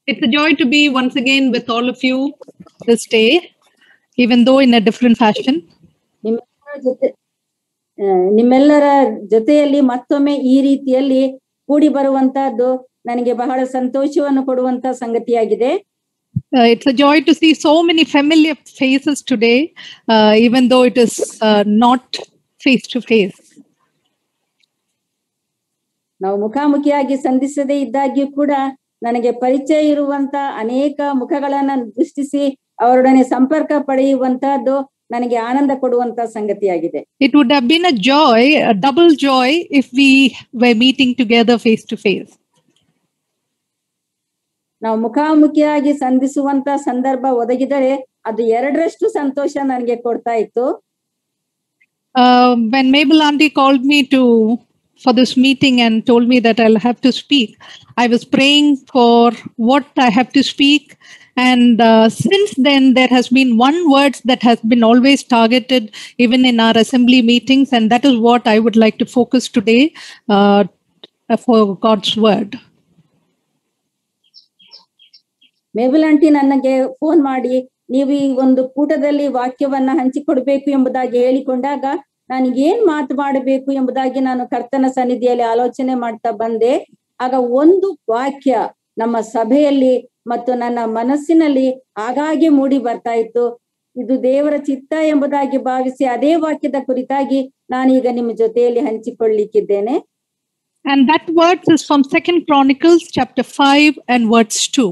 It's a joy to be once again with all of you this day, even though in a different fashion. ನಿಮ್ಮೆಲ್ಲರ ಜೊತೆ ಆ, ನಿಮ್ಮೆಲ್ಲರ ಜೊತೆಯಲ್ಲಿ ಮತ್ತೊಮ್ಮೆ ಈ ರೀತಿಯಲ್ಲಿ ಕೂಡಿ ಬರುವಂತಹದ್ದು ನನಗೆ ಬಹಳ ಸಂತೋಷವನ್ನು ಕೊಡುವಂತ ಸಂಗತಿಯಾಗಿದೆ Uh, it's a joy to see so many familiar faces today, uh, even though it is uh, not face to face. ನಾವು ಮುಖಾಮುಖಿಯಾಗಿ ಸಂಧಿಸದೇ ಇದ್ದಾಗ್ಯೂ ಕೂಡ ನನಗೆ ಪರಿಚಯ ಇರುವಂತ ಅನೇಕ ಮುಖಗಳನ್ನ ದೃಷ್ಟಿಸಿ ಅವರೊಡನೆ ಸಂಪರ್ಕ ಪಡೆಯುವಂತಹದ್ದು ನನಗೆ ಆನಂದ ಕೊಡುವಂತ ಸಂಗತಿಯಾಗಿದೆ It would have been a joy, a double joy, if we were meeting together face to face. ನಾವು ಮುಖಾಮುಖಿಯಾಗಿ ಸಂಧಿಸುವಂತ ಸಂದರ್ಭ ಒದಗಿದರೆ ಅದು ಎರಡರಷ್ಟು ಸಂತೋಷ ನನಗೆ ಕೊಡ್ತಾ ಇತ್ತು Uh, when Mabel Auntie called me to for this meeting and told me that I'll have to speak, I was praying for what I have to speak. And uh, since then, there has been one word that has been always targeted, even in our assembly meetings, and that is what I would like to focus today uh, for God's word. Mabel aunty ನನಗೆ phone ಮಾಡಿ ನೀವು ಈ ಒಂದು ಕೂಟದಲ್ಲಿ ವಾಕ್ಯವನ್ನ ಹಂಚಿಕೊಡ್ಬೇಕು ಎಂಬುದಾಗಿ ಹೇಳಿಕೊಂಡಾಗ ನನಗೆ ಏನ್ ಮಾತು ಮಾಡಬೇಕು ಎಂಬುದಾಗಿ ನಾನು ಕರ್ತನ ಸನ್ನಿಧಿಯಲ್ಲಿ ಆಲೋಚನೆ ಮಾಡ್ತಾ ಬಂದೆ ಆಗ ಒಂದು ವಾಕ್ಯ ನಮ್ಮ ಸಭೆಯಲ್ಲಿ ಮತ್ತು ನನ್ನ ಮನಸ್ಸಿನಲ್ಲಿ ಆಗಾಗ್ಗೆ ಮೂಡಿ ಬರ್ತಾ ಇತ್ತು ಇದು ದೇವರ ಚಿತ್ತ ಎಂಬುದಾಗಿ ಭಾವಿಸಿ ಅದೇ ವಾಕ್ಯದ ಕುರಿತಾಗಿ ನಾನೀಗ ನಿಮ್ಮ ಜೊತೆಯಲ್ಲಿ ಹಂಚಿಕೊಳ್ಳಿಕ್ಕಿದ್ದೇನೆ And that word is from Second Chronicles chapter 5 and verse 2.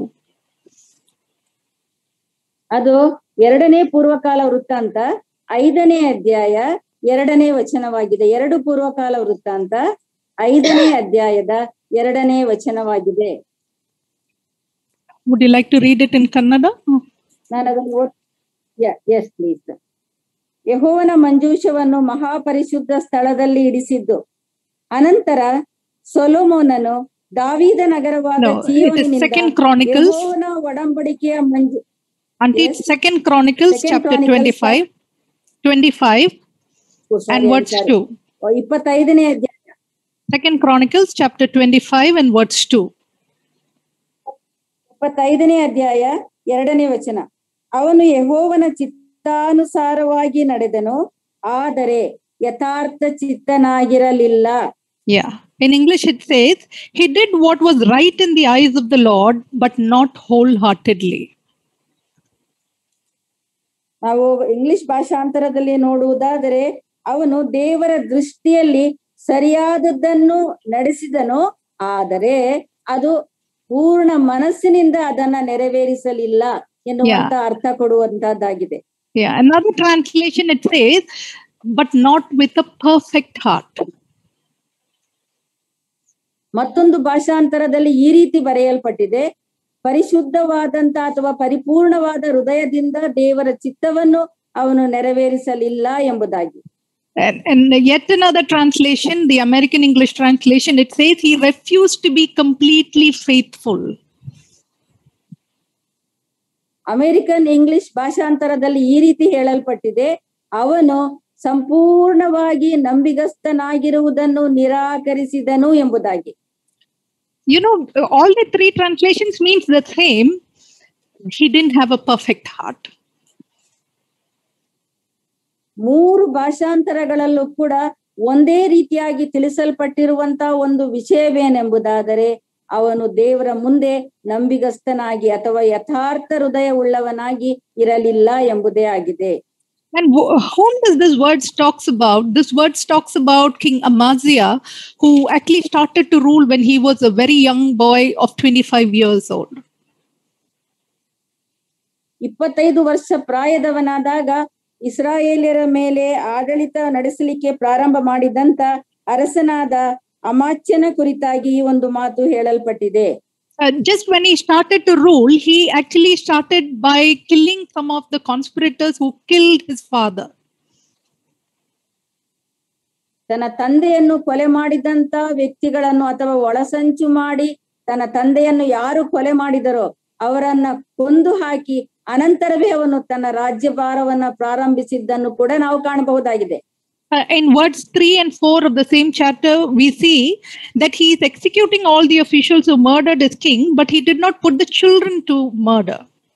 ಅದು ಎರಡನೇ ಪೂರ್ವಕಾಲ ವೃತ್ತಾಂತ ಐದನೇ ಅಧ್ಯಾಯ ಎರಡನೇ ವಚನವಾಗಿದೆ ಎರಡು ಪೂರ್ವಕಾಲ ವೃತ್ತಾಂತ ಐದನೇ ಅಧ್ಯಾಯದ ಎರಡನೇ ವಚನವಾಗಿದೆ Would you like to read it in Kannada? ನಾನು ಅದನ್ನು ಓದ್ ಎಸ್ ಪ್ಲೀಸ್ ಯಹೋವನ ಮಂಜೂಷವನ್ನು ಮಹಾಪರಿಶುದ್ಧ ಸ್ಥಳದಲ್ಲಿ ಇಡಿಸಿದ್ದು ಅನಂತರ ಸೊಲೊಮೋನನು ದಾವೀದ ನಗರವಾದ No, it is ಚೀಯೋನಿನಿಂದ Second Chronicles. ಯೆಹೋವನ ಒಡಂಬಡಿಕೆಯ ಮಂಜು Until Yes. Second Chronicles Second chapter Chronicles, 25, 25 O, sorry, and I'm verse sorry. 2. ಓ, ಇಪ್ಪತ್ತೈದನೇ ಅಧ್ಯಾಯ Second Chronicles chapter 25 and verse 2. ಇಪ್ಪತ್ತೈದನೇ ಅಧ್ಯಾಯ ಎರಡನೇ ವಚನ ಅವನು ಯಹೋವನ ಚಿತ್ತಾನುಸಾರವಾಗಿ ನಡೆದನು ಆದರೆ ಯಥಾರ್ಥ ಚಿತ್ತನಾಗಿರಲಿಲ್ಲ Yeah. In English, it says, He did what was right in the eyes of the Lord, but not wholeheartedly. ನಾವು ಇಂಗ್ಲಿಷ್ ಭಾಷಾಂತರದಲ್ಲಿ ನೋಡುವುದಾದರೆ ಅವನು ದೇವರ ದೃಷ್ಟಿಯಲ್ಲಿ ಸರಿಯಾದದ್ದನ್ನು ನಡೆಸಿದನು ಆದರೆ ಅದು ಪೂರ್ಣ ಮನಸ್ಸಿನಿಂದ ಅದನ್ನ ನೆರವೇರಿಸಲಿಲ್ಲ ಎನ್ನುವಂತ ಅರ್ಥ ಕೊಡುವಂತಹದ್ದಾಗಿದೆ Yeah. Another translation, it says, but not with a perfect heart. ಮತ್ತೊಂದು ಭಾಷಾಂತರದಲ್ಲಿ ಈ ರೀತಿ ಬರೆಯಲ್ಪಟ್ಟಿದೆ ಪರಿಶುದ್ಧವಾದಂತ ಅಥವಾ ಪರಿಪೂರ್ಣವಾದ ಹೃದಯದಿಂದ ದೇವರ ಚಿತ್ತವನ್ನು ಅವನು ನೆರವೇರಿಸಲಿಲ್ಲ ಎಂಬುದಾಗಿ And, and yet another translation, the American English translation, it says he refused to be completely faithful. American English ಭಾಷಾಂತರದಲ್ಲಿ ಈ ರೀತಿ ಹೇಳಲ್ಪಟ್ಟಿದೆ ಅವನು ಸಂಪೂರ್ಣವಾಗಿ ನಂಬಿಗಸ್ತನಾಗಿರುವುದನ್ನು ನಿರಾಕರಿಸಿದನು ಎಂಬುದಾಗಿ You know, all the three translations means the same. He didn't have a perfect heart. ಮೂರು ಭಾಷಾಂತರಗಳಲ್ಲೂ ಕೂಡ ಒಂದೇ ರೀತಿಯಾಗಿ ತಿಳಿಸಲ್ಪಟ್ಟಿರುವಂತ ಒಂದು ವಿಷಯವೇನೆಂಬುದಾದರೆ ಅವನು ದೇವರ ಮುಂದೆ ನಂಬಿಗಸ್ತನಾಗಿ ಅಥವಾ ಯಥಾರ್ಥ ಹೃದಯ ಉಳ್ಳವನಾಗಿ ಇರಲಿಲ್ಲ ಎಂಬುದೇ ಆಗಿದೆ And wh- whom does this words talks about? This words talks about King Amaziah, who actually started to rule when he was a very young boy of 25 years old. ಇಪ್ಪತ್ತೈದು ವರ್ಷ ಪ್ರಾಯದವನಾದಾಗ ಇಸ್ರಾಯೇಲ್ಯರ ಮೇಲೆ ಆಡಳಿತ ನಡೆಸಲಿಕ್ಕೆ ಪ್ರಾರಂಭ ಮಾಡಿದಂತ ಅರಸನಾದ ಅಮಾಚ್ಯನ ಕುರಿತಾಗಿ ಈ ಒಂದು ಮಾತು ಹೇಳಲ್ಪಟ್ಟಿದೆ Uh, just when he started to rule, he actually started by killing some of the conspirators who killed his father. ತನ್ನ ತಂದೆಯನ್ನು ಕೊಲೆ ಮಾಡಿದಂತ ವ್ಯಕ್ತಿಗಳನ್ನು ಅಥವಾ ಒಳಸಂಚು ಮಾಡಿ ತನ್ನ ತಂದೆಯನ್ನು ಯಾರು ಕೊಲೆ ಮಾಡಿದರೋ ಅವರನ್ನ ಕೊಂದು ಹಾಕಿ ಅನಂತರವೇ ಅವನು ತನ್ನ ರಾಜ್ಯಭಾರವನ್ನ ಪ್ರಾರಂಭಿಸಿದ್ದನ್ನು ಕೂಡ ನಾವು ಕಾಣಬಹುದಾಗಿದೆ uh, in words 3 and 4 of the same chapter, we see that he is executing all the officials who murdered his king, but he did not put the children to murder.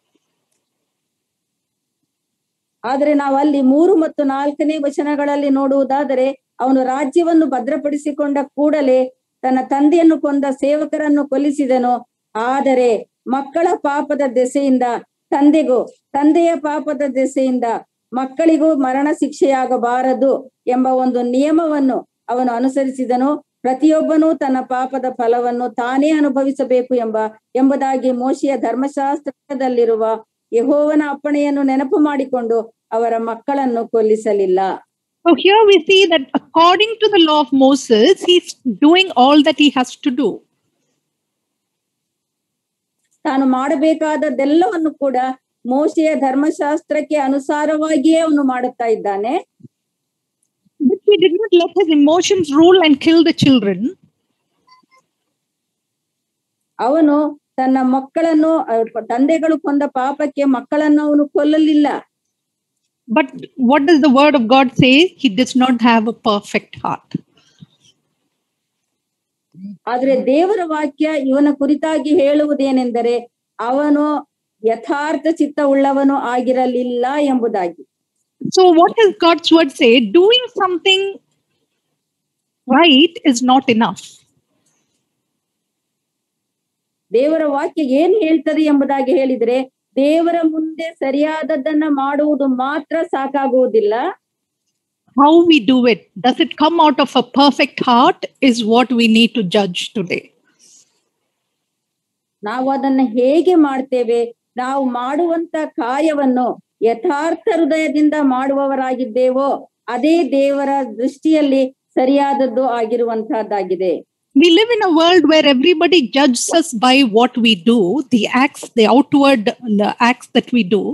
ಆದರೆ ನಾವು ಅಲ್ಲಿ ಮೂರು ಮತ್ತು ನಾಲ್ಕನೇ ವಚನಗಳಲ್ಲಿ ನೋಡುವುದಾದರೆ ಅವನು ರಾಜ್ಯವನ್ನು ಭದ್ರಪಡಿಸಿಕೊಂಡ ಕೂಡಲೇ ತನ್ನ ತಂದೆಯನ್ನು ಕೊಂದ ಸೇವಕರನ್ನು ಕೊಲ್ಲಿಸಿದನು ಆದರೆ ಮಕ್ಕಳ ಪಾಪದ ದೆಸೆಯಿಂದ ತಂದೆಗೂ ತಂದೆಯ ಪಾಪದ ದೆಸೆಯಿಂದ ಮಕ್ಕಳಿಗೂ ಮರಣ ಶಿಕ್ಷೆಯಾಗಬಾರದು ಎಂಬ ಒಂದು ನಿಯಮವನ್ನು ಅವನು ಅನುಸರಿಸಿದನು ಪ್ರತಿಯೊಬ್ಬನೂ ತನ್ನ ಪಾಪದ ಫಲವನ್ನು ತಾನೇ ಅನುಭವಿಸಬೇಕು ಎಂಬ ಎಂಬುದಾಗಿ ಮೋಶೆಯ ಧರ್ಮಶಾಸ್ತ್ರದಲ್ಲಿರುವ ಯಹೋವನ ಅಪ್ಪಣೆಯನ್ನು ನೆನಪು ಮಾಡಿಕೊಂಡು ಅವರ ಮಕ್ಕಳನ್ನು ಕೊಲ್ಲಿಸಲಿಲ್ಲ So here we see that according to the law of Moses, he's doing all that he has to do. ತಾನು ಮಾಡಬೇಕಾದದ್ದೆಲ್ಲವನ್ನು ಕೂಡ ಮೋಶೆಯ ಧರ್ಮಶಾಸ್ತ್ರಕ್ಕೆ ಅನುಸಾರವಾಗಿಯೇ ಅವನು ಮಾಡುತ್ತಾ ಇದ್ದಾನೆ But he did not let his emotions rule and kill the children. ಅವನು ತನ್ನ ಮಕ್ಕಳನ್ನು ಅಹ್, ತಂದೆಗಳು ಕೊಂದ ಪಾಪಕ್ಕೆ ಮಕ್ಕಳನ್ನು ಅವನು ಕೊಲ್ಲಲಿಲ್ಲ But what does the word of God say? He does not have a perfect heart. ಆದ್ರೆ ದೇವರ ವಾಕ್ಯ ಇವನ ಕುರಿತಾಗಿ ಹೇಳುವುದೇನೆಂದರೆ ಅವನು ಯಥಾರ್ಥ ಚಿತ್ತವುಳ್ಳವನು ಆಗಿರಲಿಲ್ಲ ಎಂಬುದಾಗಿ So, what does God's word say? Doing something right is not enough. ದೇವರ ವಾಕ್ಯ ಏನ್ ಹೇಳ್ತದೆ ಎಂಬುದಾಗಿ ಹೇಳಿದ್ರೆ ದೇವರ ಮುಂದೆ ಸರಿಯಾದದ್ದನ್ನ ಮಾಡುವುದು ಮಾತ್ರ ಸಾಕಾಗುವುದಿಲ್ಲ How we do it, does it come out of a perfect heart, is what we need to judge today. ನಾವು ಅದನ್ನ ಹೇಗೆ ಮಾಡ್ತೇವೆ ನಾವು ಮಾಡುವಂತ ಕಾರ್ಯವನ್ನು ಯಥಾರ್ಥ ಹೃದಯದಿಂದ ಮಾಡುವವರಾಗಿದ್ದೇವೋ ಅದೇ ದೇವರ ದೃಷ್ಟಿಯಲ್ಲಿ ಸರಿಯಾದದ್ದು ಆಗಿರುವಂತಹದ್ದಾಗಿದೆ We live in a world where everybody judges us by what we do, the acts, the outward the acts that we do.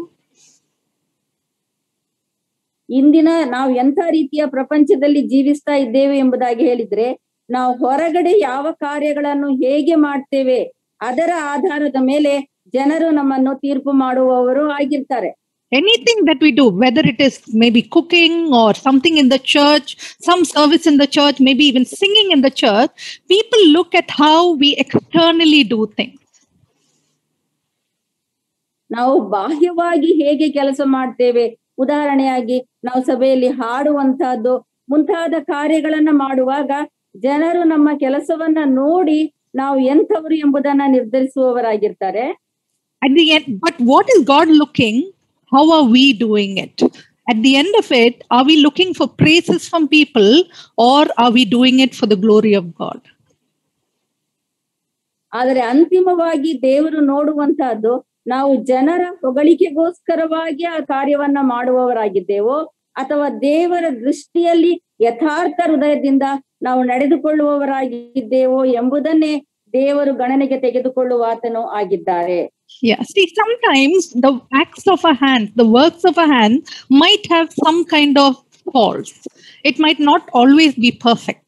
ಇಂದಿನ ನಾವು ಎಂಥ ರೀತಿಯ ಪ್ರಪಂಚದಲ್ಲಿ ಜೀವಿಸ್ತಾ ಇದ್ದೇವೆ ಎಂಬುದಾಗಿ ಹೇಳಿದ್ರೆ ನಾವು ಹೊರಗಡೆ ಯಾವ ಕಾರ್ಯಗಳನ್ನು ಹೇಗೆ ಮಾಡ್ತೇವೆ ಅದರ ಆಧಾರದ ಮೇಲೆ ಜನರು ನಮ್ಮನ್ನು ತೀರ್ಪು ಮಾಡುವವರು ಆಗಿರ್ತಾರೆ Anything that we do, whether it is maybe cooking or something in the church, some service in the church, maybe even singing in the church, people look at how we externally do things. ನಾವು ಬಾಹ್ಯವಾಗಿ ಹೇಗೆ ಕೆಲಸ ಮಾಡ್ತೇವೆ ಉದಾಹರಣೆಯಾಗಿ ನಾವು ಸಭೆಯಲ್ಲಿ ಹಾಡುವಂತಹದ್ದು ಮುಂತಾದ ಕಾರ್ಯಗಳನ್ನ ಮಾಡುವಾಗ ಜನರು ನಮ್ಮ ಕೆಲಸವನ್ನ ನೋಡಿ ನಾವು ಎಂಥವರು ಎಂಬುದನ್ನ ನಿರ್ಧರಿಸುವವರಾಗಿರ್ತಾರೆ At the end, but what is God looking? How are we doing it? At the end of it, are we looking for praises from people or are we doing it for the glory of God? ಆದರೆ ಅಂತಿಮವಾಗಿ ದೇವರು ನೋಡುವಂತಹದ್ದು ನಾವು ಜನರ ಹೊಗಳಿಕೆಗೋಸ್ಕರವಾಗಿ ಆ ಕಾರ್ಯವನ್ನ ಮಾಡುವವರಾಗಿದ್ದೇವೋ ಅಥವಾ ದೇವರ ದೃಷ್ಟಿಯಲ್ಲಿ ಯಥಾರ್ಥ ಹೃದಯದಿಂದ ನಾವು ನಡೆದುಕೊಳ್ಳುವವರಾಗಿದ್ದೇವೋ ಎಂಬುದನ್ನೇ ದೇವರು ಗಣನೆಗೆ ತೆಗೆದುಕೊಳ್ಳುವ ಆತನು ಆಗಿದ್ದಾರೆ Yeah, see, sometimes the acts of a hand, the works of a hand might have some kind of faults. It might not always be perfect.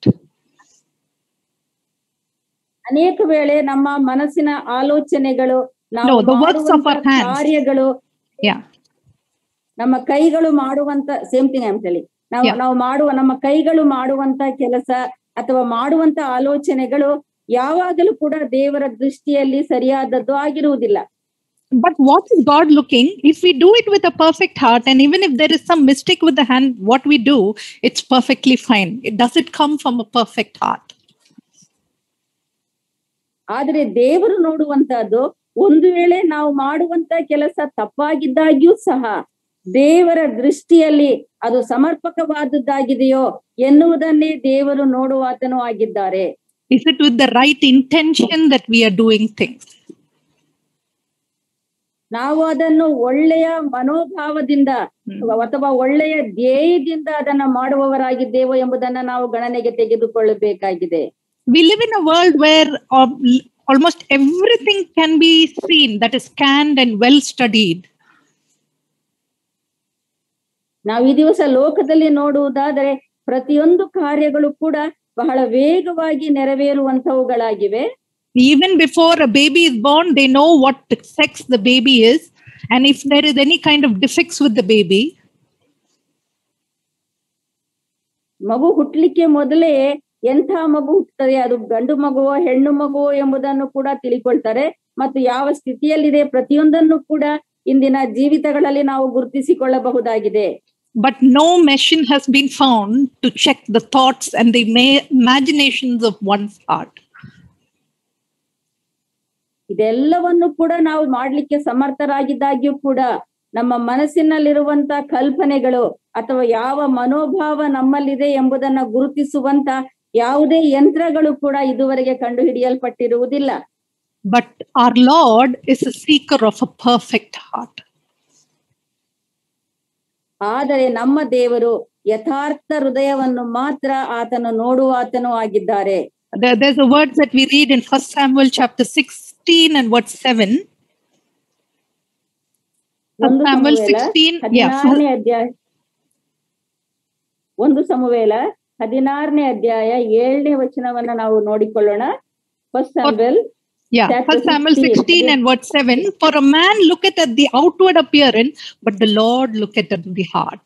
ಅನೇಕ ವೇಳೆ ನಮ್ಮ ಮನಸ್ಸಿನ ಆಲೋಚನೆಗಳು ನಾವು No, the works of our ಮಾಡುವಂತ hands. ಕಾರ್ಯಗಳು Yeah. ನಮ್ಮ ಕೈಗಳು ಮಾಡುವಂತ ಸೇಮ್ ಥಿಂಗ್ ಐಮ್ ಟೆಲಿಂಗ್ ನಾವು Yeah. ನಾವು ಮಾಡುವ ನಮ್ಮ ಕೈಗಳು ಮಾಡುವಂತ ಕೆಲಸ ಅಥವಾ ಮಾಡುವಂತ ಆಲೋಚನೆಗಳು ಯಾವಾಗಲೂ ಕೂಡ ದೇವರ ದೃಷ್ಟಿಯಲ್ಲಿ ಸರಿಯಾದದ್ದು ಆಗಿರುವುದಿಲ್ಲ But what is God looking? If we do it with a perfect heart, and even if there is some mistake with the hand, what we do, it's perfectly fine. It, does it come from a perfect heart? ಆದ್ರೆ ದೇವರು ನೋಡುವಂತಹದ್ದು ಒಂದು ವೇಳೆ ನಾವು ಮಾಡುವಂತ ಕೆಲಸ ತಪ್ಪಾಗಿದ್ದಾಗ್ಯೂ ಸಹ ದೇವರ ದೃಷ್ಟಿಯಲ್ಲಿ ಅದು ಸಮರ್ಪಕವಾದದ್ದಾಗಿದೆಯೋ ಎನ್ನುವುದನ್ನೇ ದೇವರು ನೋಡುವಾತನೂ ಆಗಿದ್ದಾರೆ Is it with the right intention that we are doing things? ನಾವು ಅದನ್ನು ಒಳ್ಳೆಯ ಮನೋಭಾವದಿಂದ ಅಥವಾ ಒಳ್ಳೆಯ ಧ್ಯೇಯದಿಂದ ಅದನ್ನ ಮಾಡುವವರಾಗಿದ್ದೇವೋ ಎಂಬುದನ್ನ ನಾವು ಗಣನೆಗೆ ತೆಗೆದುಕೊಳ್ಳಬೇಕಾಗಿದೆ We live in a world where um, almost everything can be seen, that is scanned and well studied. ನಾವು ಈ ದಿವಸ ಲೋಕದಲ್ಲಿ ನೋಡುವುದಾದರೆ ಪ್ರತಿಯೊಂದು ಕಾರ್ಯಗಳು ಕೂಡ ಬಹಳ ವೇಗವಾಗಿ ನೆರವೇರುವಂತವುಗಳಾಗಿವೆ Even before a baby is born, they know what sex the baby is. And if there is any kind of defects with the baby, ಮಗು ಹುಟ್ಲಿಕ್ಕೆ ಮೊದಲೇ ಎಂಥ ಮಗು ಹುಟ್ಟುತ್ತದೆ ಅದು ಗಂಡು ಮಗುವೋ ಹೆಣ್ಣು ಮಗುವೋ ಎಂಬುದನ್ನು ಕೂಡ ತಿಳಿಕೊಳ್ತಾರೆ ಮತ್ತು ಯಾವ ಸ್ಥಿತಿಯಲ್ಲಿದೆ ಪ್ರತಿಯೊಂದನ್ನು ಕೂಡ ಇಂದಿನ ಜೀವಿತಗಳಲ್ಲಿ ನಾವು ಗುರುತಿಸಿಕೊಳ್ಳಬಹುದಾಗಿದೆ But no machine has been found to check the thoughts and the ima- imaginations of one's heart. ಇದೆಲ್ಲವನ್ನು ಕೂಡ ನಾವು ಮಾಡ್ಲಿಕ್ಕೆ ಸಮರ್ಥರಾಗಿದ್ದಾಗ್ಯೂ ಕೂಡ ನಮ್ಮ ಮನಸ್ಸಿನಲ್ಲಿರುವಂತ ಕಲ್ಪನೆಗಳು ಅಥವಾ ಯಾವ ಮನೋಭಾವ ನಮ್ಮಲ್ಲಿದೆ ಎಂಬುದನ್ನ ಗುರುತಿಸುವಂತ ಯಾವುದೇ ಯಂತ್ರಗಳು ಕೂಡ ಇದುವರೆಗೆ ಕಂಡುಹಿಡಿಯಲ್ಪಟ್ಟಿರುವುದಿಲ್ಲ But our Lord is a seeker of a perfect heart. ಆದರೆ ನಮ್ಮ ದೇವರು ಯಥಾರ್ಥ ಹೃದಯವನ್ನು ಮಾತ್ರ ಆತನು ನೋಡುವಾತನು ಆಗಿದ್ದಾರೆ There- there's a word that we read in First Samuel chapter 16 and verse 7. First ಒಂದು Samuel ಸಮುವೇಲ 16, yeah, ಹದಿನಾರನೇ ಅಧ್ಯಾಯ ಒಂದು ಸಮುವೇಲ ಹದಿನಾರನೇ ಅಧ್ಯಾಯ ಏಳನೇ ವಚನವನ್ನ ನಾವು ನೋಡಿಕೊಳ್ಳೋಣ first Samuel Yeah, Chapter First Samuel 16. 16 and verse 7. For a man looketh at the outward appearance, but the Lord looketh at the heart.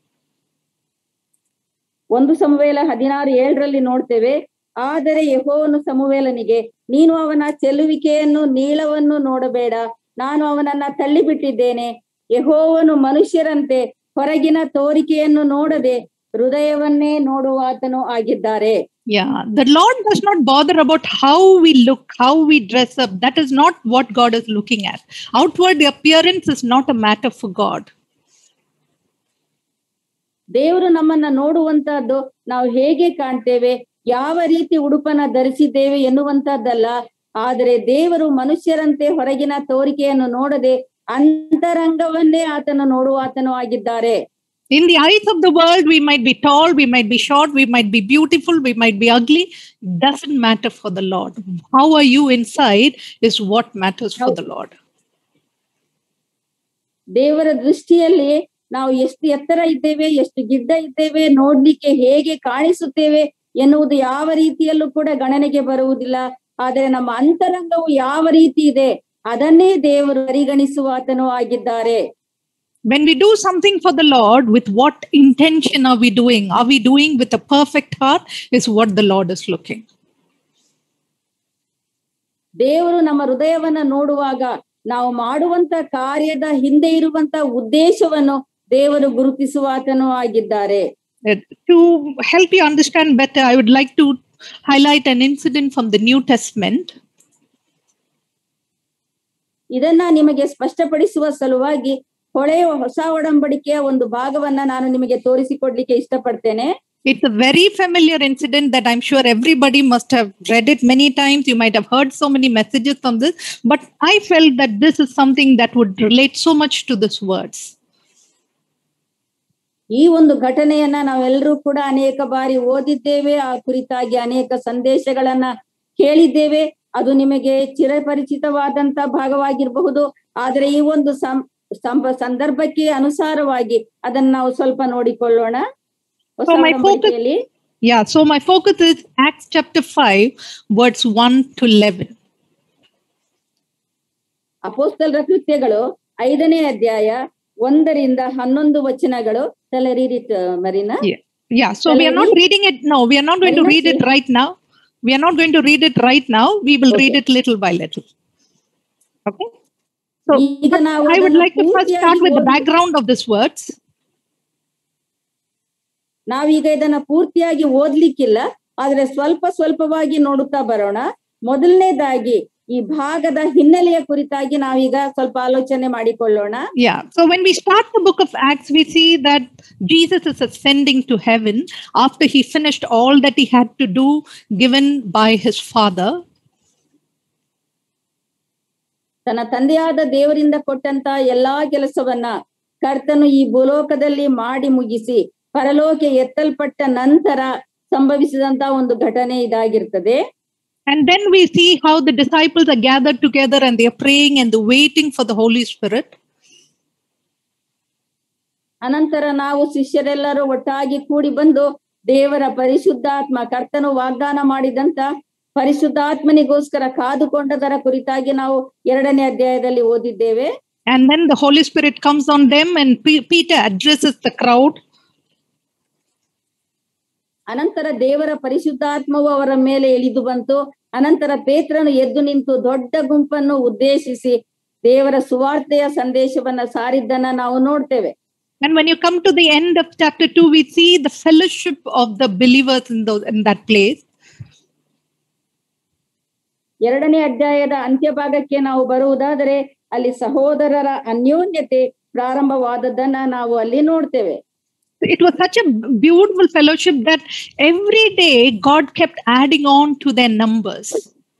ಒಂದು ಸಮುವೇಲ ಹದಿನಾರು ಏಳರಲ್ಲಿ ನೋಡ್ತೇವೆ ಆದರೆ ಯೆಹೋವನು ಸಮುವೇಲನಿಗೆ ನೀನು ಅವನ ಚೆಲ್ಲುವಿಕೆಯನ್ನು ನೀಳವನ್ನು ನೋಡಬೇಡ ನಾನು ಅವನನ್ನ ತಳ್ಳಿಬಿಟ್ಟಿದ್ದೇನೆ ಯೆಹೋವನು ಮನುಷ್ಯರಂತೆ ಹೊರಗಿನ ತೋರಿಕೆಯನ್ನು ನೋಡದೆ ಹೃದಯವನ್ನೇ ನೋಡುವಾತನು ಆಗಿದ್ದಾರೆ Yeah, the Lord does not bother about how we look, how we dress up. That is not what God is looking at. Outward appearance is not a matter for God. ದೇವರು ನಮ್ಮನ್ನ ನೋಡುವಂತಹದ್ದು ನಾವು ಹೇಗೆ ಕಾಣ್ತೇವೆ ಯಾವ ರೀತಿ ಉಡುಪನ್ನ ಧರಿಸಿದ್ದೇವೆ ಎನ್ನುವಂತಹದ್ದಲ್ಲ ಆದರೆ ದೇವರು ಮನುಷ್ಯರಂತೆ ಹೊರಗಿನ ತೋರಿಕೆಯನ್ನು ನೋಡದೆ ಅಂತರಂಗವನ್ನೇ ಆತನು ನೋಡುವಾತನು ಆಗಿದ್ದಾರೆ In the eyes of the world, we might be tall, we might be short, we might be beautiful, we might be ugly. Doesn't matter for the Lord. How are you inside is what matters for the Lord. ದೇವರ ದೃಷ್ಟಿಯಲ್ಲಿ ನಾವು ಎಷ್ಟು ಎತ್ತರ ಇದ್ದೇವೆ ಎಷ್ಟು ಗಿಡ್ಡ ಇದ್ದೇವೆ ನೋಡ್ಲಿಕ್ಕೆ ಹೇಗೆ ಕಾಣಿಸುತ್ತೇವೆ ಎನ್ನುವುದು ಯಾವ ರೀತಿಯಲ್ಲೂ ಕೂಡ ಗಣನೆಗೆ ಬರುವುದಿಲ್ಲ ಆದರೆ ನಮ್ಮ ಅಂತರಂಗವು ಯಾವ ರೀತಿ ಇದೆ ಅದನ್ನೇ ದೇವರು ಪರಿಗಣಿಸುವಾತನು ಆಗಿದ್ದಾರೆ When we do something for the Lord, with what intention are we doing? Are we doing with a perfect heart? Is what the Lord is looking. ದೇವರು ನಮ್ಮ ಹೃದಯವನ್ನ ನೋಡುವಾಗ ನಾವು ಮಾಡುವಂತ ಕಾರ್ಯದ ಹಿಂದೆ ಇರುವಂತ ಉದ್ದೇಶವನ್ನು ದೇವರು ಗುರುತಿಸುವಾತನು ಆಗಿದ್ದಾರೆ Uh, to help you understand better, I would like to highlight an incident from the New Testament. ಇದನ್ನ ನಿಮಗೆ ಸ್ಪಷ್ಟಪಡಿಸುವ ಸಲುವಾಗಿ ಹೊಳೆಯುವ ಹೊಸ ಒಡಂಬಡಿಕೆಯ ಒಂದು ಭಾಗವನ್ನ ನಾನು ನಿಮಗೆ ತೋರಿಸಿಕೊಡ್ಲಿಕ್ಕೆ ಇಷ್ಟಪಡ್ತೇನೆ It's a very familiar incident that I'm sure everybody must have read it many times. You might have heard so many messages on this, but I felt that this is something that would relate so much to these words. ಈ ಒಂದು ಘಟನೆಯನ್ನ ನಾವೆಲ್ಲರೂ ಕೂಡ ಅನೇಕ ಬಾರಿ ಓದಿದ್ದೇವೆ ಆ ಕುರಿತಾಗಿ ಅನೇಕ ಸಂದೇಶಗಳನ್ನ ಕೇಳಿದ್ದೇವೆ ಅದು ನಿಮಗೆ ಚಿರಪರಿಚಿತವಾದಂತ ಭಾಗವಾಗಿರಬಹುದು ಆದ್ರೆ ಈ ಒಂದು ಸಂ ಸಂಪ- ಸಂದರ್ಭಕ್ಕೆ ಅನುಸಾರವಾಗಿ ಅದನ್ನ ನಾವು ಸ್ವಲ್ಪ ನೋಡಿಕೊಳ್ಳೋಣ ಹೊಸ So my focus- ಒಡಂಬಡಿಕೆಯಲ್ಲಿ Yeah, so my focus is Acts chapter 5, words 1 to 11. ಅಪೋಸ್ತಲರ ಕೃತ್ಯಗಳು ಐದನೇ ಅಧ್ಯಾಯ ಒಂದರಿಂದ ಹನ್ನೊಂದು ವಚನಗಳು ತಲೆರೀರಿಟ್ Marina Yeah, so we are not reading it now. We are not going to Marina, read it see- right now. We are not going to read it right now. We will read Okay. it little by little. Okay. So ಈಗ ನಾವು I would ಅದನ್ನ like to first ಪೂರ್ತಿಯಾಗಿ start with the ಓದಿ- background of these words. ನಾವೀಗ ಇದನ್ನ ಪೂರ್ತಿಯಾಗಿ ಓದ್ಲಿಕ್ಕಿಲ್ಲ ಆದ್ರೆ ಸ್ವಲ್ಪ ಸ್ವಲ್ಪವಾಗಿ ನೋಡುತ್ತಾ ಬರೋಣ ಮೊದಲನೇದಾಗಿ ಈ ಭಾಗದ ಹಿನ್ನೆಲೆಯ ಕುರಿತಾಗಿ ನಾವೀಗ ಸ್ವಲ್ಪ ಆಲೋಚನೆ ಮಾಡಿಕೊಳ್ಳೋಣ Yeah. So when we start the book of Acts, we see that Jesus is ascending to heaven after he finished all that he had to do given by his Father. ತನ್ನ ತಂದೆಯಾದ ದೇವರಿಂದ ಕೊಟ್ಟಂತ ಎಲ್ಲಾ ಕೆಲಸವನ್ನ ಕರ್ತನು ಈ ಭೂಲೋಕದಲ್ಲಿ ಮಾಡಿ ಮುಗಿಸಿ ಪರಲೋಕೆ ಎತ್ತಲ್ಪಟ್ಟ ನಂತರ ಸಂಭವಿಸಿದಂತ ಒಂದು ಘಟನೆ ಇದಾಗಿರ್ತದೆ And then we see how the disciples are gathered together and they are praying and they're waiting for the Holy Spirit. ಅನಂತರ ನಾವು ಶಿಷ್ಯರೆಲ್ಲರೂ ಒಟ್ಟಾಗಿ ಕೂಡಿ ಬಂದು ದೇವರ ಪರಿಶುದ್ಧಾತ್ಮ ಕರ್ತನು ವಾಗ್ದಾನ ಮಾಡಿದಂತ ಪರಿಶುದ್ಧಾತ್ಮನಿಗೋಸ್ಕರ ಕಾದುಕೊಂಡದರ ಕುರಿತಾಗಿ ನಾವು ಎರಡನೇ ಅಧ್ಯಾಯದಲ್ಲಿ ಓದಿದ್ದೇವೆ And then the Holy Spirit comes on them, and P- Peter addresses the crowd. ಅನಂತರ ದೇವರ ಪರಿಶುದ್ಧಾತ್ಮವು ಅವರ ಮೇಲೆ ಇಳಿದು ಬಂತು ಅನಂತರ ಪೇತ್ರನು ಎದ್ದು ನಿಂತು ದೊಡ್ಡ ಗುಂಪನ್ನು ಉದ್ದೇಶಿಸಿ ದೇವರ ಸುವಾರ್ತೆಯ ಸಂದೇಶವನ್ನ ಸಾರಿದ್ದನ್ನ ನಾವು ನೋಡ್ತೇವೆ And when you come to the end of chapter 2, we see the fellowship of the believers in, those, in that place. ಎರಡನೇ ಅಧ್ಯಾಯದ ಅಂತ್ಯಭಾಗಕ್ಕೆ ನಾವು ಬರುವುದಾದರೆ ಅಲ್ಲಿ ಸಹೋದರರ ಅನ್ಯೋನ್ಯತೆ ಪ್ರಾರಂಭವಾದದ್ದನ್ನ ನಾವು ಅಲ್ಲಿ ನೋಡ್ತೇವೆ It was such a beautiful fellowship that every day God kept adding on to their numbers.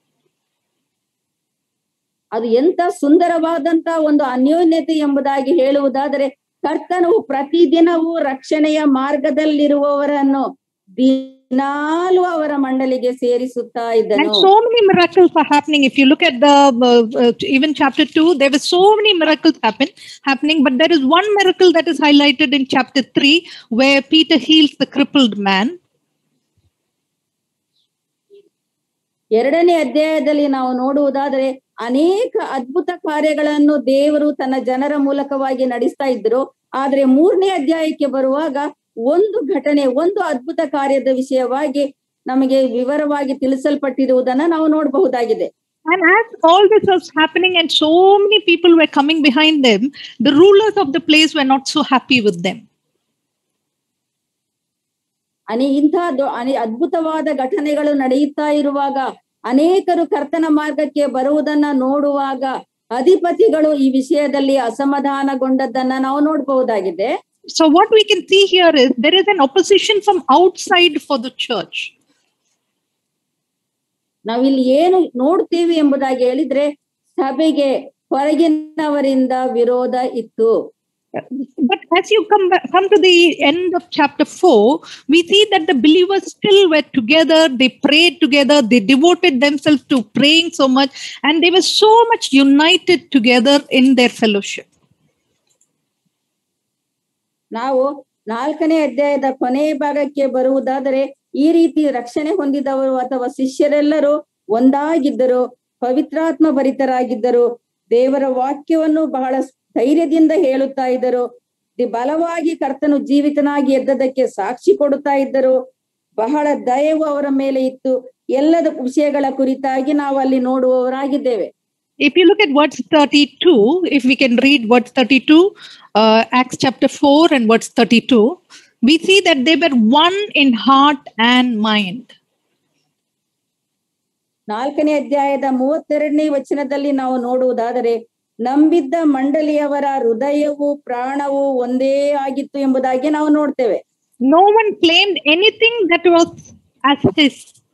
ಅದು ಎಂತ ಸುಂದರವಾದಂತ ಒಂದು ಅನ್ಯೋನ್ಯತೆ ಎಂಬುದಾಗಿ ಹೇಳುವುದಾದರೆ ಕರ್ತನು ಪ್ರತಿದಿನವೂ ರಕ್ಷಣೆಯ ಮಾರ್ಗದಲ್ಲಿರುವವರನ್ನು ದಿನಾಲು ಅವರ ಮಂಡಲಿಗೆ ಸೇರಿಸುತ್ತಾ And ಇದ್ದನು so many miracles are happening. If you look at the uh, uh, even chapter 2, there were so many miracles happen, happening. But there is one miracle that is highlighted in chapter 3 where Peter heals the crippled man. ಎರಡನೇ ಅಧ್ಯಾಯದಲ್ಲಿ ನಾವು ನೋಡುವುದಾದರೆ ಅನೇಕ ಅದ್ಭುತ ಕಾರ್ಯಗಳನ್ನು ದೇವರು ತನ್ನ ಜನರ ಮೂಲಕವಾಗಿ ನಡೆಸ್ತಾ ಇದ್ರು ಆದ್ರೆ ಮೂರನೇ ಅಧ್ಯಾಯಕ್ಕೆ ಬರುವಾಗ ಒಂದು ಘಟನೆ ಒಂದು ಅದ್ಭುತ ಕಾರ್ಯದ ವಿಷಯವಾಗಿ ನಮಗೆ ವಿವರವಾಗಿ ತಿಳಿಸಲ್ಪಟ್ಟಿರುವುದನ್ನ ನಾವು ನೋಡಬಹುದಾಗಿದೆ And as all this was happening and so many people were coming behind them, the rulers of the place were not so happy with them. ಅನಿ ಇಂತಹ ದೊ- ಅನಿ ಅದ್ಭುತವಾದ ಘಟನೆಗಳು ನಡೆಯುತ್ತಾ ಇರುವಾಗ ಅನೇಕರು ಕರ್ತನ ಮಾರ್ಗಕ್ಕೆ ಬರುವುದನ್ನ ನೋಡುವಾಗ ಅಧಿಪತಿಗಳು ಈ ವಿಷಯದಲ್ಲಿ ಅಸಮಾಧಾನಗೊಂಡದ್ದನ್ನ ನಾವು ನೋಡಬಹುದಾಗಿದೆ So, what we can see here is there is an opposition from outside for the church. ನಾವಿಲ್ಲಿ ಏನು ನೋಡ್ತೀವಿ ಎಂಬುದಾಗಿ ಹೇಳಿದ್ರೆ ಸಭೆಗೆ ಹೊರಗಿನವರಿಂದ ವಿರೋಧ ಇತ್ತು But as you come back, come to the end of chapter 4, we see that the believers still were together, they prayed together, they devoted themselves to praying so much, and they were so much united together in their fellowship. ನಾವು ನಾಲ್ಕನೇ ಅಧ್ಯಾಯದ ಕೊನೆಯ ಭಾಗಕ್ಕೆ ಬರುವುದಾದರೆ ಈ ರೀತಿ ರಕ್ಷಣೆ ಹೊಂದಿದವರು ಅಥವಾ ಶಿಷ್ಯರೆಲ್ಲರೂ ಒಂದಾಗಿದ್ದರು ಪವಿತ್ರಾತ್ಮ ಭರಿತರಾಗಿದ್ದರು ದೇವರ ವಾಕ್ಯವನ್ನು ಬಹಳ ಧೈರ್ಯದಿಂದ ಹೇಳುತ್ತಾ ಇದ್ದರು ದಿ- ಬಲವಾಗಿ ಕರ್ತನು ಜೀವಿತನಾಗಿ ಎದ್ದದಕ್ಕೆ ಸಾಕ್ಷಿ ಕೊಡುತ್ತಾ ಇದ್ದರು ಬಹಳ ದಯವು ಅವರ ಮೇಲೆ ಇತ್ತು ಎಲ್ಲದ ವಿಷಯಗಳ ಕುರಿತಾಗಿ ನಾವು ಅಲ್ಲಿ ನೋಡುವವರಾಗಿದ್ದೇವೆ If you look at verse 32, if we can read verse 32, uh, Acts chapter 4 and verse 32, we see that they were one in heart and mind. ನಾಲ್ಕನೇ ಅಧ್ಯಾಯದ ಮೂವತ್ತೆರಡನೇ ವಚನದಲ್ಲಿ ನಾವು ನೋಡುವುದಾದರೆ ನಂಬಿದ್ದ ಮಂಡಳಿಯವರ ಹೃದಯವು ಪ್ರಾಣವು ಒಂದೇ ಆಗಿತ್ತು ಎಂಬುದಾಗಿ ನಾವು ನೋಡ್ತೇವೆ No one claimed anything that was as his.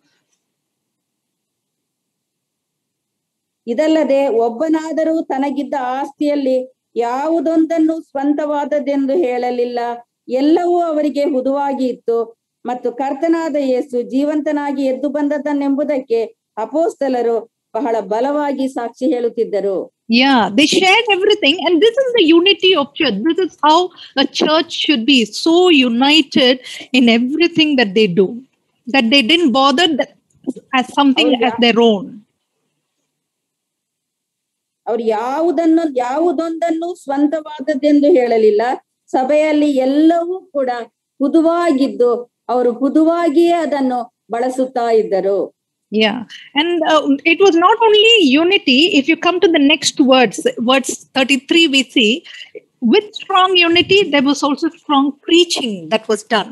ಇದಲ್ಲದೆ ಒಬ್ಬನಾದರೂ ತನಗಿದ್ದ ಆಸ್ತಿಯಲ್ಲಿ ಯಾವುದೊಂದನ್ನು ಸ್ವಂತವಾದದ್ದೆಂದು ಹೇಳಲಿಲ್ಲ ಎಲ್ಲವೂ ಅವರಿಗೆ ಹುದುವಾಗಿ ಇತ್ತು ಮತ್ತು ಕರ್ತನಾದ ಯೇಸು ಜೀವಂತನಾಗಿ ಎದ್ದು ಬಂದದ್ದನ್ನೆಂಬುದಕ್ಕೆ ಅಪೋಸ್ತಲರು ಬಹಳ ಬಲವಾಗಿ ಸಾಕ್ಷಿ ಹೇಳುತ್ತಿದ್ದರು Yeah, they shared everything. And this is the unity of church. This is how a church should be so united in everything that they do, that they didn't bother that as something Oh, yeah. as their own. ಅವ್ರು ಯಾವುದನ್ನು ಯಾವುದೊಂದನ್ನು ಸ್ವಂತವಾದದ್ದೆಂದು ಹೇಳಲಿಲ್ಲ ಸಭೆಯಲ್ಲಿ ಎಲ್ಲವೂ ಕೂಡ ಹುದುವಾಗಿದ್ದು ಅವರು ಹುದುವಾಗಿಯೇ ಅದನ್ನು ಬಳಸುತ್ತಾ ಇದ್ದರು Yeah. And uh, it was not only unity. If you come to the next words, words 33, we see with strong unity, there was also strong preaching that was done.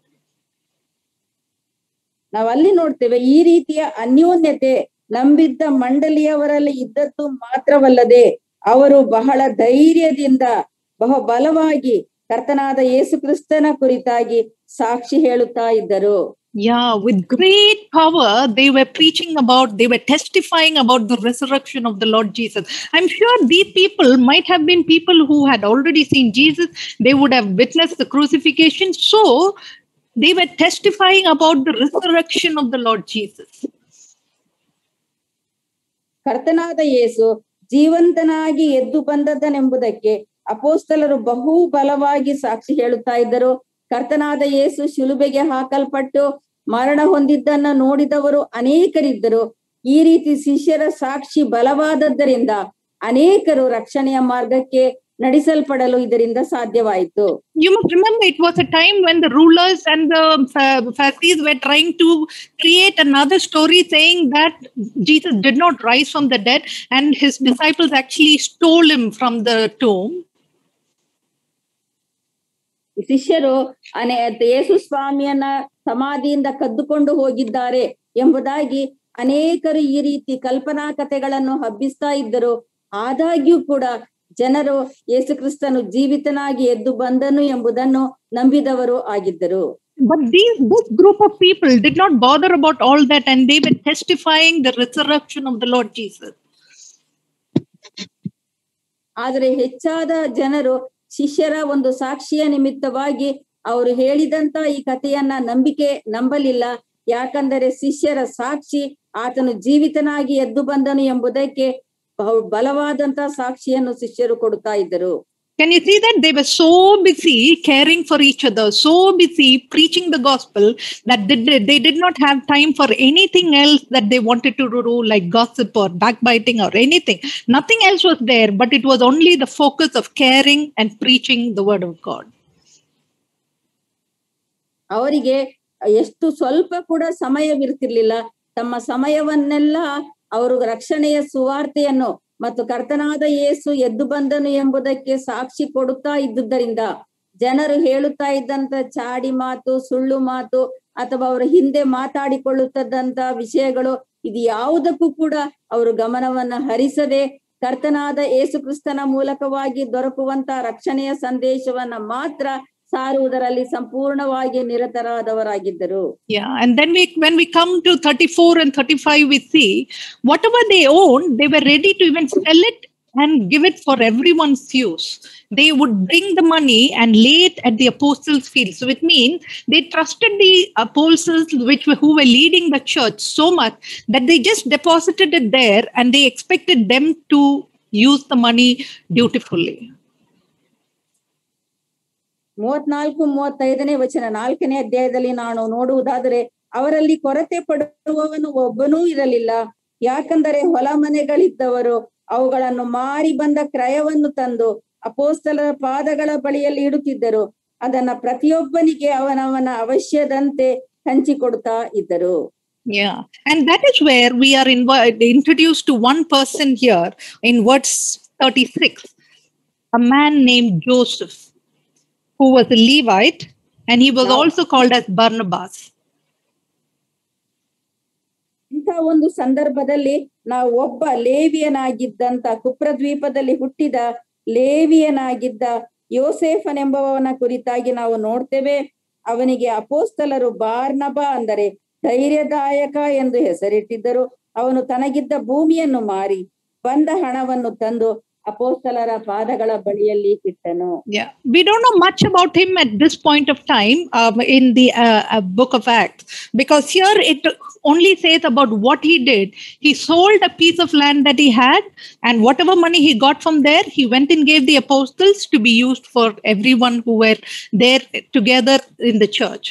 ನಾವು ಅಲ್ಲಿ ನೋಡ್ತೇವೆ ಈ ರೀತಿಯ ಅನ್ಯೋನ್ಯತೆ ನಂಬಿದ್ದ ಮಂಡಳಿಯವರಲ್ಲಿ ಇದ್ದದ್ದು ಮಾತ್ರವಲ್ಲದೆ ಅವರು ಬಹಳ ಧೈರ್ಯದಿಂದ ಬಹು ಬಲವಾಗಿ ಕರ್ತನಾದ ಯೇಸು ಕ್ರಿಸ್ತನ ಕುರಿತಾಗಿ ಸಾಕ್ಷಿ ಹೇಳುತ್ತಾ ಇದ್ದರು Yeah, with great power, they were preaching about, they were testifying about the resurrection of the Lord Jesus. I'm sure these people might have been people who had already seen Jesus, they would have witnessed the crucifixion. So they were testifying about the resurrection of the Lord Jesus. ಕರ್ತನಾದ ಯೇಸು ಜೀವಂತನಾಗಿ ಎದ್ದು ಬಂದದ್ದನೆಂಬುದಕ್ಕೆ ಅಪೋಸ್ತಲರು ಬಹು ಬಲವಾಗಿ ಸಾಕ್ಷಿ ಹೇಳುತ್ತಾ ಇದ್ದರು ಕರ್ತನಾದ ಯೇಸು ಶಿಲುಬೆಗೆ ಹಾಕಲ್ಪಟ್ಟು ಮರಣ ಹೊಂದಿದ್ದನ್ನ ನೋಡಿದವರು ಅನೇಕರಿದ್ದರು ಈ ರೀತಿ ಶಿಷ್ಯರ ಸಾಕ್ಷಿ ಬಲವಾದದ್ದರಿಂದ ಅನೇಕರು ರಕ್ಷಣೆಯ ಮಾರ್ಗಕ್ಕೆ ನಡೆಸಲ್ಪಡಲು ಇದರಿಂದ ಸಾಧ್ಯವಾಯಿತು You must remember it was a time when the rulers and the Pha- Pharisees were trying to create another story saying that Jesus did not rise from the dead and his disciples actually stole him from the tomb. ಈ ಶಿಷ್ಯರು ಅನೇ ಯೇಸು ಸ್ವಾಮಿಯನ್ನ ಸಮಾಧಿಯಿಂದ ಕದ್ದುಕೊಂಡು ಹೋಗಿದ್ದಾರೆ ಎಂಬುದಾಗಿ ಅನೇಕರು ಈ ರೀತಿ ಕಲ್ಪನಾ ಕಥೆಗಳನ್ನು ಹಬ್ಬಿಸ್ತಾ ಇದ್ದರು ಆದಾಗ್ಯೂ ಕೂಡ ಜನರು ಯೇಸು ಕ್ರಿಸ್ತನು ಜೀವಿತನಾಗಿ ಎದ್ದು ಬಂದನು ಎಂಬುದನ್ನು ನಂಬಿದವರು ಆಗಿದ್ದರು But these, this group of people did not bother about all that and they were testifying the resurrection of the Lord Jesus. ಆದರೆ ಹೆಚ್ಚಾದ ಜನರು ಶಿಷ್ಯರ ಒಂದು ಸಾಕ್ಷಿಯ ನಿಮಿತ್ತವಾಗಿ ಅವರು ಹೇಳಿದಂತ ಈ ಕಥೆಯನ್ನ ನಂಬಿಕೆ ನಂಬಲಿಲ್ಲ ಯಾಕಂದರೆ ಶಿಷ್ಯರ ಸಾಕ್ಷಿ ಆತನು ಜೀವಿತನಾಗಿ ಎದ್ದು ಬಂದನು ಎಂಬುದಕ್ಕೆ ಬಹು ಬಲವಾದಂತ ಸಾಕ್ಷಿಯನ್ನು ಶಿಷ್ಯರು ಕೊಡುತ್ತಾ ಇದ್ದರು Can you see that they were so busy caring for each other, so busy preaching the gospel that they did, they did not have time for anything else that they wanted to do, like gossip or backbiting or anything. Nothing else was there, but it was only the focus of caring and preaching the word of God. ಅವರಿಗೆ ಎಷ್ಟು ಸ್ವಲ್ಪ ಕೂಡ ಸಮಯವಿರ್ತಿರ್ಲಿಲ್ಲ ತಮ್ಮ ಸಮಯವನ್ನೆಲ್ಲ ಅವರು ರಕ್ಷಣೆಯ ಸುವಾರ್ತೆಯನ್ನು ಮತ್ತು ಕರ್ತನಾದ ಯೇಸು ಎದ್ದು ಬಂದನು ಎಂಬುದಕ್ಕೆ ಸಾಕ್ಷಿ ಕೊಡುತ್ತಾ ಇದ್ದುದರಿಂದ ಜನರು ಹೇಳುತ್ತಾ ಇದ್ದಂತ ಚಾಡಿ ಮಾತು ಸುಳ್ಳು ಮಾತು ಅಥವಾ ಅವರ ಹಿಂದೆ ಮಾತಾಡಿಕೊಳ್ಳುತ್ತದಂತ ವಿಷಯಗಳು ಇದು ಯಾವುದಕ್ಕೂ ಕೂಡ ಅವರು ಗಮನವನ್ನ ಹರಿಸದೆ ಕರ್ತನಾದ ಯೇಸು ಕ್ರಿಸ್ತನ ಮೂಲಕವಾಗಿ ದೊರಕುವಂತ ರಕ್ಷಣೆಯ ಸಂದೇಶವನ್ನ ಮಾತ್ರ ಸಾರುವುದರಲ್ಲಿ ಸಂಪೂರ್ಣವಾಗಿ ನಿರತರಾದವರಾಗಿದ್ದರು Yeah, and then we when we come to 34 and 35, we see whatever they owned, they were ready to even sell it and give it for everyone's use. They would bring the money and lay it at the apostles' feet. So it means they trusted the apostles which were, who were leading the church so much that they just deposited it there and they expected them to use the money dutifully. ಮೂವತ್ನಾಲ್ಕು ಮೂವತ್ತೈದನೇ ವಚನ ನಾಲ್ಕನೇ ಅಧ್ಯಾಯದಲ್ಲಿ ನಾನು ನೋಡುವುದಾದರೆ ಅವರಲ್ಲಿ ಕೊರತೆ ಪಡುವವನು ಒಬ್ಬನೂ ಇರಲಿಲ್ಲ ಯಾಕಂದರೆ ಹೊಲ ಮನೆಗಳಿದ್ದವರು ಅವುಗಳನ್ನು ಮಾರಿ ಬಂದ ಕ್ರಯವನ್ನು ತಂದು ಅಪೋಸ್ತಲರ ಪಾದಗಳ ಬಳಿಯಲ್ಲಿ ಇಡುತ್ತಿದ್ದರು ಅದನ್ನ ಪ್ರತಿಯೊಬ್ಬನಿಗೆ ಅವನವನ ಅವಶ್ಯದಂತೆ ಹಂಚಿಕೊಡ್ತಾ ಇದ್ದರು Yeah, and that is where we are invi- introduced to one person here in verse 36 a man named Joseph, who was a Levite, and he was Now- also called as Barnabas. ಇಂಥ ಒಂದು ಸಂದರ್ಭದಲ್ಲಿ ನಾವು ಒಬ್ಬ ಲೇವಿಯನಾಗಿದ್ದಂತ ಕುಪ್ರದ್ವೀಪದಲ್ಲಿ ಹುಟ್ಟಿದ ಲೇವಿಯನಾಗಿದ್ದ ಯೋಸೇಫನೆಂಬವನ ಕುರಿತಾಗಿ ನಾವು ನೋಡ್ತೇವೆ ಅವನಿಗೆ ಅಪೋಸ್ತಲರು ಬಾರ್ನಬ ಅಂದರೆ ಧೈರ್ಯದಾಯಕ ಎಂದು ಹೆಸರಿಟ್ಟಿದ್ದರು ಅವನು ತನಗಿದ್ದ ಭೂಮಿಯನ್ನು ಮಾರಿ ಬಂದ ಹಣವನ್ನು ತಂದು ಅಪೋಸ್ತಲರ ಪಾದಗಳ ಬಳಿಯಲ್ಲಿ ಇಟ್ಟನು Yeah, we don't know much about him at this point of time um, in the uh, uh, book of Acts because here it only says about what he did. He sold a piece of land that he had, and whatever money he got from there, he went and gave the apostles to be used for everyone who were there together in the church.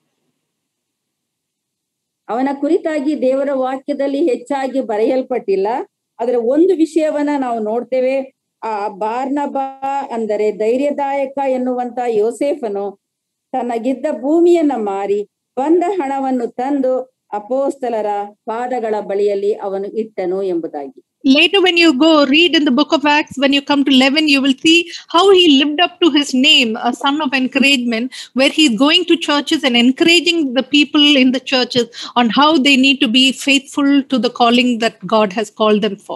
ಅವನ ಕುರಿತಾಗಿ ದೇವರ ವಾಕ್ಯದಲ್ಲಿ ಹೆಚ್ಚಾಗಿ ಬರೆಯಲ್ಪಟ್ಟಿಲ್ಲ ಅದರ ಒಂದು ವಿಷಯವನ್ನ ನಾವು ನೋಡ್ತೇವೆ ಆ ಬಾರ್ನಬ ಅಂದರೆ ಧೈರ್ಯದಾಯಕ ಎನ್ನುವಂತ ಯೋಸೇಫನು ತನಗಿದ್ದ ಭೂಮಿಯನ್ನ ಮಾರಿ ಬಂದ ಹಣವನ್ನು ತಂದು ಅಪೋಸ್ತಲರ ಪಾದಗಳ ಬಳಿಯಲ್ಲಿ ಅವನು ಇಟ್ಟನು ಎಂಬುದಾಗಿ Later, when you go read in the book of Acts, when you come to 11, you will see how he lived up to his name, a son of encouragement, where he's going to churches and encouraging the people in the churches on how they need to be faithful to the calling that God has called them for.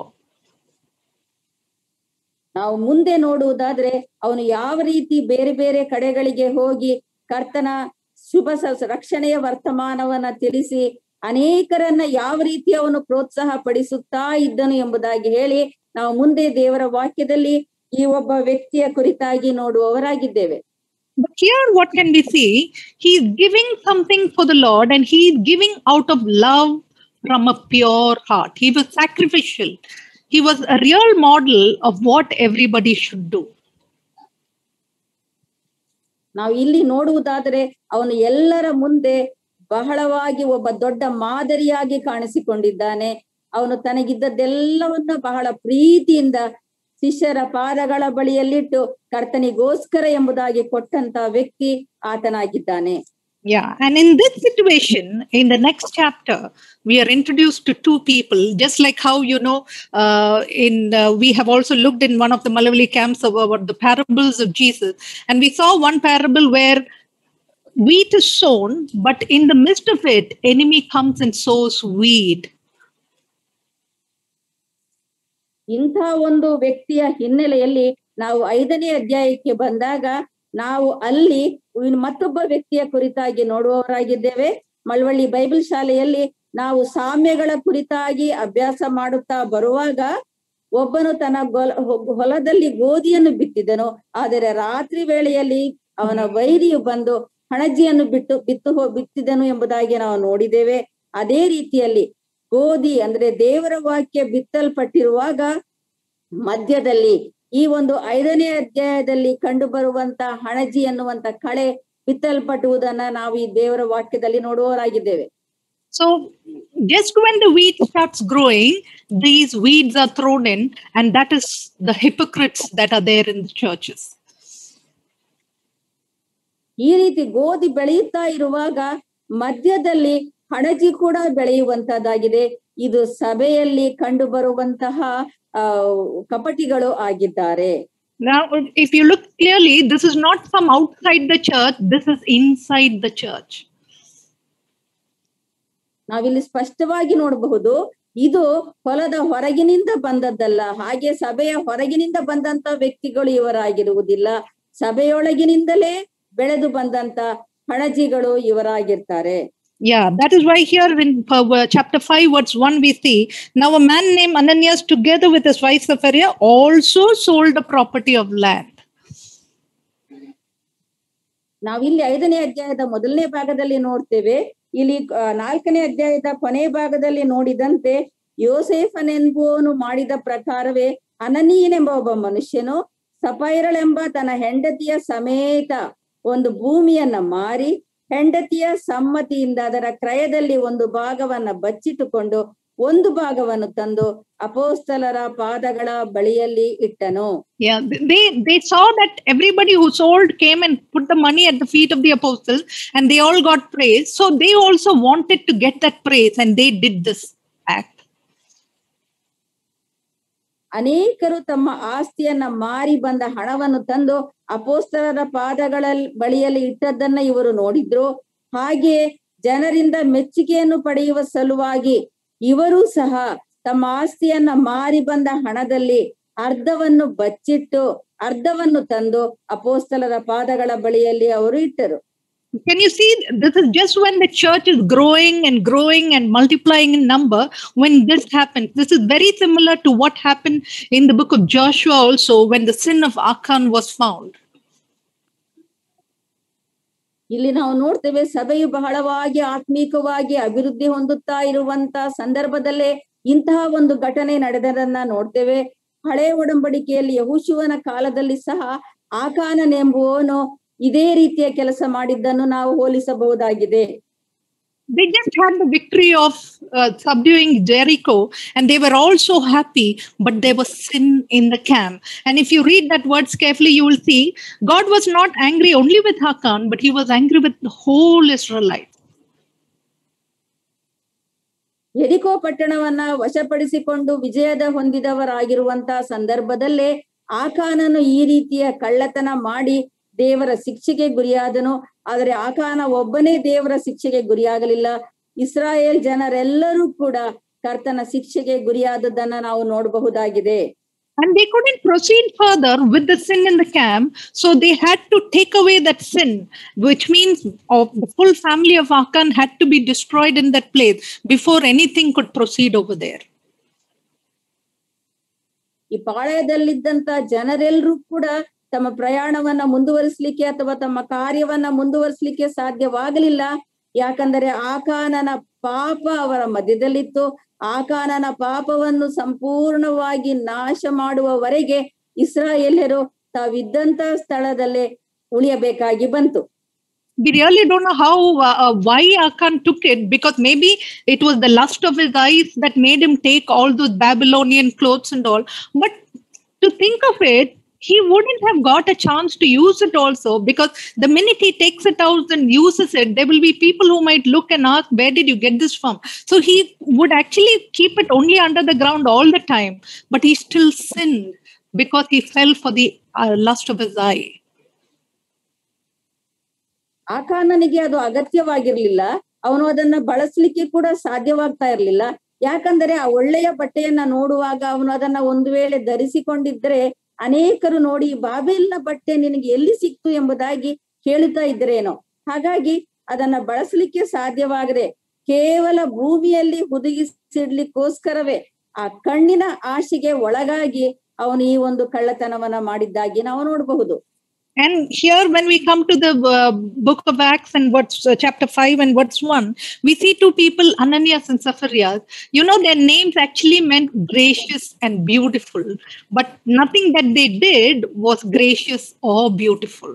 ನಾವು ಮುಂದೆ ನೋಡುವುದಾದ್ರೆ ಅವನು ಯಾವ ರೀತಿ ಬೇರೆ ಬೇರೆ ಕಡೆಗಳಿಗೆ ಹೋಗಿ ಕರ್ತನ ಶುಭ ಸ- ರಕ್ಷಣೆಯ ವರ್ತಮಾನವನ್ನ ತಿಳಿಸಿ ಅನೇಕರನ್ನ ಯಾವ ರೀತಿ ಅವನು ಪ್ರೋತ್ಸಾಹ ಪಡಿಸುತ್ತಾ ಇದ್ದನು ಎಂಬುದಾಗಿ ಹೇಳಿ ನಾವು ಮುಂದೆ ದೇವರ ವಾಕ್ಯದಲ್ಲಿ ಈ ಒಬ್ಬ ವ್ಯಕ್ತಿಯ ಕುರಿತಾಗಿ ನೋಡುವವರಾಗಿದ್ದೇವೆ But here, what can we see? He's giving something for the Lord and he's giving out of love from a pure heart. He was sacrificial. He was a real model of what everybody should do. ನಾವು ಇಲ್ಲಿ ನೋಡುವುದಾದರೆ ಅವನು ಎಲ್ಲರ ಮುಂದೆ ಬಹಳವಾಗಿ ಒಬ್ಬ ದೊಡ್ಡ ಮಾದರಿಯಾಗಿ ಕಾಣಿಸಿಕೊಂಡಿದ್ದಾನೆ ಅವನು ತನಗಿದ್ದದ್ದೆಲ್ಲವನ್ನ ಬಹಳ ಪ್ರೀತಿಯಿಂದ ಶಿಷ್ಯರ ಪಾದಗಳ ಬಳಿಯಲ್ಲಿಟ್ಟು ಕರ್ತನಿಗೋಸ್ಕರ ಎಂಬುದಾಗಿ ಕೊಟ್ಟಂತ ವ್ಯಕ್ತಿ ಆತನಾಗಿದ್ದಾನೆ Yeah, and in this situation, in the next chapter, we are introduced to two people, just like how you know, uh, in uh, we have also looked in one of the Malavali camps about the parables of Jesus, and we saw one parable where wheat is sown, but in the midst of it, enemy comes and sows weed. ಇಂಥ ಒಂದು ವ್ಯಕ್ತಿಯ ಹಿನ್ನೆಲೆಯಲ್ಲಿ ನಾವು ಐದನೇ ಅಧ್ಯಾಯಕ್ಕೆ ಬಂದಾಗ ನಾವು ಅಲ್ಲಿ ಇನ್ನು ಮತ್ತೊಬ್ಬ ವ್ಯಕ್ತಿಯ ಕುರಿತಾಗಿ ನೋಡುವವರಾಗಿದ್ದೇವೆ ಮಳವಳ್ಳಿ ಬೈಬಲ್ ಶಾಲೆಯಲ್ಲಿ ನಾವು ಸಾಮ್ಯಗಳ ಕುರಿತಾಗಿ ಅಭ್ಯಾಸ ಮಾಡುತ್ತಾ ಬರುವಾಗ ಒಬ್ಬನು ತನ್ನ ಗೊಲ ಹೊ- ಹೊಲದಲ್ಲಿ ಗೋಧಿಯನ್ನು ಬಿತ್ತಿದನು ಆದರೆ ರಾತ್ರಿ ವೇಳೆಯಲ್ಲಿ ಅವನ ವೈರಿಯು ಬಂದು ಹಣಜಿಯನ್ನು ಬಿಟ್ಟು ಬಿತ್ತು ಹೋ ಬಿತ್ತಿದನು ಎಂಬುದಾಗಿ ನಾವು ನೋಡಿದ್ದೇವೆ ಅದೇ ರೀತಿಯಲ್ಲಿ ಗೋಧಿ ಅಂದ್ರೆ ದೇವರ ವಾಕ್ಯ ಬಿತ್ತಲ್ಪಟ್ಟಿರುವಾಗ ಮಧ್ಯದಲ್ಲಿ ಈ ಒಂದು ಐದನೇ ಅಧ್ಯಾಯದಲ್ಲಿ ಕಂಡು ಬರುವಂತ ಹಣಜಿ ಅನ್ನುವಂತ ಕಳೆ ಬಿತ್ತಲ್ಪಟ್ಟುವುದನ್ನ ನಾವು ಈ ದೇವರ ವಾಕ್ಯದಲ್ಲಿ ನೋಡುವವರಾಗಿದ್ದೇವೆ So, just when the wheat starts growing, these weeds are thrown in, and that is the hypocrites that are there in the churches. ಈ ರೀತಿ ಗೋಧಿ ಬೆಳೆಯುತ್ತಾ ಇರುವಾಗ ಮಧ್ಯದಲ್ಲಿ ಹಣಜಿ ಕೂಡ ಬೆಳೆಯುವಂತದ್ದಾಗಿದೆ ಇದು ಸಭೆಯಲ್ಲಿ ಕಂಡು ಬರುವಂತಹ ಆ ಕಪಟಿಗಳು ಆಗಿದ್ದಾರೆ Now, if you look clearly, this is not from outside the church, this is inside the church. ನಾವಿಲ್ಲಿ ಸ್ಪಷ್ಟವಾಗಿ ನೋಡಬಹುದು ಇದು ಹೊಲದ ಹೊರಗಿನಿಂದ ಬಂದದ್ದಲ್ಲ ಹಾಗೆ ಸಭೆಯ ಹೊರಗಿನಿಂದ ಬಂದಂತ ವ್ಯಕ್ತಿಗಳು ಇವರಾಗಿರುವುದಿಲ್ಲ ಸಭೆಯೊಳಗಿನಿಂದಲೇ ಬೆಳೆದು ಬಂದಂತ ಹಣಜಿಗಳು ಇವರಾಗಿರ್ತಾರೆ Yeah, that is why here in uh, chapter 5, verse 1, we see now a man named Ananias, together with his wife Sapphira, also sold the property of land. ನಾವಿಲ್ಲಿ ಐದನೇ ಅಧ್ಯಾಯದ ಮೊದಲನೇ ಭಾಗದಲ್ಲಿ ನೋಡ್ತೇವೆ ಇಲ್ಲಿ ಆ, ನಾಲ್ಕನೇ ಅಧ್ಯಾಯದ ಕೊನೆ ಭಾಗದಲ್ಲಿ ನೋಡಿದಂತೆ ಯೋಸೇಫನೆಂಬುವನು ಮಾಡಿದ ಪ್ರಕಾರವೇ ಅನನೀಯನೆಂಬ ಒಬ್ಬ ಮನುಷ್ಯನು ಸಪೈರಳೆಂಬ ತನ್ನ ಹೆಂಡತಿಯ ಸಮೇತ ಒಂದು ಭೂಮಿಯನ್ನ ಮಾರಿ ಹೆಂಡತಿಯ ಸಮ್ಮತಿಯಿಂದ ಅದರ ಕ್ರಯದಲ್ಲಿ ಒಂದು ಭಾಗವನ್ನ ಬಚ್ಚಿಟ್ಟುಕೊಂಡು ಒಂದು ಭಾಗವನ್ನು ತಂದು ಅಪೋಸ್ತಲರ ಪಾದಗಳ ಬಳಿಯಲ್ಲಿ ಇಟ್ಟನು Yeah, they they saw that everybody who sold came and put the money at the feet of the apostles, and they all got praise. So they also wanted to get that praise, and they did this act. ಅನೇಕರು ತಮ್ಮ ಆಸ್ತಿಯನ್ನ ಮಾರಿ ಬಂದ ಹಣವನ್ನು ತಂದು ಅಪೋಸ್ತಲರ ಪಾದಗಳ ಬಳಿಯಲ್ಲಿ ಇಟ್ಟದ್ದನ್ನ ಇವರು ನೋಡಿದ್ರು ಹಾಗೆ ಜನರಿಂದ ಮೆಚ್ಚುಗೆಯನ್ನು ಪಡೆಯುವ ಸಲುವಾಗಿ ಇವರು ಸಹ ತಮ್ಮ ಆಸ್ತಿಯನ್ನ ಮಾರಿ ಬಂದ ಹಣದಲ್ಲಿ ಅರ್ಧವನ್ನು ಬಚ್ಚಿಟ್ಟು ಅರ್ಧವನ್ನು ತಂದು ಅಪೋಸ್ತಲರ ಪಾದಗಳ ಬಳಿಯಲ್ಲಿ ಅವರು ಇಟ್ಟರು Can you see? This is just when the church is growing and growing and multiplying in number when this happens. This is very similar to what happened in the book of Joshua also when the sin of Achan was found. ಇಲ್ಲಿ ನಾವು ನೋಡ್ತೇವೆ ಸಭೆಯು ಬಹಳವಾಗಿ ಆತ್ಮೀಕವಾಗಿ ಅಭಿವೃದ್ಧಿ ಹೊಂದುತ್ತಾ ಇರುವಂತ ಸಂದರ್ಭದಲ್ಲೇ ಇಂತಹ ಒಂದು ಘಟನೆ ನಡೆದದನ್ನ ನೋಡ್ತೇವೆ ಹಳೆ ಒಡಂಬಡಿಕೆಯಲ್ಲಿ ಯಹುಶುವನ ಕಾಲದಲ್ಲಿ ಸಹ ಆಕಾನನೆಂಬುವನು ಇದೇ ರೀತಿಯ ಕೆಲಸ ಮಾಡಿದ್ದನ್ನು ನಾವು ಹೋಲಿಸಬಹುದಾಗಿದೆ They just had the victory of uh, subduing Jericho and they were all so happy, but there was sin in the camp. And if you read that words carefully, you will see God was not angry only with Hakan, but he was angry with the whole Israelite. ಎರಿಕೋ ಪಟ್ಟಣವನ್ನ ವಶಪಡಿಸಿಕೊಂಡು ವಿಜಯದ ಹೊಂದಿದವರಾಗಿರುವಂತ ಸಂದರ್ಭದಲ್ಲೇ ಆಕಾನನು ಈ ರೀತಿಯ ಕಳ್ಳತನ ಮಾಡಿ ದೇವರ ಶಿಕ್ಷೆಗೆ ಗುರಿಯಾದನು ಆದರೆ ಆಕಾನ ಒಬ್ಬನೇ ದೇವರ ಶಿಕ್ಷೆಗೆ ಗುರಿಯಾಗಲಿಲ್ಲ ಇಸ್ರಾಯೇಲ್ ಜನರೆಲ್ಲರೂ ಕೂಡ ಕರ್ತನ ಶಿಕ್ಷೆಗೆ ಗುರಿಯಾದದ್ದನ್ನ ನಾವು ನೋಡಬಹುದಾಗಿದೆ And they couldn't proceed further with the sin in the camp, so they had to take away that sin, which means of the full family of Akan had to be destroyed in that place before anything could proceed over there. ಈ ಪಾಳ್ಯದಲ್ಲಿದ್ದಂತ ಜನರೆಲ್ಲರೂ ಕೂಡ ತಮ್ಮ ಪ್ರಯಾಣವನ್ನ ಮುಂದುವರಿಸ್ಲಿಕ್ಕೆ ಅಥವಾ ತಮ್ಮ ಕಾರ್ಯವನ್ನ ಮುಂದುವರಿಸ್ಲಿಕ್ಕೆ ಸಾಧ್ಯವಾಗಲಿಲ್ಲ ಯಾಕಂದರೆ ಆಕಾನನ ಪಾಪ ಅವರ ಮಧ್ಯದಲ್ಲಿತ್ತು ಆಕಾನನ ಪಾಪವನ್ನು ಸಂಪೂರ್ಣವಾಗಿ ನಾಶ ಮಾಡುವವರೆಗೆ ಇಸ್ರಾಯೇಲ್ಯರು ತಾವಿದ್ದಂತ ಸ್ಥಳದಲ್ಲೇ ಉಳಿಯಬೇಕಾಗಿ ಬಂತು We really don't know how, uh, uh, why Akan took it, because maybe it was the lust of his eyes that made him take all those Babylonian clothes and all. But to think of it, he wouldn't have got a chance to use it also because the minute he takes it out and uses it, there will be people who might look and ask, Where did you get this from? So he would actually keep it only under the ground all the time, but he still sinned because he fell for the uh, lust of his eye. ಆಕಾನನಿಗೆ ಅದು ಅಗತ್ಯವಾಗಿರ್ಲಿಲ್ಲ ಅವನು ಅದನ್ನ ಬಳಸಲಿಕ್ಕೆ ಕೂಡ ಸಾಧ್ಯವಾಗ್ತಾ ಇರ್ಲಿಲ್ಲ ಯಾಕಂದರೆ ಆ ಒಳ್ಳೆಯ ಬಟ್ಟೆಯನ್ನ ನೋಡುವಾಗ ಅವನು ಅದನ್ನ ಒಂದು ವೇಳೆ ಧರಿಸಿಕೊಂಡಿದ್ರೆ ಅನೇಕರು ನೋಡಿ ಬಾಬೆಲ್ನ ಬಟ್ಟೆ ನಿನಗೆ ಎಲ್ಲಿ ಸಿಕ್ತು ಎಂಬುದಾಗಿ ಕೇಳುತ್ತಾ ಇದ್ರೇನೋ ಹಾಗಾಗಿ ಅದನ್ನ ಬಳಸಲಿಕ್ಕೆ ಸಾಧ್ಯವಾಗದೆ ಕೇವಲ ಭೂಮಿಯಲ್ಲಿ ಹುದುಗಿಸಿಡ್ಲಿಕ್ಕೋಸ್ಕರವೇ ಆ ಕಣ್ಣಿನ ಆಶೆಗೆ ಒಳಗಾಗಿ ಅವನು ಈ ಒಂದು ಕಳ್ಳತನವನ್ನ ಮಾಡಿದ್ದಾಗಿ ನಾವು ನೋಡಬಹುದು And here, when we come to the uh, book of Acts and what's uh, chapter 5 and what's 1, we see two people, Ananias and Sapphira. You know, their names actually meant gracious and beautiful, but nothing that they did was gracious or beautiful.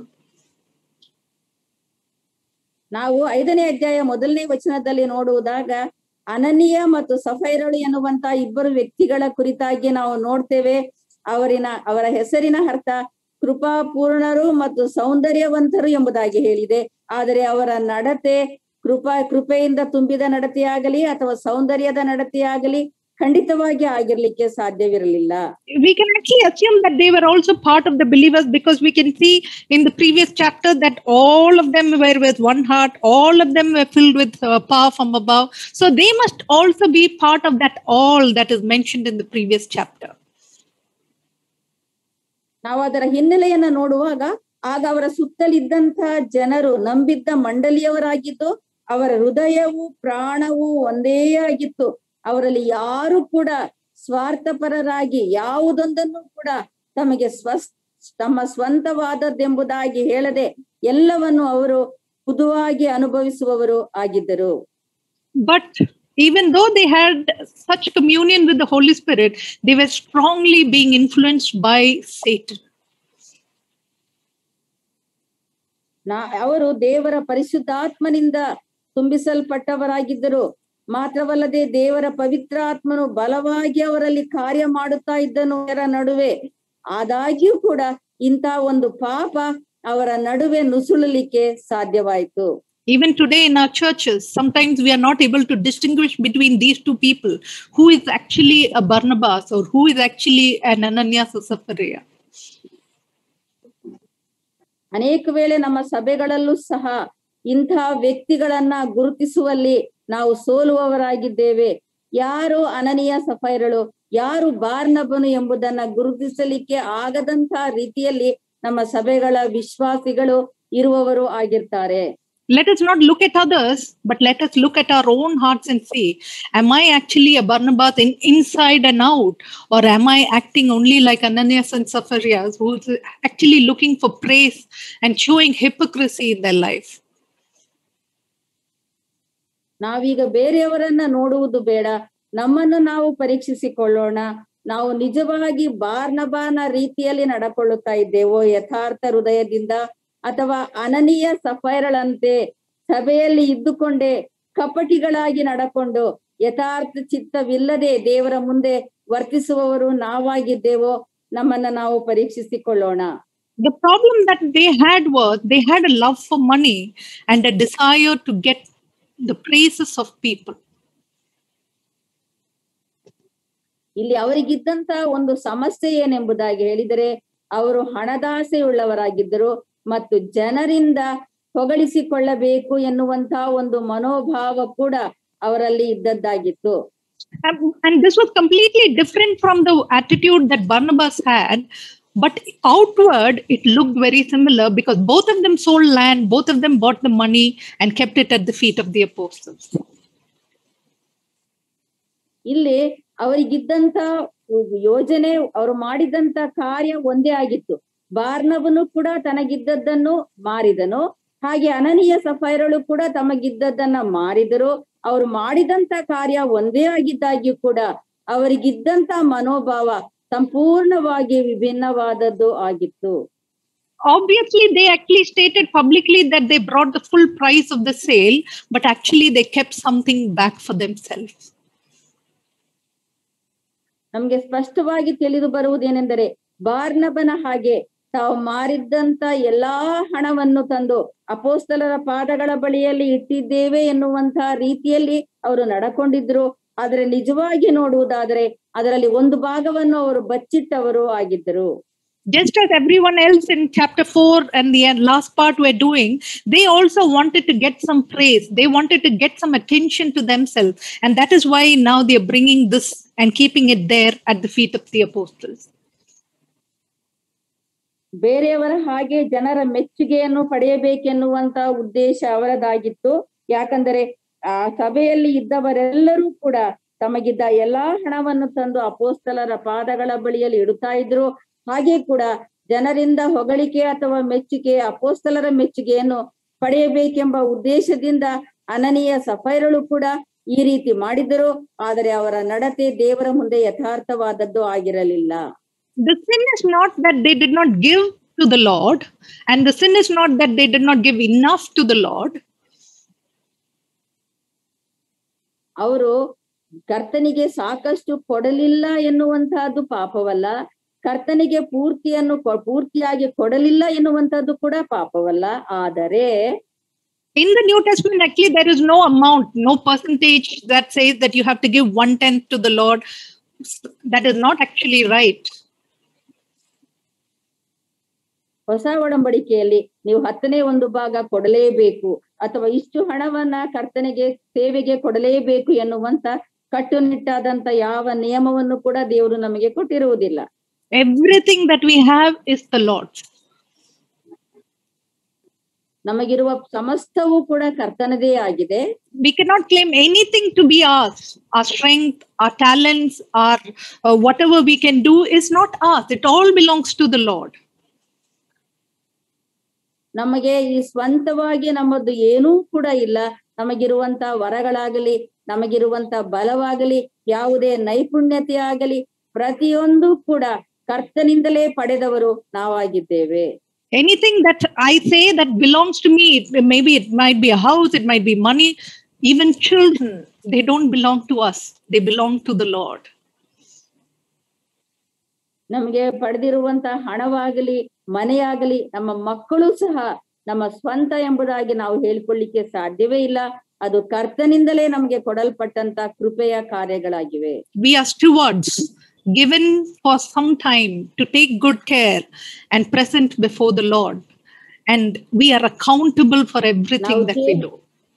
ನಾವು ಐದನೇ ಅಧ್ಯಾಯ ಮೊದಲನೇ ವಚನದಲ್ಲಿ ನೋಡುವುದಾಗ ಅನನೀಯ ಮತ್ತು ಸಫೈರಳು ಎನ್ನುವಂತ ಇಬ್ಬರು ವ್ಯಕ್ತಿಗಳ ಕುರಿತಾಗಿ ನಾವು ನೋಡ್ತೇವೆ ಅವರಿನ ಅವರ ಹೆಸರಿನ ಅರ್ಥ ಕೃಪಾಪೂರ್ಣರು ಮತ್ತು ಸೌಂದರ್ಯವಂತರು ಎಂಬುದಾಗಿ ಹೇಳಿದೆ ಆದರೆ ಅವರ ನಡತೆ ಕೃಪಾ ಕೃಪೆಯಿಂದ ತುಂಬಿದ ನಡತೆಯಾಗಲಿ ಅಥವಾ ಸೌಂದರ್ಯದ ನಡತೆಯಾಗಲಿ ಖಂಡಿತವಾಗಿ ಆಗಿರ್ಲಿಕ್ಕೆ ಸಾಧ್ಯವಿರಲಿಲ್ಲ We can actually assume that they were also part of the believers because we can see in the previous chapter that all of them were with one heart, all of them were filled with uh, power from above. So they must also be part of that all that is mentioned in the previous chapter. ನಾವು ಅದರ ಹಿನ್ನೆಲೆಯನ್ನ ನೋಡುವಾಗ ಆಗ ಅವರ ಸುತ್ತಲಿದ್ದಂತಹ ಜನರು ನಂಬಿದ್ದ ಮಂಡಳಿಯವರಾಗಿದ್ದು ಅವರ ಹೃದಯವು ಪ್ರಾಣವು ಒಂದೇ ಆಗಿತ್ತು ಅವರಲ್ಲಿ ಯಾರು ಕೂಡ ಸ್ವಾರ್ಥಪರರಾಗಿ ಯಾವುದೊಂದನ್ನು ಕೂಡ ತಮಗೆ ಸ್ವಸ್ ತಮ್ಮ ಸ್ವಂತವಾದದ್ದೆಂಬುದಾಗಿ ಹೇಳದೆ ಎಲ್ಲವನ್ನು ಅವರು ಖುದುವಾಗಿ ಅನುಭವಿಸುವವರು ಆಗಿದ್ದರು But even though they had such communion with the Holy Spirit, they were strongly being influenced by Satan. ನಾ ಅವರು ದೇವರ ಪರಿಶುದ್ಧಾತ್ಮನಿಂದ ತುಂಬಿಸಲ್ಪಟ್ಟವರಾಗಿದ್ದರು ಮಾತ್ರವಲ್ಲದೆ ದೇವರ ಪವಿತ್ರ ಆತ್ಮನು ಬಲವಾಗಿ ಅವರಲ್ಲಿ ಕಾರ್ಯ ಮಾಡುತ್ತಾ ಇದ್ದನು ಅವರ ನಡುವೆ ಆದಾಗ್ಯೂ ಕೂಡ ಇಂಥ ಒಂದು ಪಾಪ ಅವರ ನಡುವೆ ನುಸುಳಲಿಕ್ಕೆ ಸಾಧ್ಯವಾಯಿತು Even today in our churches, sometimes we are not able to distinguish between these two people who is actually a Barnabas or who is actually an Ananias or Sapphira. ಅನೇಕ ವೇಳೆ ನಮ್ಮ ಸಭೆಗಳಲ್ಲೂ ಸಹ ಇಂತಹ ವ್ಯಕ್ತಿಗಳನ್ನ ಗುರುತಿಸುವಲ್ಲಿ ನಾವು ಸೋಲುವವರಾಗಿದ್ದೇವೆ ಯಾರು ಅನನೀಯ ಸಫೈರಳು ಯಾರು ಬಾರ್ನಬನು ಎಂಬುದನ್ನ ಗುರುತಿಸಲಿಕ್ಕೆ ಆಗದಂತಹ ರೀತಿಯಲ್ಲಿ ನಮ್ಮ ಸಭೆಗಳ ವಿಶ್ವಾಸಿಗಳು ಇರುವವರು ಆಗಿರ್ತಾರೆ Let us not look at others, but let us look at our own hearts and see Am I actually a Barnabas in inside and out? Or am I acting only like Ananias and Sapphira, who's actually looking for praise and showing hypocrisy in their life? ನಾವೀಗ ಬೇರೆಯವರನ್ನ ನೋಡುವುದು ಬೇಡ ನಮ್ಮನ್ನು ನಾವು ಪರೀಕ್ಷಿಸಿಕೊಳ್ಳೋಣ ನಾವು ನಿಜವಾಗಿ ಬಾರ್ನಬಾನ ರೀತಿಯಲ್ಲಿ ನಡಕೊಳ್ಳುತ್ತಾ ಇದ್ದೇವೋ ಯಥಾರ್ಥ ಹೃದಯದಿಂದ ಅಥವಾ ಅನನೀಯ ಸಫೈರಳಂತೆ ಸಭೆಯಲ್ಲಿ ಇದ್ದುಕೊಂಡೇ ಕಪಟಿಗಳಾಗಿ ನಡಕೊಂಡು ಯಥಾರ್ಥ ಚಿತ್ತವಿಲ್ಲದೆ ದೇವರ ಮುಂದೆ ವರ್ತಿಸುವವರು ನಾವಾಗಿದ್ದೇವೋ ನಮ್ಮನ್ನ ನಾವು ಪರೀಕ್ಷಿಸಿಕೊಳ್ಳೋಣ The problem that they had was they had a love for money and a desire to get the praises of people. ಇಲ್ಲಿ ಅವರಿಗಿದ್ದಂತ ಒಂದು ಸಮಸ್ಯೆ ಏನೆಂಬುದಾಗಿ ಹೇಳಿದರೆ ಅವರು ಹಣದಾಸೆಯುಳ್ಳವರಾಗಿದ್ದರು ಮತ್ತು ಜನರಿಂದ ಹೊಗಳಿಸಿಕೊಳ್ಳಬೇಕು ಎನ್ನುವಂತಹ ಒಂದು ಮನೋಭಾವ ಕೂಡ ಅವರಲ್ಲಿ ಇದ್ದದ್ದಾಗಿತ್ತು And, and this was completely different from the attitude that Barnabas had. But outward, it looked very similar because both of them sold land, both of them bought the money and kept it at the feet of the apostles. ಇಲ್ಲಿ ಅವರಿಗಿದ್ದಂತ ಯೋಜನೆ ಅವರು ಮಾಡಿದಂತ ಕಾರ್ಯ ಒಂದೇ ಆಗಿತ್ತು ಬಾರ್ನಬನು ಕೂಡ ತನಗಿದ್ದದ್ದನ್ನು ಮಾರಿದನು ಹಾಗೆ ಅನನೀಯ ಸಫೈರಳು ಕೂಡ ತಮಗಿದ್ದದ್ದನ್ನ ಮಾರಿದರು ಅವರು ಮಾಡಿದಂತ ಕಾರ್ಯ ಒಂದೇ ಆಗಿದ್ದಾಗ್ಯೂ ಕೂಡ ಅವರಿಗಿದ್ದಂತ ಮನೋಭಾವ ಸಂಪೂರ್ಣವಾಗಿ ವಿಭಿನ್ನವಾದದ್ದು ಆಗಿತ್ತು Obviously, they actually stated publicly that they brought the full price of the sale, but actually, they kept something back for themselves. ನಮ್ಗೆ ಸ್ಪಷ್ಟವಾಗಿ ತಿಳಿದು ಬರುವುದೇನೆಂದರೆ ಬಾರ್ನಬನ ಹಾಗೆ ತಾವು ಮಾರಿದ್ದಂತ ಎಲ್ಲಾ ಹಣವನ್ನು ತಂದು ಅಪೋಸ್ತಲರ ಪಾದಗಳ ಬಳಿಯಲ್ಲಿ ಇಟ್ಟಿದ್ದೇವೆ ಎನ್ನುವಂತ ರೀತಿಯಲ್ಲಿ ಅವರು ನಡಕೊಂಡಿದ್ರು ಆದ್ರೆ ನಿಜವಾಗಿ ನೋಡುವುದಾದ್ರೆ ಅದರಲ್ಲಿ ಒಂದು ಭಾಗವನ್ನು ಅವರು ಬಚ್ಚಿಟ್ಟವರು ಆಗಿದ್ದರು Just as everyone else in chapter 4 and the end- last part were doing, they also wanted to get some praise. They wanted to get some attention to themselves. And that is why now they're bringing this and keeping it there at the feet of the apostles. ಬೇರೆಯವರ ಹಾಗೆ ಜನರ ಮೆಚ್ಚುಗೆಯನ್ನು ಪಡೆಯಬೇಕೆನ್ನುವಂತ ಉದ್ದೇಶ ಅವರದಾಗಿತ್ತು ಯಾಕಂದರೆ ಆ ಸಭೆಯಲ್ಲಿ ಇದ್ದವರೆಲ್ಲರೂ ಕೂಡ ತಮಗಿದ್ದ ಎಲ್ಲಾ ಹಣವನ್ನು ತಂದು ಅಪೋಸ್ತಲರ ಪಾದಗಳ ಬಳಿಯಲ್ಲಿ ಇಡುತ್ತಾ ಇದ್ರು ಹಾಗೆ ಕೂಡ ಜನರಿಂದ ಹೊಗಳಿಕೆ ಅಥವಾ ಮೆಚ್ಚುಗೆ ಅಪೋಸ್ತಲರ ಮೆಚ್ಚುಗೆಯನ್ನು ಪಡೆಯಬೇಕೆಂಬ ಉದ್ದೇಶದಿಂದ ಅನನೀಯ ಸಫೈರಳು ಕೂಡ ಈ ರೀತಿ ಮಾಡಿದರು ಆದರೆ ಅವರ ನಡತೆ ದೇವರ ಮುಂದೆ ಯಥಾರ್ಥವಾದದ್ದು ಆಗಿರಲಿಲ್ಲ The sin is not that they did not give to the Lord, and the sin is not that they did not give enough to the Lord. ಅವರು ಕರ್ತನಿಗೆ ಸಾಕಷ್ಟು ಕೊಡಲಿಲ್ಲ ಎನ್ನುವಂತಹದ್ದು ಪಾಪವಲ್ಲ ಕರ್ತನಿಗೆ ಪೂರ್ತಿಯನ್ನು ಕೊ- ಪೂರ್ತಿಯಾಗಿ ಕೊಡಲಿಲ್ಲ ಎನ್ನುವಂತಹದ್ದು ಕೂಡ ಪಾಪವಲ್ಲ ಆದರೆ In the New Testament, actually, there is no amount, no percentage that says that you have to give one tenth to the Lord. That is not actually right. ಹೊಸ ಒಡಂಬಡಿಕೆಯಲ್ಲಿ ನೀವು ಹತ್ತನೇ ಒಂದು ಭಾಗ ಕೊಡಲೇಬೇಕು ಅಥವಾ ಇಷ್ಟು ಹಣವನ್ನ ಕರ್ತನಿಗೆ ಸೇವೆಗೆ ಕೊಡಲೇಬೇಕು ಎನ್ನುವಂತ ಕಟ್ಟುನಿಟ್ಟಾದಂತ ಯಾವ ನಿಯಮವನ್ನು ಕೂಡ ದೇವರು ನಮಗೆ ಕೊಟ್ಟಿರುವುದಿಲ್ಲ Everything that we have is the Lord's. ನಮಗಿರುವ ಸಮಸ್ತವೂ ಕೂಡ ಕರ್ತನದೇ ಆಗಿದೆ We cannot claim anything to be ours. Our strength, our talents, our uh, whatever we can do is not ours. It all belongs to the Lord. ನಮಗೆ ಈ ಸ್ವಂತವಾಗಿ ನಮ್ಮದು ಏನೂ ಕೂಡ ಇಲ್ಲ ನಮಗಿರುವಂತ ವರಗಳಾಗಲಿ ನಮಗಿರುವಂತ ಬಲವಾಗಲಿ ಯಾವುದೇ ನೈಪುಣ್ಯತೆ ಆಗಲಿ ಪ್ರತಿಯೊಂದು ಕೂಡ ಕರ್ತನಿಂದಲೇ ಪಡೆದವರು ನಾವಾಗಿದ್ದೇವೆ anything that I say that belongs to me, it, maybe it might be a house, it might be money, even children, they don't belong to us, they belong to the Lord. ನಮಗೆ ಪಡೆದಿರುವಂತ ಹಣವಾಗಲಿ ಮನೆಯಾಗಲಿ ನಮ್ಮ ಮಕ್ಕಳು ಸಹ ನಮ್ಮ ಸ್ವಂತ ಎಂಬುದಾಗಿ ನಾವು ಹೇಳ್ಕೊಳ್ಳಿಕ್ಕೆ ಸಾಧ್ಯವೇ ಇಲ್ಲ ಅದು ಕರ್ತನಿಂದಲೇ ನಮಗೆ ಕೊಡಲ್ಪಟ್ಟಂತ ಕೃಪೆಯ ಕಾರ್ಯಗಳಾಗಿವೆ We are stewards given for some time to take good care and present before the Lord. And we are accountable for everything Now, that we okay. do.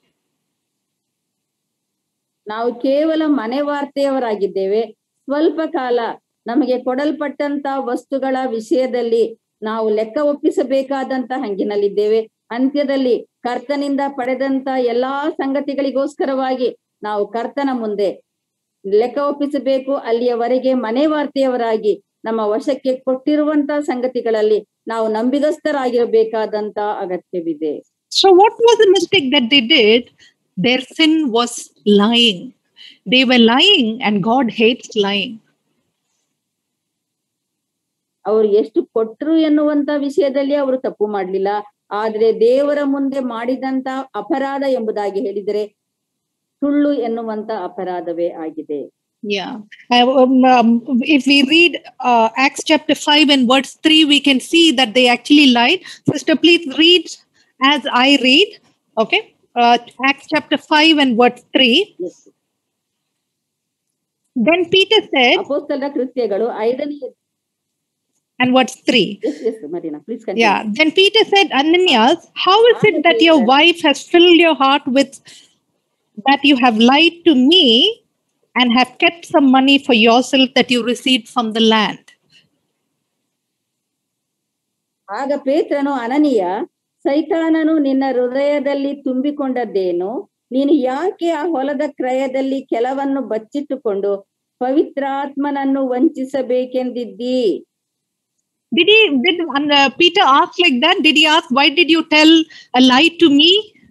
ನಾವು ಕೇವಲ ಮನೆ ವಾರ್ತೆಯವರಾಗಿದ್ದೇವೆ ಸ್ವಲ್ಪ ಕಾಲ ನಮಗೆ ಕೊಡಲ್ಪಟ್ಟಂತ ವಸ್ತುಗಳ ವಿಷಯದಲ್ಲಿ ನಾವು ಲೆಕ್ಕ ಒಪ್ಪಿಸಬೇಕಾದಂತ ಹಂಗಿನಲ್ಲಿದ್ದೇವೆ ಅಂತ್ಯದಲ್ಲಿ ಕರ್ತನಿಂದ ಪಡೆದಂತ ಎಲ್ಲಾ ಸಂಗತಿಗಳಿಗೋಸ್ಕರವಾಗಿ ನಾವು ಕರ್ತನ ಮುಂದೆ ಲೆಕ್ಕ ಒಪ್ಪಿಸಬೇಕು ಅಲ್ಲಿಯವರೆಗೆ ಮನೆ ವಾರ್ತೆಯವರಾಗಿ ನಮ್ಮ ವಶಕ್ಕೆ ಕೊಟ್ಟಿರುವಂತ ಸಂಗತಿಗಳಲ್ಲಿ ನಾವು ನಂಬಿಗಸ್ತರಾಗಿರಬೇಕಾದಂತ ಅಗತ್ಯವಿದೆ So, what was the mistake that they did? Their sin was lying. They were lying, and God hates lying. ಅವರು ಎಷ್ಟು ಕೊಟ್ರು ಎನ್ನುವಂತ ವಿಷಯದಲ್ಲಿ ಅವರು ತಪ್ಪು ಮಾಡ್ಲಿಲ್ಲ ಆದ್ರೆ ದೇವರ ಮುಂದೆ ಮಾಡಿದಂತ ಅಪರಾಧ ಎಂಬುದಾಗಿ ಹೇಳಿದರೆ ಸುಳ್ಳು ಎನ್ನುವಂತ ಅಪರಾಧವೇ ಆಗಿದೆ Yeah. Uh, um, um, if we read uh, Acts chapter 5 and verse 3, we can see that they actually lied. Sister, please read as I read. Okay. Uh, Acts chapter 5 and verse 3. Then Peter said, ಅಪೋಸ್ತಲರ ಕೃತ್ಯಗಳು ಐದನೇ and verse 3. Yes yes Marina please Yeah. Then Peter said, Ananias, how is it that your wife has filled your heart with that you have lied to me and have kept some money for yourself that you received from the land? ಆಗ ಪೇತ್ರನು ಅನನೀಯ ಸೈತಾನನು ನಿನ್ನ ಹೃದಯದಲ್ಲಿ ತುಂಬಿಕೊಂಡದ್ದೇನು ನೀನು ಯಾಕೆ ಆ ಹೊಲದ ಕ್ರಯದಲ್ಲಿ ಕೆಲವನ್ನು ಬಚ್ಚಿಟ್ಟುಕೊಂಡು ಪವಿತ್ರಾತ್ಮನನ್ನು ವಂಚಿಸಬೇಕೆಂದಿದ್ದೀ Did he, did and, uh, Peter ask like that? Did he ask, why did you tell a lie to me?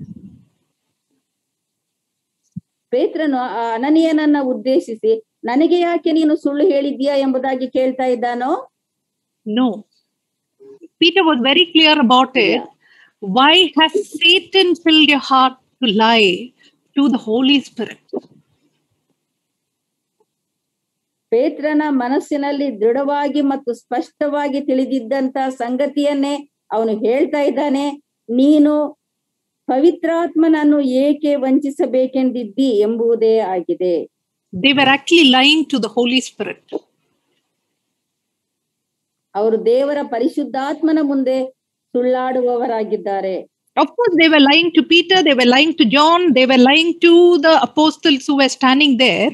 ಪೇತ್ರನು ಆ ಅನನೀಯನನ್ನ ಉದ್ದೇಶಿಸಿ ನನಗೆ ಯಾಕೆ ನೀನು ಸುಳ್ಳು ಹೇಳಿದ್ಯಾ ಎಂಬುದಾಗಿ ಕೇಳ್ತಾ ಇದ್ದಾನೋ No. Peter was very clear about it. Yeah. Why has Satan filled your heart to lie to the Holy Spirit? ಪೇತ್ರನ ಮನಸ್ಸಿನಲ್ಲಿ ದೃಢವಾಗಿ ಮತ್ತು ಸ್ಪಷ್ಟವಾಗಿ ತಿಳಿದಿದ್ದಂತ ಸಂಗತಿಯನ್ನೇ ಅವನು ಹೇಳ್ತಾ ಇದ್ದಾನೆ ನೀನು ಪವಿತ್ರಾತ್ಮನನ್ನು ಏಕೆ ವಂಚಿಸಬೇಕೆಂದಿದ್ದಿ ಎಂಬುದೇ ಆಗಿದೆ They were actually lying to the Holy Spirit. ಅವರು ದೇವರ ಪರಿಶುದ್ಧಾತ್ಮನ ಮುಂದೆ ಸುಳ್ಳಾಡುವವರಾಗಿದ್ದಾರೆ Of course, they were lying to Peter, they were lying to John, they were lying to the apostles who were standing there.